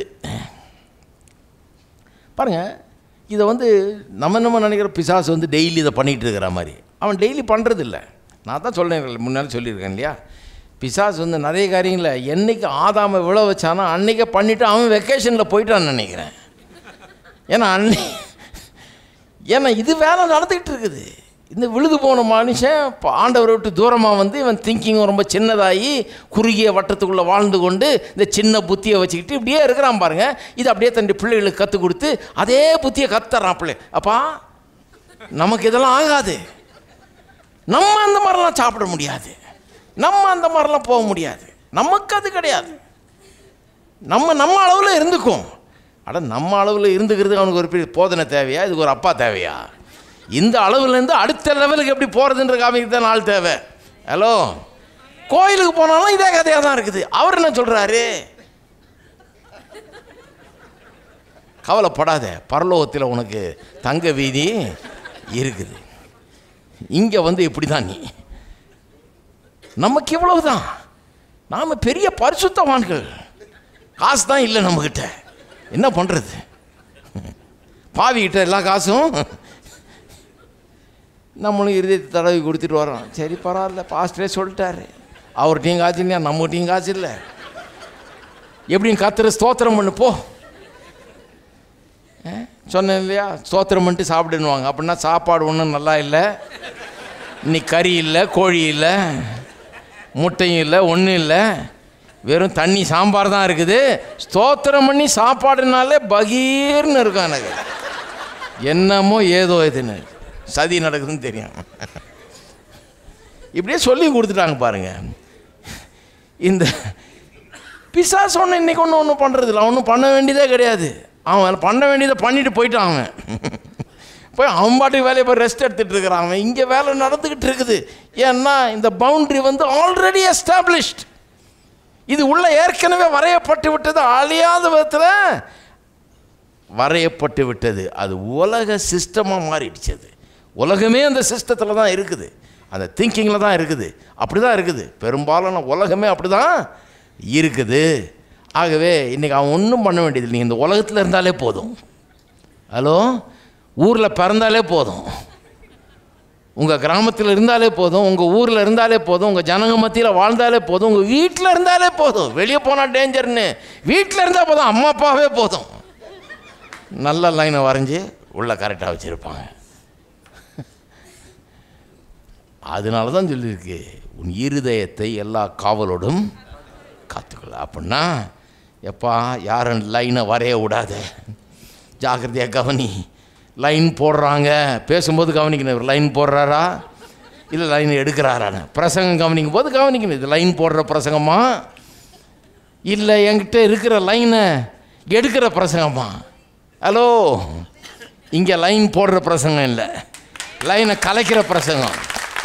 பாருங்கள் இதை வந்து நம்ம நம்ம நினைக்கிற பிசாசு வந்து டெய்லி இதை பண்ணிகிட்டு இருக்கிற மாதிரி அவன் டெய்லி பண்ணுறதில்ல நான் தான் சொல்லேன் முன்னாடி சொல்லியிருக்கேன் இல்லையா பிசாசு வந்து நிறைய காரியங்களை என்னைக்கு ஆதாம விழ வச்சானோ அன்றைக்கே பண்ணிவிட்டு அவன் வெக்கேஷனில் போயிட்டான்னு நினைக்கிறேன் ஏன்னா அன்னை ஏன்னா இது வேலை நடந்துக்கிட்டு இருக்குது இந்த விழுது போன மனுஷன் இப்போ ஆண்டவரை விட்டு தூரமாக வந்து இவன் திங்கிங்கும் ரொம்ப சின்னதாகி குறுகிய வட்டத்துக்குள்ளே வாழ்ந்து கொண்டு இந்த சின்ன புத்தியை வச்சுக்கிட்டு இப்படியே இருக்கிறான் பாருங்க இது அப்படியே தன்னுடைய பிள்ளைகளுக்கு கற்றுக் கொடுத்து அதே புத்தியை கத்துறான் பிள்ளை அப்பா நமக்கு இதெல்லாம் ஆகாது நம்ம அந்த மாதிரிலாம் சாப்பிட முடியாது நம்ம அந்த மாதிரிலாம் போக முடியாது நமக்கு அது கிடையாது நம்ம நம்ம அளவில் இருந்துக்கும் அட நம்ம அளவில் இருந்துக்கிறது அவனுக்கு ஒரு பெரிய போதனை தேவையா இதுக்கு ஒரு அப்பா தேவையா இந்த அளவுலேருந்து அடுத்த லெவலுக்கு எப்படி போகிறதுன்ற காமிக்கு தான் ஆள் தேவை ஹலோ கோயிலுக்கு போனாலும் இதே கதையாக தான் இருக்குது அவர் என்ன சொல்கிறாரு கவலைப்படாத பரலோகத்தில் உனக்கு தங்க வீதி இருக்குது இங்கே வந்து இப்படி தான் நீ நமக்கு இவ்வளவுதான் நாம் பெரிய பரிசுத்தவான்கள் காசு தான் இல்லை நம்மக்கிட்ட என்ன பண்ணுறது பாவிக்கிட்ட எல்லா காசும் நம்மளும் இருதயத்தை தடவி கொடுத்துட்டு வரோம் சரி பரவாயில்ல பாஸ்டரே சொல்லிட்டாரு அவர்கிட்டையும் காசு இல்லையா நம்மகிட்டையும் காசு இல்லை எப்படின்னு கத்துற ஸ்தோத்திரம் பண்ணு போ ஆ? சொன்னேன் இல்லையா ஸ்தோத்திரம் பண்ணிட்டு சாப்பிடுன்னுவாங்க அப்படின்னா சாப்பாடு ஒன்றும் நல்லா இல்லை இன்னைக்கு கறி இல்லை கோழி இல்லை முட்டையும் இல்லை ஒன்றும் இல்லை வெறும் தண்ணி சாம்பார் தான் இருக்குது ஸ்தோத்திரம் பண்ணி சாப்பாடுனாலே பகீர்னு இருக்கும் எனக்கு என்னமோ ஏதோ இதுன்னு சதி நடக்குதுன்னு தெரியும் இப்படியே சொல்லி கொடுத்துட்டாங்க பாருங்க இந்த பிசாசு ஒன்று இன்றைக்கி ஒன்றும் ஒன்றும் பண்ணுறதில்ல ஒன்றும் பண்ண வேண்டியதே கிடையாது அவன் பண்ண வேண்டியதை பண்ணிட்டு போயிட்டான் அவன் போய் அவன் பாட்டுக்கு வேலையை போய் ரெஸ்ட் எடுத்துகிட்டு இருக்கிறான் அவன் இங்கே வேலை நடந்துக்கிட்டு இருக்குது ஏன்னா இந்த பவுண்ட்ரி வந்து ஆல்ரெடி எஸ்டாப்ளிஷ்ட் இது உள்ள ஏற்கனவே வரையப்பட்டு விட்டது அழியாத விதத்தில் வரையப்பட்டு விட்டது அது உலக சிஸ்டமாக மாறிடுச்சு அது உலகமே அந்த சிஸ்டத்தில் தான் இருக்குது அந்த திங்கிங்கில் தான் இருக்குது அப்படி தான் இருக்குது பெரும்பாலான உலகமே அப்படி தான் இருக்குது ஆகவே இன்றைக்கி அவன் ஒன்றும் பண்ண வேண்டியது நீங்கள் இந்த உலகத்தில் இருந்தாலே போதும் ஹலோ ஊரில் பிறந்தாலே போதும் உங்கள் கிராமத்தில் இருந்தாலே போதும் உங்கள் ஊரில் இருந்தாலே போதும் உங்கள் ஜனங்க மத்தியில் வாழ்ந்தாலே போதும் உங்கள் வீட்டில் இருந்தாலே போதும் வெளியே போனால் டேஞ்சர்னு வீட்டில் இருந்தால் போதும் அம்மா அப்பாவே போதும் நல்ல லைனை வரைஞ்சி உள்ள கரெக்டாக வச்சுருப்பாங்க அதனால தான் சொல்லியிருக்கு உன் இருதயத்தை எல்லா காவலோடும் காத்துக்கொள்ள அப்படின்னா எப்பா யாரும் லைனை வரைய விடாத ஜாக்கிரதையாக கவனி லைன் போடுறாங்க பேசும்போது கவனிக்கணும் இவர் லைன் போடுறாரா இல்லை லைன் எடுக்கிறாரான்னு பிரசங்கம் கவனிக்கும் போது கவனிக்கணும் இது லைன் போடுற பிரசங்கமா இல்லை என்கிட்ட இருக்கிற லைனை எடுக்கிற பிரசங்கமா ஹலோ இங்கே லைன் போடுற பிரசங்கம் இல்லை லைனை கலைக்கிற பிரசங்கம்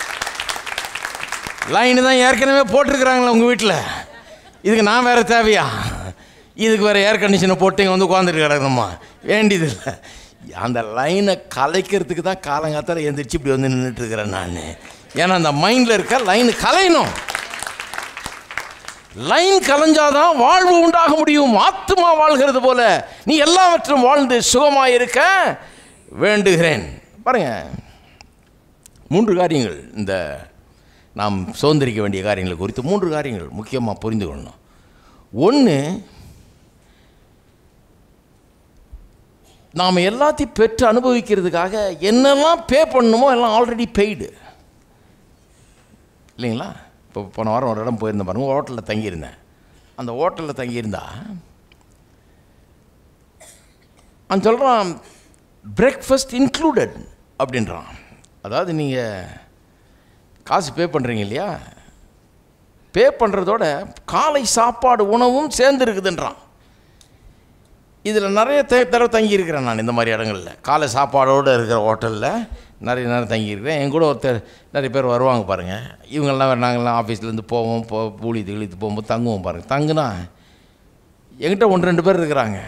லைன் தான் ஏற்கனவே போட்டிருக்கிறாங்களே உங்கள் வீட்டில் இதுக்கு நான் வேறு தேவையா இதுக்கு வேறு ஏர் கண்டிஷனை போட்டு இங்கே வந்து உட்காந்துட்டு கிடக்கணுமா வேண்டியதில்லை அந்த லைனை கலைக்கிறதுக்கு தான் காலங்காத்தால எந்திரிச்சு இப்படி வந்து நின்றுட்டு இருக்கிறேன் நான் ஏன்னா அந்த மைண்டில் இருக்க லைன் கலையணும் லைன் கலைஞ்சாதான் வாழ்வு உண்டாக முடியும் ஆத்மா வாழ்கிறது போல நீ எல்லாவற்றும் வாழ்ந்து சுகமாக இருக்க வேண்டுகிறேன் பாருங்க மூன்று காரியங்கள் இந்த நாம் சுதந்திரிக்க வேண்டிய காரியங்களை குறித்து மூன்று காரியங்கள் முக்கியமாக புரிந்து கொள்ளணும் ஒன்று நாம் எல்லாத்தையும் பெற்று அனுபவிக்கிறதுக்காக என்னெல்லாம் பே பண்ணணுமோ எல்லாம் ஆல்ரெடி பெய்டு இல்லைங்களா இப்போ போன வாரம் ஒரு இடம் போயிருந்தேன் பாருங்க ஹோட்டலில் தங்கியிருந்தேன் அந்த ஹோட்டலில் தங்கியிருந்தா அவன் சொல்கிறான் பிரேக்ஃபாஸ்ட் இன்க்ளூடட் அப்படின்றான் அதாவது நீங்கள் காசு பே பண்ணுறீங்க இல்லையா பே பண்ணுறதோட காலை சாப்பாடு உணவும் சேர்ந்து இருக்குதுன்றான் இதில் நிறைய தே தடவை தங்கியிருக்கிறேன் நான் இந்த மாதிரி இடங்களில் காலை சாப்பாடோடு இருக்கிற ஹோட்டலில் நிறைய நேரம் தங்கியிருக்கிறேன் என் கூட ஒருத்தர் நிறைய பேர் வருவாங்க பாருங்கள் இவங்கெல்லாம் வேறு நாங்கள்லாம் ஆஃபீஸ்லேருந்து போவோம் போ ஊழி இழுத்து போகும்போது தங்குவோம் பாருங்கள் தங்குனா என்கிட்ட ஒன்று ரெண்டு பேர் இருக்கிறாங்க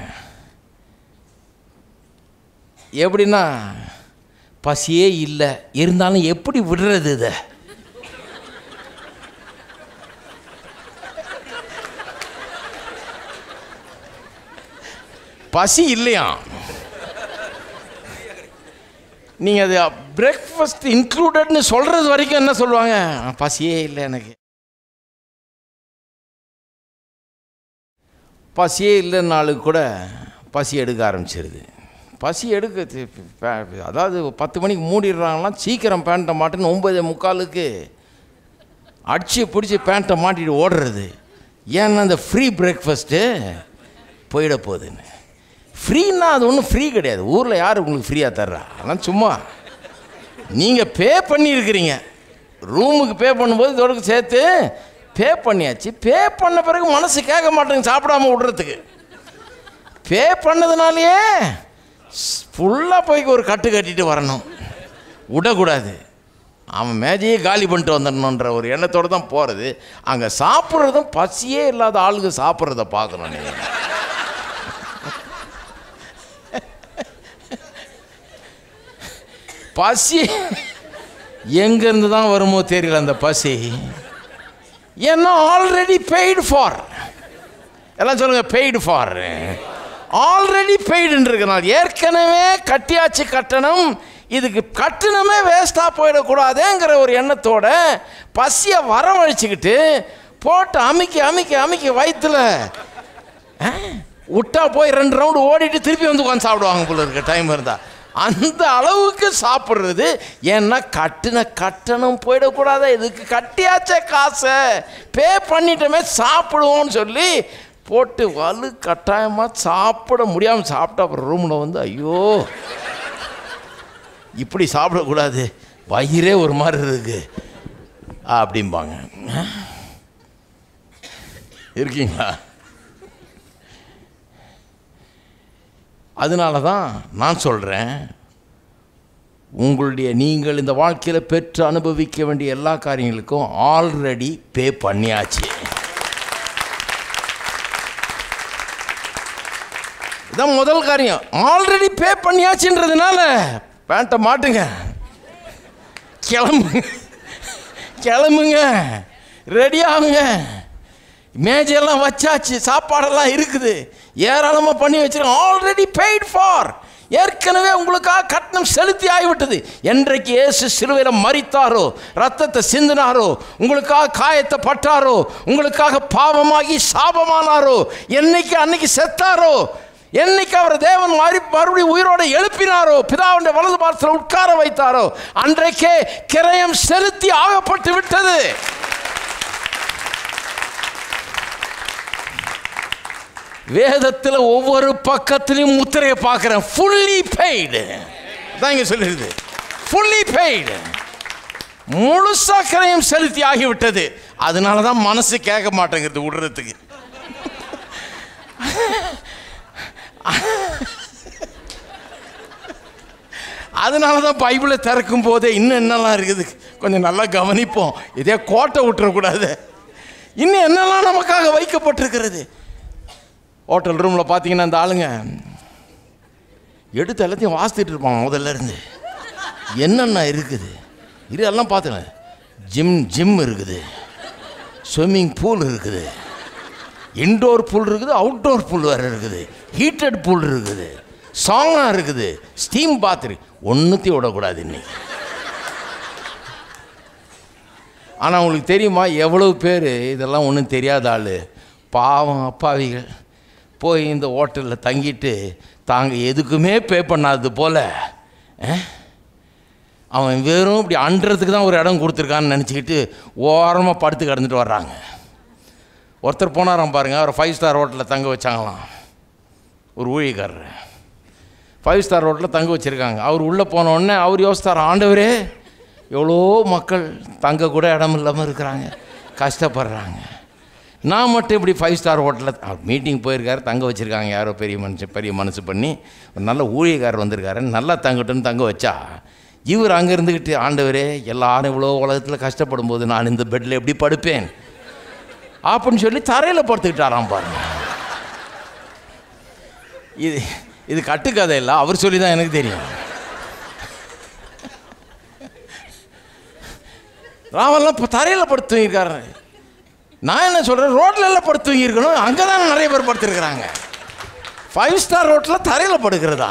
எப்படின்னா பசியே இல்லை இருந்தாலும் எப்படி விடுறது இதை பசி இல்லையா நீங்கள் அது பிரேக்ஃபாஸ்ட் இன்க்ளூடட்னு சொல்கிறது வரைக்கும் என்ன சொல்லுவாங்க பசியே இல்லை எனக்கு பசியே இல்லைன்னாலும் கூட பசி எடுக்க ஆரம்பிச்சிருது பசி எடுக்க தி- ப- அதாவது பத்து மணிக்கு மூடிடுறாங்களாம் சீக்கிரம் பேண்ட்டை மாட்டுன்னு ஒம்பது முக்காலுக்கு அடிச்சு பிடிச்சி பேண்ட்டை மாட்டிட்டு ஓடுறது ஏன்னா அந்த ஃப்ரீ பிரேக்ஃபாஸ்ட்டு போயிட போகுதுன்னு ஃப்ரீன்னா அது ஒன்றும் ஃப்ரீ கிடையாது ஊரில் யார் உங்களுக்கு ஃப்ரீயாக தர்றா அதெல்லாம் சும்மா நீங்கள் பே பண்ணியிருக்கிறீங்க ரூமுக்கு பே பண்ணும்போது இதோட சேர்த்து பே பண்ணியாச்சு பே பண்ண பிறகு மனசு கேட்க மாட்டேங்க சாப்பிடாம விடுறதுக்கு பே பண்ணதுனாலேயே ஃபுல்லாக போய் ஒரு கட்டு கட்டிட்டு வரணும் விடக்கூடாது அவன் மேஜையே காலி பண்ணிட்டு வந்துடணுன்ற ஒரு எண்ணத்தோடு தான் போகிறது அங்கே சாப்பிட்றதும் பசியே இல்லாத ஆளுங்க சாப்பிட்றத பார்க்கணும் நீங்கள் பசி எங்கேருந்து தான் வருமோ தெரியல அந்த பசி ஏன்னா ஆல்ரெடி பெய்டு ஃபார் எல்லாம் சொல்லுங்க பெய்டு ஃபார் ஆல்ரெடி பெய்டுன்னு இருக்கனால ஏற்கனவே கட்டியாச்சு கட்டணம் இதுக்கு கட்டணமே வேஸ்ட்டாக போயிடக்கூடாதுங்கிற ஒரு எண்ணத்தோட பசியை வரவழைச்சிக்கிட்டு போட்டு அமுக்கி அமுக்கி அமுக்கி வயிற்றுல விட்டா போய் ரெண்டு ரவுண்டு ஓடிட்டு திருப்பி வந்து உட்காந்து சாப்பிடுவாங்க போல இருக்க டைம் இருந்தால் அந்த அளவுக்கு சாப்பிட்றது ஏன்னா கட்டின கட்டணம் போயிடக்கூடாது இதுக்கு கட்டியாச்சே காசை பே பண்ணிட்டோமே சாப்பிடுவோம்னு சொல்லி போட்டு வலு கட்டாயமாக சாப்பிட முடியாமல் சாப்பிட்டா அப்புறம் ரூமில் வந்து ஐயோ இப்படி சாப்பிடக்கூடாது வயிறே ஒரு மாதிரி இருக்கு அப்படிம்பாங்க இருக்கீங்களா அதனால தான் நான் சொல்கிறேன் உங்களுடைய நீங்கள் இந்த வாழ்க்கையில் பெற்று அனுபவிக்க வேண்டிய எல்லா காரியங்களுக்கும் ஆல்ரெடி பே பண்ணியாச்சு இதான் முதல் காரியம் ஆல்ரெடி பே பண்ணியாச்சுன்றதுனால பேண்ட்டை மாட்டுங்க கிளம்புங்க கிளம்புங்க ரெடி ஆகுங்க மேஜையெல்லாம் வச்சாச்சு சாப்பாடெல்லாம் இருக்குது ஏராளமாக பண்ணி வச்சிருக்கோம் ஆல்ரெடி பெய்ட் ஃபார் ஏற்கனவே உங்களுக்காக கட்டணம் செலுத்தி ஆகிவிட்டது என்றைக்கு இயேசு சிலுவையில் மறித்தாரோ ரத்தத்தை சிந்தினாரோ உங்களுக்காக காயத்தை பட்டாரோ உங்களுக்காக பாவமாகி சாபமானாரோ என்னைக்கு அன்னைக்கு செத்தாரோ என்னைக்கு அவர் தேவன் மறு மறுபடியும் உயிரோடு எழுப்பினாரோ பிதாவுடைய வலது பாரத்தில் உட்கார வைத்தாரோ அன்றைக்கே கிரயம் செலுத்தி ஆகப்பட்டு விட்டது வேதத்தில் ஒவ்வொரு பக்கத்திலையும் முத்திரையை பார்க்குறேன் ஃபுல்லி பெய்டு தான் இங்கே சொல்லிடுது ஃபுல்லி பெய்டு முழுசா கிரயம் செலுத்தி ஆகிவிட்டது அதனால தான் மனசு கேட்க மாட்டேங்கிறது விடுறதுக்கு அதனால தான் பைபிளை திறக்கும் போதே இன்னும் என்னெல்லாம் இருக்குது கொஞ்சம் நல்லா கவனிப்போம் இதே கோட்டை விட்டுறக்கூடாது இன்னும் என்னெல்லாம் நமக்காக வைக்கப்பட்டிருக்கிறது ஹோட்டல் ரூமில் பார்த்தீங்கன்னா இந்த ஆளுங்க எடுத்து எல்லாத்தையும் வாசித்துட்டு இருப்பான் முதல்ல இருந்து என்னென்ன இருக்குது இது எல்லாம் பார்த்துங்க ஜிம் ஜிம் இருக்குது ஸ்விம்மிங் பூல் இருக்குது இன்டோர் பூல் இருக்குது அவுட்டோர் பூல் வேறு இருக்குது ஹீட்டட் பூல் இருக்குது சாங்கா இருக்குது ஸ்டீம் பாத் இருக்கு ஒன்றுத்தையும் விடக்கூடாது இன்னைக்கு ஆனால் உங்களுக்கு தெரியுமா எவ்வளவு பேர் இதெல்லாம் ஒன்றும் தெரியாத ஆள் பாவம் அப்பாவிகள் போய் இந்த ஹோட்டலில் தங்கிட்டு தாங்க எதுக்குமே பே பண்ணாதது போல் அவன் வெறும் இப்படி அண்டுறதுக்கு தான் ஒரு இடம் கொடுத்துருக்கான்னு நினச்சிக்கிட்டு ஓரமாக படுத்து கிடந்துட்டு வர்றாங்க ஒருத்தர் போனாராம் பாருங்க அவர் ஃபைவ் ஸ்டார் ஹோட்டலில் தங்க வச்சாங்களாம் ஒரு ஊழியக்காரர் ஃபைவ் ஸ்டார் ஹோட்டலில் தங்க வச்சுருக்காங்க அவர் உள்ளே போன உடனே அவர் யோசித்தார் ஆண்டவரே எவ்வளோ மக்கள் தங்க கூட இடம் இல்லாமல் இருக்கிறாங்க கஷ்டப்படுறாங்க நான் மட்டும் இப்படி ஃபைவ் ஸ்டார் ஹோட்டலில் மீட்டிங் போயிருக்காரு தங்க வச்சுருக்காங்க யாரோ பெரிய மனுஷன் பெரிய மனசு பண்ணி ஒரு நல்ல ஊழியக்காரர் வந்திருக்காரு நல்லா தங்கட்டுன்னு தங்க வச்சா இவர் அங்கே இருந்துக்கிட்டு ஆண்டவரே எல்லாரும் இவ்வளோ உலகத்தில் கஷ்டப்படும் போது நான் இந்த பெட்டில் எப்படி படுப்பேன் அப்படின்னு சொல்லி தரையில் படுத்துக்கிட்டாராம் பாருங்க இது இது கட்டுக்கதை இல்லை அவர் சொல்லி தான் எனக்கு தெரியும் ராவெல்லாம் இப்போ தரையில் படுத்து தூங்கியிருக்காரு நான் என்ன சொல்கிறேன் ரோட்டில் எல்லாம் படுத்து தூங்கியிருக்கணும் அங்கே தான் நிறைய பேர் படுத்துருக்குறாங்க ஃபைவ் ஸ்டார் ரோட்டில் தரையில் படுக்கிறதா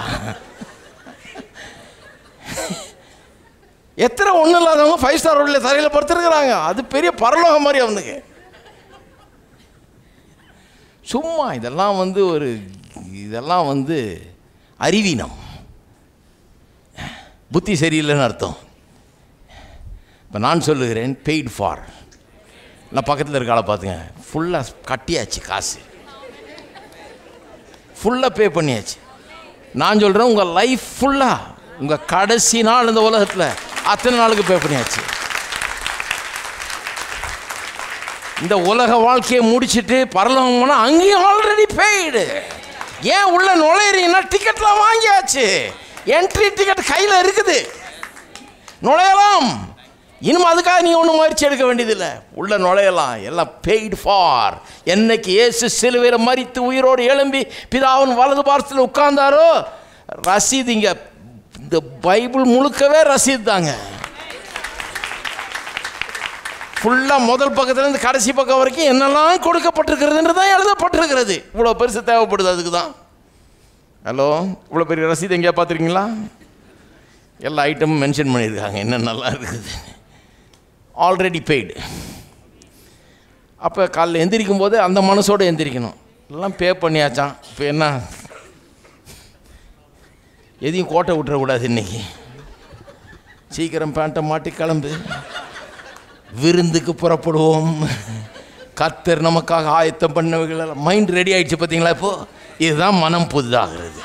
எத்தனை ஒன்றும் இல்லாதவங்க ஃபைவ் ஸ்டார் ரோட்டில் தரையில் படுத்துருக்குறாங்க அது பெரிய பரலோகம் மாதிரி அவனுக்கு சும்மா இதெல்லாம் வந்து ஒரு இதெல்லாம் வந்து அறிவீனம் புத்தி சரியில்லைன்னு அர்த்தம் இப்போ நான் சொல்லுகிறேன் பெய்ட் ஃபார் நான் பக்கத்தில் இருக்க ஆளை பார்த்துங்க ஃபுல்லாக கட்டியாச்சு காசு ஃபுல்லாக பே பண்ணியாச்சு நான் சொல்கிறேன் உங்கள் லைஃப் ஃபுல்லாக உங்கள் கடைசி நாள் இந்த உலகத்தில் அத்தனை நாளுக்கு பே பண்ணியாச்சு இந்த உலக வாழ்க்கையை முடிச்சிட்டு பரலோகம் போனால் அங்கேயும் ஆல்ரெடி பெய்டு ஏன் உள்ள நுழையிறீங்கன்னா டிக்கெட்லாம் வாங்கியாச்சு என்ட்ரி டிக்கெட் கையில் இருக்குது நுழையலாம் இனிமே அதுக்காக நீ ஒன்றும் முயற்சி எடுக்க வேண்டியதில்லை உள்ள நுழையலாம் எல்லாம் பெய்டு ஃபார் என்னைக்கு இயேசு சிலுவையில் மறித்து உயிரோடு எழும்பி பிதாவின் வலது பாரத்தில் உட்கார்ந்தாரோ ரசீது இங்கே இந்த பைபிள் முழுக்கவே ரசீது தாங்க ஃபுல்லாக முதல் பக்கத்துலேருந்து கடைசி பக்கம் வரைக்கும் என்னெல்லாம் கொடுக்கப்பட்டிருக்கிறதுன்றது தான் எழுதப்பட்டிருக்கிறது இவ்வளோ பெருசு தேவைப்படுது அதுக்கு தான் ஹலோ இவ்வளோ பெரிய ரசீது எங்கேயா பார்த்துருக்கீங்களா எல்லா ஐட்டமும் மென்ஷன் பண்ணியிருக்காங்க என்னென்னலாம் இருக்குது ஆல்ரெடி பெய்டு அப்போ காலைல எந்திரிக்கும் போது அந்த மனசோடு எந்திரிக்கணும் எல்லாம் பே பண்ணியாச்சான் இப்போ என்ன எதையும் கோட்டை விட்டுறக்கூடாது இன்னைக்கு சீக்கிரம் பேண்ட்டை மாட்டி கிளம்பு விருந்துக்கு புறப்படுவோம் கத்தர் நமக்காக ஆயத்தம் பண்ணவைகள் மைண்ட் ரெடி ஆயிடுச்சு பார்த்தீங்களா இப்போ இதுதான் மனம் புதிதாகிறது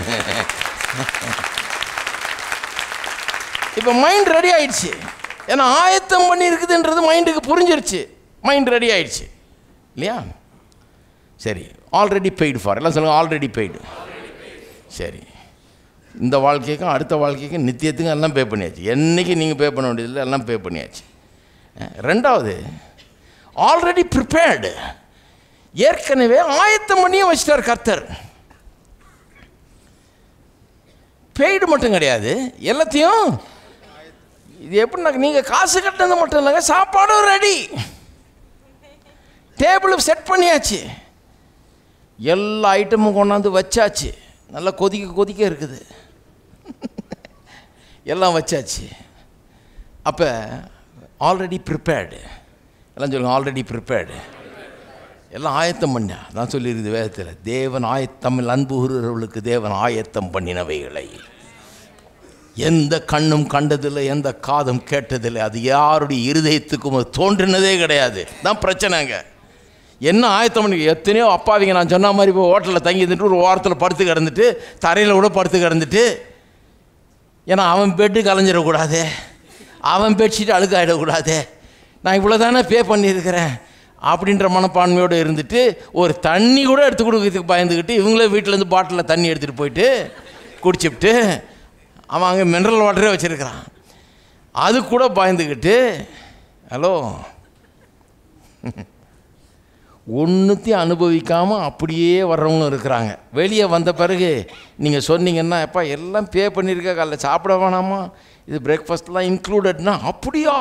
இப்போ மைண்ட் ரெடி ஆயிடுச்சு ஏன்னா ஆயத்தம் பண்ணி இருக்குதுன்றது மைண்டுக்கு புரிஞ்சிருச்சு மைண்ட் ரெடி ஆயிடுச்சு இல்லையா சரி ஆல்ரெடி பெய்டு ஃபார் எல்லாம் சொல்லுங்கள் ஆல்ரெடி பெய்டு சரி இந்த வாழ்க்கைக்கும் அடுத்த வாழ்க்கைக்கும் நித்தியத்துக்கும் எல்லாம் பே பண்ணியாச்சு என்றைக்கு நீங்கள் பே பண்ண வேண்டியதில்லை எல்லாம் பே பண்ணியாச்சு அஹ், ரெண்டாவது ஆல்ரெடி ப்ரிப்பேர்டு ஏற்கனவே ஆயத்தம் பண்ணியே வச்சிட்டார் கர்த்தர் பெய்டு மட்டும் கிடையாது எல்லாத்தையும் இது எப்படின்னா நீங்கள் காசு கட்டினது மட்டும் இல்லைங்க சாப்பாடும் ரெடி டேபிள் செட் பண்ணியாச்சு எல்லா ஐட்டமும் கொண்டாந்து வச்சாச்சு நல்லா கொதிக்க கொதிக்க இருக்குது எல்லாம் வச்சாச்சு அப்போ ஆல்ரெடி ப்ரிப்பேர்டு எல்லாம் சொல்லுங்க ஆல்ரெடி ப்ரிப்பேர்டு எல்லாம் ஆயத்தம் பண்ண நான் சொல்லியிருக்குது வேதத்தில் தேவன் ஆயத்தமில் அன்பு கூறுகிறவர்களுக்கு தேவன் ஆயத்தம் பண்ணினவைகளை எந்த கண்ணும் கண்டதில்லை எந்த காதும் கேட்டதில்லை அது யாருடைய இருதயத்துக்கும் அது தோன்றினதே கிடையாது தான் பிரச்சனைங்க என்ன ஆயத்தம் பண்ணி எத்தனையோ அப்பாவிங்க நான் சொன்ன மாதிரி இப்போ ஹோட்டலில் தங்கி இருந்துட்டு ஒரு ஓரத்தில் படுத்து கிடந்துட்டு தரையில் கூட படுத்து கிடந்துட்டு ஏன்னா அவன் பெட்டு கலைஞ்சிடக்கூடாதே அவன் பெட்ஷீட் அழுக்காயிடக்கூடாதே நான் இவ்வளோ தானே பே பண்ணியிருக்கிறேன் அப்படின்ற மனப்பான்மையோடு இருந்துட்டு ஒரு தண்ணி கூட எடுத்து கொடுக்கறதுக்கு பயந்துக்கிட்டு இவங்களே வீட்டிலேருந்து பாட்டிலில் தண்ணி எடுத்துகிட்டு போயிட்டு குடிச்சுப்ட்டு அவன் அங்கே மினரல் வாட்டரே வச்சுருக்கிறான் அது கூட பயந்துக்கிட்டு ஹலோ ஒன்றுத்தையும் அனுபவிக்காமல் அப்படியே வர்றவங்களும் இருக்கிறாங்க வெளியே வந்த பிறகு நீங்கள் சொன்னீங்கன்னா எப்பா எல்லாம் பே பண்ணியிருக்க காலைல சாப்பிட வேணாமா இது பிரேக்ஃபாஸ்ட்லாம் இன்க்ளூடட்னா அப்படியா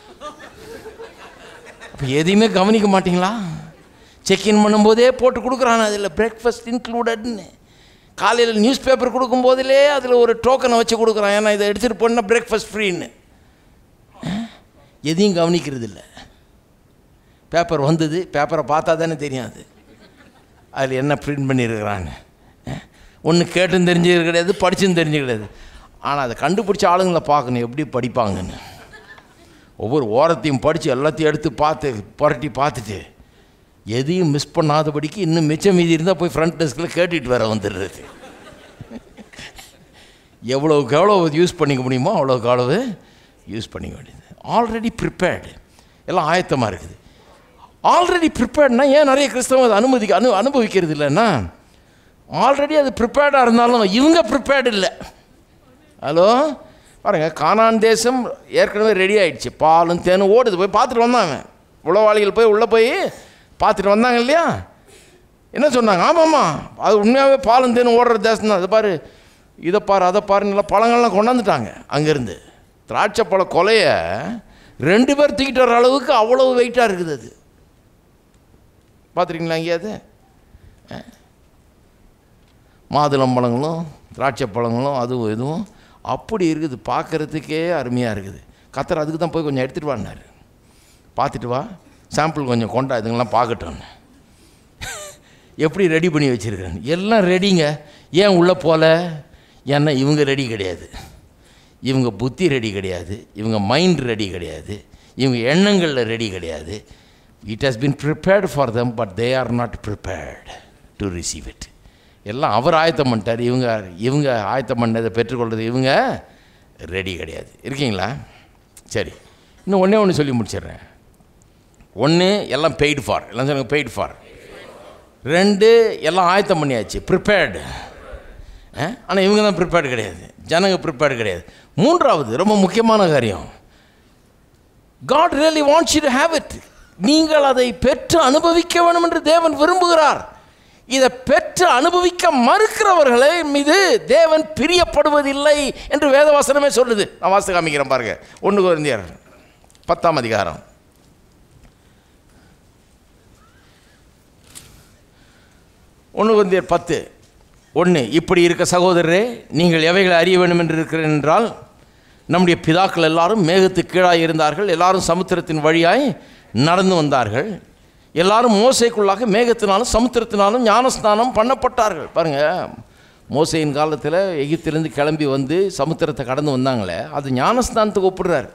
அப்போ எதையுமே கவனிக்க மாட்டீங்களா செக்இன் பண்ணும்போதே போட்டு கொடுக்குறான் அதில் பிரேக்ஃபாஸ்ட் இன்க்ளூடட்னு காலையில் நியூஸ் பேப்பர் கொடுக்கும்போதிலே அதில் ஒரு டோக்கனை வச்சு கொடுக்குறான் ஏன்னா இதை எடுத்துகிட்டு போனால் பிரேக்ஃபாஸ்ட் ஃப்ரீன்னு எதையும் கவனிக்கிறது இல்லை பேப்பர் வந்தது பேப்பரை பார்த்தா தானே தெரியும் அது அதில் என்ன பிரிண்ட் பண்ணியிருக்கிறான்னு ஒன்று கேட்டும் தெரிஞ்சது கிடையாது படிச்சும் தெரிஞ்சு கிடையாது ஆனால் அதை கண்டுபிடிச்ச ஆளுங்களை பார்க்கணும் எப்படி படிப்பாங்கன்னு ஒவ்வொரு ஓரத்தையும் படித்து எல்லாத்தையும் எடுத்து பார்த்து புரட்டி பார்த்துட்டு எதையும் மிஸ் பண்ணாதபடிக்கு இன்னும் மிச்சம் மீதி இருந்தால் போய் ஃப்ரண்ட் டெஸ்கில் கேட்டுட்டு வர வந்துடுறது எவ்வளோக்கு எவ்வளோ யூஸ் பண்ணிக்க முடியுமோ அவ்வளோக்கு அவ்வளவு யூஸ் பண்ணிக்க வேண்டியது ஆல்ரெடி ப்ரிப்பேர்டு எல்லாம் ஆயத்தமாக இருக்குது ஆல்ரெடி ப்ரிப்பேர்ட்னா ஏன் நிறைய கிறிஸ்தவம் அதை அனுமதிக்க அனு அனுபவிக்கிறது இல்லைன்னா ஆல்ரெடி அது ப்ரிப்பேர்டாக இருந்தாலும் இவங்க ப்ரிப்பேர்டு இல்லை ஹலோ பாருங்கள் கானான் தேசம் ஏற்கனவே ரெடி ஆயிடுச்சு பாலும் தேனும் ஓடுது போய் பார்த்துட்டு வந்தாங்க உளவாளிகள் போய் உள்ளே போய் பார்த்துட்டு வந்தாங்க இல்லையா என்ன சொன்னாங்க ஆமாம்மா அது உண்மையாகவே பாலும் தேனும் ஓடுற தேசம் தான் அதை பாரு இதை பாரு அதை பாரு நல்லா பழங்கள்லாம் கொண்டாந்துட்டாங்க அங்கேருந்து திராட்சை பழ கொலையை ரெண்டு பேர் தூக்கிட்டு வர அளவுக்கு அவ்வளோ வெயிட்டாக இருக்குது அது பார்த்துருக்கீங்களா எங்கேயாவது அஹ். மாதுளம்பழங்களும் திராட்சை பழங்களும் அதுவும் இதுவும் அப்படி இருக்குது பார்க்குறதுக்கே அருமையாக இருக்குது கத்தர் அதுக்கு தான் போய் கொஞ்சம் எடுத்துகிட்டு வான்னாரு பார்த்துட்டு வா சாம்பிள் கொஞ்சம் கொண்டா இதுங்கெல்லாம் பார்க்கட்டும்னு எப்படி ரெடி பண்ணி வச்சுருக்கிறேன் எல்லாம் ரெடிங்க ஏன் உள்ளே போகல ஏன்னா இவங்க ரெடி கிடையாது இவங்க புத்தி ரெடி கிடையாது இவங்க மைண்ட் ரெடி கிடையாது இவங்க எண்ணங்களில் ரெடி கிடையாது it has been prepared for them but they are not prepared to receive it எல்லாம் அவர் ஆயத்தம் பண்ணிட்டார் இவங்க இவங்க ஆயத்தம் பண்ணதை பெற்றுக்கொள்வது இவங்க ரெடி கிடையாது இருக்கீங்களா சரி இன்னும் ஒன்றே ஒன்று சொல்லி முடிச்சிடுறேன் ஒன்று எல்லாம் பெய்டு ஃபார் எல்லாம் சொல்லுங்க பெய்டு ஃபார் ரெண்டு எல்லாம் ஆயத்தம் பண்ணியாச்சு ப்ரிப்பேர்டு ஆனால் இவங்க தான் ப்ரிப்பேர்டு கிடையாது ஜனங்க ப்ரிப்பேர்டு கிடையாது மூன்றாவது ரொம்ப முக்கியமான காரியம் God really wants you to have it நீங்கள் அதை பெற்று அனுபவிக்க வேண்டும் என்று தேவன் விரும்புகிறார் இதை பெற்று அனுபவிக்க மறுக்கிறவர்களை மீது தேவன் பிரியப்படுவதில்லை என்று வேதவாசனமே சொல்லுது நான் வாசித்து காமிக்கிறேன் பாருங்க ஒன்று குழந்தையர் பத்தாம் அதிகாரம் ஒன்று குழந்தையர் பத்து ஒன்று இப்படி இருக்க சகோதரரே நீங்கள் எவைகளை அறிய வேண்டும் என்று இருக்கிறேன் என்றால் நம்முடைய பிதாக்கள் எல்லாரும் மேகத்துக்கு கீழாய் இருந்தார்கள் எல்லாரும் சமுத்திரத்தின் வழியாய் நடந்து வந்தார்கள் எல்லாரும் மோசைக்குள்ளாக மேகத்தினாலும் சமுத்திரத்தினாலும் ஞானஸ்நானம் பண்ணப்பட்டார்கள் பாருங்கள் மோசையின் காலத்தில் எகிப்திலேருந்து கிளம்பி வந்து சமுத்திரத்தை கடந்து வந்தாங்களே அது ஞானஸ்நானத்துக்கு ஒப்பிடுறாரு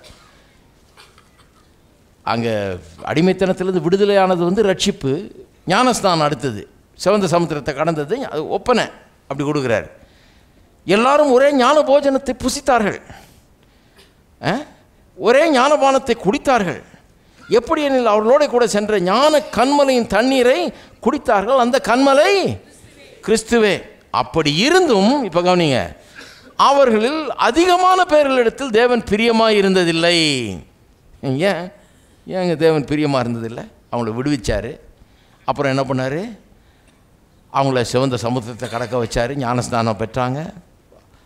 அங்கே அடிமைத்தனத்திலிருந்து விடுதலையானது வந்து ரட்சிப்பு ஞானஸ்நானம் அடுத்தது சிவந்த சமுத்திரத்தை கடந்தது அது ஒப்பனை அப்படி கொடுக்குறாரு எல்லாரும் ஒரே ஞான போஜனத்தை புசித்தார்கள் ஆ? ஒரே ஞானபானத்தை குடித்தார்கள் எப்படி எனில் அவர்களோட கூட சென்ற ஞான கண்மலையின் தண்ணீரை குடித்தார்கள் அந்த கண்மலை கிறிஸ்துவே அப்படி இருந்தும் இப்போ கவனிங்க அவர்களில் அதிகமான பேர்களிடத்தில் தேவன் பிரியமாக இருந்ததில்லை ஏன் ஏங்க தேவன் பிரியமாக இருந்ததில்லை அவங்கள விடுவிச்சார் அப்புறம் என்ன பண்ணார் அவங்கள சிவந்த சமுத்திரத்தை கடக்க வச்சார் ஞானஸ்நானம் பெற்றாங்க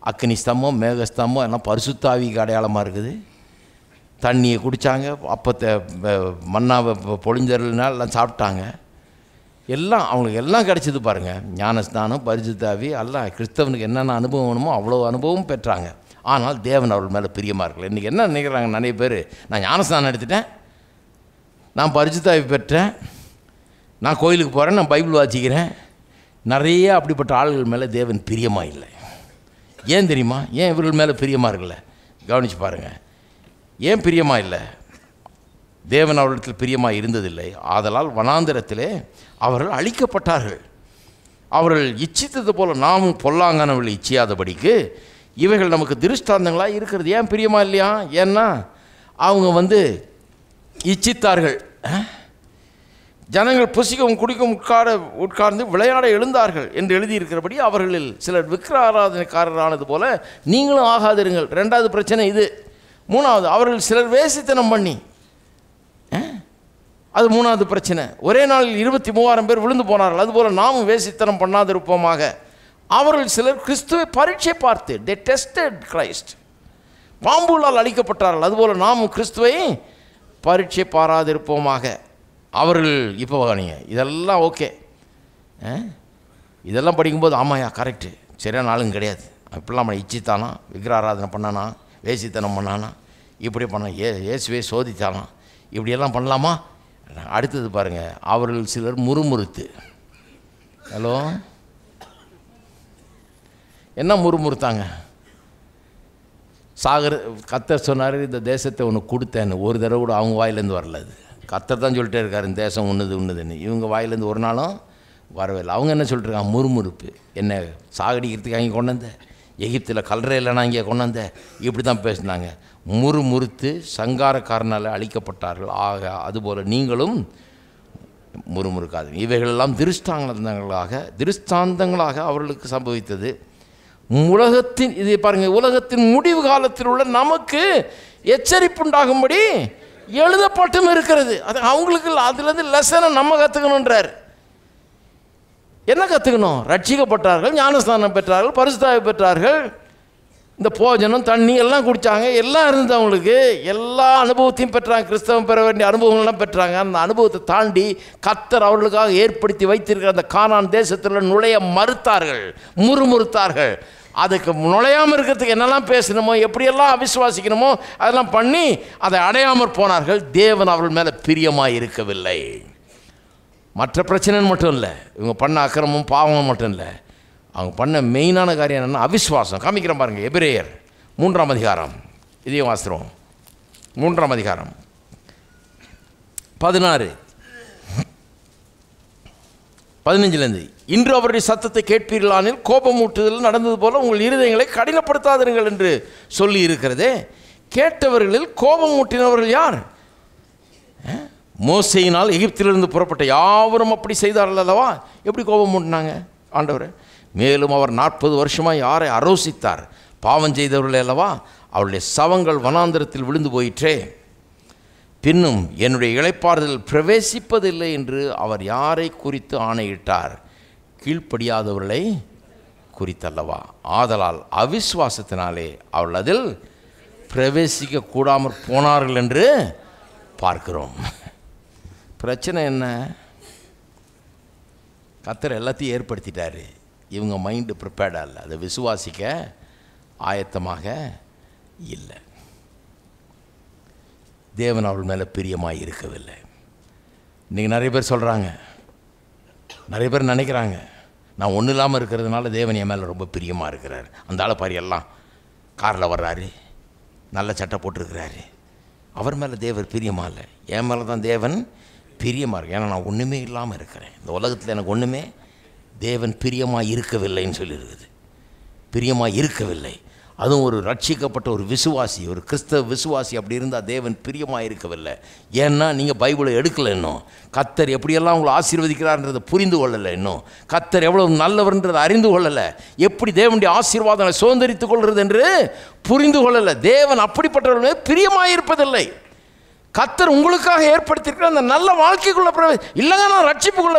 அக்னி ஸ்தம்பம் மேக ஸ்தம்பம் எல்லாம் பரிசுத்தாவிக்கு அடையாளமாக இருக்குது தண்ணியை குடித்தாங்க அப்பத்தை வ- மன்னாவை பொ- பொழிஞ்சருளினால் எல்லாம் சாப்பிட்டாங்க எல்லாம் அவங்களுக்கு எல்லாம் கிடைச்சது பாருங்கள் ஞானஸ்தானம் பரிசுத்தாவி எல்லாம் கிறிஸ்தவனுக்கு என்னென்ன அனுபவம் வேணுமோ அவ்வளோ அனுபவம் பெற்றாங்க ஆனால் தேவன் அவர்கள் மேலே பிரியமாக இருக்கல இன்றைக்கி என்ன நினைக்கிறாங்க நிறைய பேர் நான் ஞானஸ்தானம் எடுத்துட்டேன் நான் பரிசுத்தாவி பெற்றேன் நான் கோயிலுக்கு போகிறேன் நான் பைபிள் வாசிக்கிறேன் நிறைய அப்படிப்பட்ட ஆள்கள் மேலே தேவன் பிரியமாக இல்லை ஏன் தெரியுமா ஏன் இவர்கள் மேலே பிரியமாக இருக்கல கவனித்து பாருங்கள் ஏன் பிரியமாக இல்லை தேவன் அவரிடத்தில் பிரியமாக இருந்ததில்லை ஆதலால் வனாந்திரத்திலே அவர்கள் அழிக்கப்பட்டார்கள் அவர்கள் இச்சித்தது போல நாமும் பொல்லாங்கானவர்களை இச்சியாதபடிக்கு இவைகள் நமக்கு திருஷ்டாந்தங்களாக இருக்கிறது ஏன் பிரியமா இல்லையா ஏன்னா அவங்க வந்து இச்சித்தார்கள் அஹ்? ஜனங்கள் புசிக்கவும் குடிக்கவும் உட்கார உட்கார்ந்து விளையாட எழுந்தார்கள் என்று எழுதியிருக்கிறபடி அவர்களில் சிலர் விக்கிர ஆராதனைக்காரரானது போல நீங்களும் ஆகாதிருங்கள் ரெண்டாவது பிரச்சனை இது மூணாவது அவர்கள் சிலர் வேசித்தனம் பண்ணி அஹ்? அது மூணாவது பிரச்சனை ஒரே நாளில் இருபத்தி மூவாயிரம் பேர் விழுந்து போனார்கள் அதுபோல் நாமும் வேசித்தனம் பண்ணாதிருப்போமாக அவர்கள் சிலர் கிறிஸ்துவை பரீட்சை பார்த்து தே டெஸ்டட் கிரைஸ்ட் பாம்புகளால் அழிக்கப்பட்டார்கள் அதுபோல் நாமும் கிறிஸ்துவை பரீட்சை பாராதிருப்போமாக அவர்கள் இப்போ கவனிங்க இதெல்லாம் ஓகே இதெல்லாம் படிக்கும்போது ஆமாயா கரெக்டு சரியான ஆளுங்க கிடையாது இப்படிலாம் அவனை இச்சித்தானா விக்கிர ஆராதனை பண்ணானா வேசித்தனம் பண்ணானா இப்படி பண்ண ஏ இயேசுவே சோதித்தானா இப்படியெல்லாம் பண்ணலாமா அடுத்தது பாருங்கள் அவர்கள் சிலர் முறுமுறுத்து ஹலோ என்ன முறுமுறுத்தாங்க சாகர் கத்தர் சொன்னார் இந்த தேசத்தை ஒன்று கொடுத்தேன்னு ஒரு தடவை கூட அவங்க வாயிலேருந்து வரல அது கத்தர் தான் சொல்லிட்டே இருக்காரு இந்த தேசம் உண்ணுது உண்ணுதுன்னு இவங்க வாயிலேருந்து ஒரு நாளும் வரவே இல்லை அவங்க என்ன சொல்லிட்டு இருக்காங்க முறுமுறுப்பு என்ன சாகடிக்கிறதுக்கு அங்கே கொண்டு வந்த எகிப்தில் கல்றையில் நான் இங்கே கொண்டு வந்தேன் இப்படி தான் பேசினாங்க முறுமுறுத்து சங்காரக்காரனால் அழிக்கப்பட்டார்கள் ஆக அதுபோல் நீங்களும் முறுமுறுக்காது இவைகளெல்லாம் திருஷ்டாந்தங்களாக திருஷ்டாந்தங்களாக அவர்களுக்கு சம்பவித்தது உலகத்தின் இதை பாருங்கள் உலகத்தின் முடிவு காலத்தில் உள்ள நமக்கு எச்சரிப்புண்டாகும்படி எழுதப்பட்டும் இருக்கிறது அது அவங்களுக்கு இல்லை. அதுலேருந்து லெசனை நம்ம கற்றுக்கணுன்றார் என்ன கற்றுக்கணும் ரட்சிக்கப்பட்டார்கள் ஞானஸ்தானம் பெற்றார்கள் பரிசுத்தாவை பெற்றார்கள் இந்த போஜனம் தண்ணி எல்லாம் குடித்தாங்க எல்லாம் இருந்தது அவங்களுக்கு எல்லா அனுபவத்தையும் பெற்றாங்க கிறிஸ்தவம் பெற வேண்டிய அனுபவங்கள்லாம் பெற்றாங்க அந்த அனுபவத்தை தாண்டி கத்தர் அவர்களுக்காக ஏற்படுத்தி வைத்திருக்கிற அந்த கானான் தேசத்தில் நுழைய மறுத்தார்கள் முறுமுறுத்தார்கள் அதுக்கு நுழையாமல் இருக்கிறதுக்கு என்னெல்லாம் பேசணுமோ எப்படியெல்லாம் அவிசுவாசிக்கணுமோ அதெல்லாம் பண்ணி அதை அடையாமற் போனார்கள் தேவன் அவர்கள் மேலே பிரியமாக இருக்கவில்லை மற்ற பிரச்சனைன்னு மட்டும் இல்லை இவங்க பண்ண அக்கிரமம் பாவம் மட்டும் இல்லை அவங்க பண்ண மெயினான காரியம் என்னென்னா அவிஸ்வாசம் காமிக்கிறேன் பாருங்கள் எபிரேயர் மூன்றாம் அதிகாரம் இதையும் வாசிக்கிறோம் மூன்றாம் அதிகாரம் பதினாறு பதினஞ்சுலேருந்து இன்று அவருடைய சத்தத்தை கேட்பீர்களானில் கோபம் ஊட்டுதல் நடந்தது போல உங்கள் இருதயங்களை கடினப்படுத்தாதிருங்கள் என்று சொல்லி இருக்கிறதே கேட்டவர்களில் கோபம் ஊட்டினவர்கள் யார் மோசையினால் எகிப்திலிருந்து புறப்பட்ட யாவரும் அப்படி செய்தார்கள் அல்லவா எப்படி கோபம் மூட்டினாங்க ஆண்டவர் மேலும் அவர் நாற்பது வருஷமாக யாரை அரோசித்தார் பாவம் செய்தவர்கள் அல்லவா அவருடைய சவங்கள் வனாந்திரத்தில் விழுந்து போயிற்றே பின்னும் என்னுடைய இளைப்பாறுதல் பிரவேசிப்பதில்லை என்று அவர் யாரை குறித்து ஆணையிட்டார் கீழ்ப்படியாதவர்களை குறித்தல்லவா ஆதலால் அவிஸ்வாசத்தினாலே அவள் அதில் பிரவேசிக்க கூடாமற் போனார்கள் என்று பார்க்கிறோம் பிரச்சனை என்ன கத்தர் எல்லாத்தையும் ஏற்படுத்திட்டாரு இவங்க மைண்டு ப்ரிப்பேர்டாக இல்லை அதை விசுவாசிக்க ஆயத்தமாக இல்லை தேவன் அவள் மேலே பிரியமாக இருக்கவில்லை இன்றைக்கி நிறைய பேர் சொல்கிறாங்க நிறைய பேர் நினைக்கிறாங்க நான் ஒன்றும் இல்லாமல் இருக்கிறதுனால தேவன் என் மேலே ரொம்ப பிரியமாக இருக்கிறார் அந்த ஆளை பாரு எல்லாம் காரில் வர்றாரு நல்ல சட்டை போட்டிருக்கிறாரு அவர் மேலே தேவர் பிரியமாக இல்லை என் மேலே தான் தேவன் பிரியமாக இருக்கு ஏன்னா நான் ஒன்றுமே இல்லாமல் இருக்கிறேன் இந்த உலகத்தில் எனக்கு ஒன்றுமே தேவன் பிரியமாக இருக்கவில்லைன்னு சொல்லியிருக்குது பிரியமாக இருக்கவில்லை அதுவும் ஒரு ரட்சிக்கப்பட்ட ஒரு விசுவாசி ஒரு கிறிஸ்தவ விசுவாசி அப்படி இருந்தால் தேவன் பிரியமாக இருக்கவில்லை ஏன்னா நீங்கள் பைபிளை எடுக்கலை இன்னும் கத்தர் எப்படியெல்லாம் உங்களை ஆசீர்வதிக்கிறார்ன்றதை புரிந்து கொள்ளலை இன்னும் கத்தர் எவ்வளவு நல்லவர்ன்றதை அறிந்து கொள்ளலை எப்படி தேவனுடைய ஆசீர்வாதங்களை சுதந்திரித்துக் கொள்வது என்று புரிந்து கொள்ளலை தேவன் அப்படிப்பட்டவர்கள் மேல் பிரியமாக இருப்பதில்லை கத்தர் உங்களுக்காக ஏற்படுத்தியிருக்கிற அந்த நல்ல வாழ்க்கைக்குள்ளே பிரவே இல்லைங்க நான் ரட்சிப்புக்குள்ளே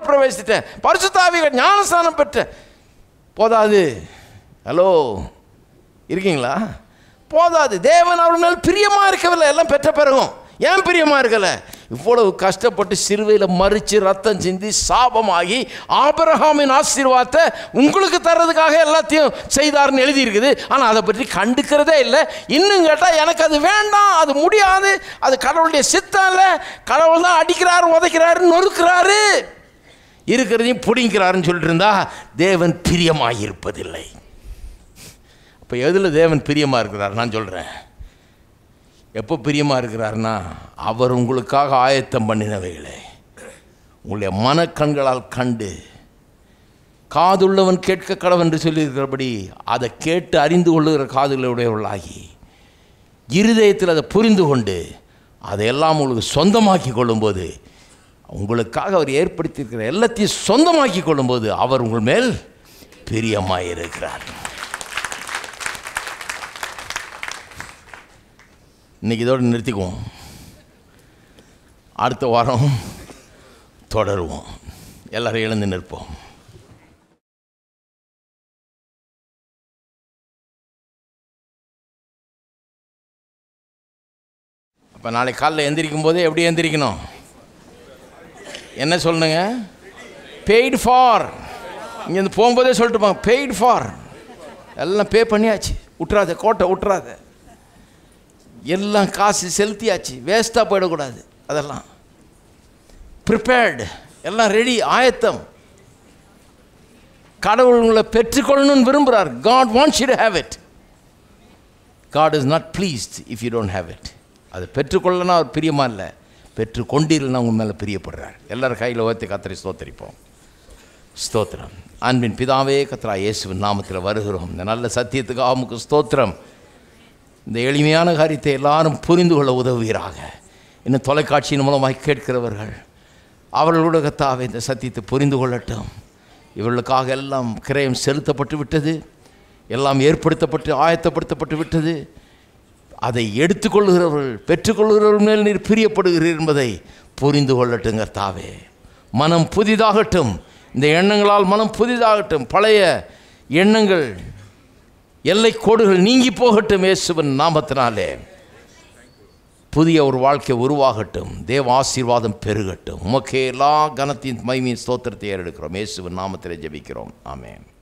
இருக்கீங்களா போதாது தேவன் அவர் மேல் பிரியமாக இருக்கவில்லை எல்லாம் பெற்ற பிறகும் ஏன் பிரியமாக இருக்கல இவ்வளவு கஷ்டப்பட்டு சிறுவையில் மறித்து ரத்தம் சிந்தி சாபமாகி ஆபரகாமின் ஆசீர்வாதத்தை உங்களுக்கு தர்றதுக்காக எல்லாத்தையும் செய்தார்னு எழுதியிருக்குது ஆனால் அதை பற்றி கண்டுக்கிறதே இல்லை இன்னும் கேட்டால் எனக்கு அது வேண்டாம் அது முடியாது அது கடவுளுடைய சித்தம் இல்லை கடவுள் தான் அடிக்கிறாரு உதைக்கிறாரு நொறுக்கிறாரு இருக்கிறதையும் பிடிங்கிறாருன்னு சொல்லிட்டு இருந்தா தேவன் பிரியமாக இருப்பதில்லை இப்போ எதில் தேவன் பிரியமாக இருக்கிறார் நான் சொல்கிறேன் எப்போ பிரியமாக இருக்கிறாருன்னா அவர் உங்களுக்காக ஆயத்தம் பண்ணினவைகளே உங்களுடைய மனக்கண்களால் கண்டு காதுள்ளவன் கேட்க கடவன் என்று சொல்லியிருக்கிறபடி அதை கேட்டு அறிந்து கொள்ளுகிற காதுகளுடையவர்களாகி இருதயத்தில் அதை புரிந்து கொண்டு அதையெல்லாம் உங்களுக்கு சொந்தமாக்கி கொள்ளும்போது உங்களுக்காக அவர் ஏற்படுத்தியிருக்கிற எல்லாத்தையும் சொந்தமாக்கி கொள்ளும்போது அவர் உங்கள் மேல் பிரியமாக இருக்கிறார் இன்னைக்கு இதோடு நிறுத்திக்குவோம் அடுத்த வாரம் தொடருவோம் எல்லாரும் எழுந்து நிற்போம் அப்போ நாளைக்கு காலைல எந்திரிக்கும் போதே எப்படி எந்திரிக்கணும் என்ன சொல்லணுங்க பெய்டு ஃபார் இங்கேருந்து போகும்போதே சொல்லிட்டு போங்க பெய்டு ஃபார் எல்லாம் பே பண்ணியாச்சு விட்றாத கோட்டை விட்றாத எல்லாம் காசு செலுத்தியாச்சு வேஸ்ட்டாக போயிடக்கூடாது அதெல்லாம் ப்ரிப்பேர்டு எல்லாம் ரெடி ஆயத்தம் கடவுள் உங்களை பெற்றுக்கொள்ளணும்னு விரும்புகிறார் God wants you to have it God is not pleased if you don't have it அது பெற்றுக்கொள்ளனா அவர் பிரியமாக இல்லை பெற்று கொண்டீர்கள்னா உங்கள் மேலே பிரியப்படுறார் எல்லாரும் கையில் ஓர்த்தி கத்தரை ஸ்தோத்தரிப்போம் ஸ்தோத்திரம் அன்பின் பிதாவே கத்ரா இயேசுவின் நாமத்தில் வருகிறோம் இந்த நல்ல சத்தியத்துக்கு ஆமுக்கு ஸ்தோத்திரம் இந்த எளிமையான காரியத்தை எல்லாரும் புரிந்து கொள்ள உதவுவீராக இன்னும் தொலைக்காட்சியின் மூலமாக கேட்கிறவர்கள் அவர்களோட கத்தாவே இந்த சத்தியத்தை புரிந்து கொள்ளட்டும் இவர்களுக்காக எல்லாம் கிரயம் செலுத்தப்பட்டு விட்டது எல்லாம் ஏற்படுத்தப்பட்டு ஆயத்தப்படுத்தப்பட்டு விட்டது அதை எடுத்துக்கொள்கிறவர்கள் பெற்றுக்கொள்கிறவர்கள் மேல் நீர் பிரியப்படுகிறீர் என்பதை புரிந்து கொள்ளட்டுங்க தாவே மனம் புதிதாகட்டும் இந்த எண்ணங்களால் மனம் புதிதாகட்டும் பழைய எண்ணங்கள் எல்லை கோடுகள் நீங்கி போகட்டும் இயேசுவின் நாமத்தினாலே புதிய ஒரு வாழ்க்கை உருவாகட்டும் தேவ ஆசீர்வாதம் பெருகட்டும் உமக்கே எல்லா கனத்தின் மைமையின் ஸ்தோத்திரத்தை ஏறெடுக்கிறோம் இயேசுவின் நாமத்திலே ஜெபிக்கிறோம் ஆமென்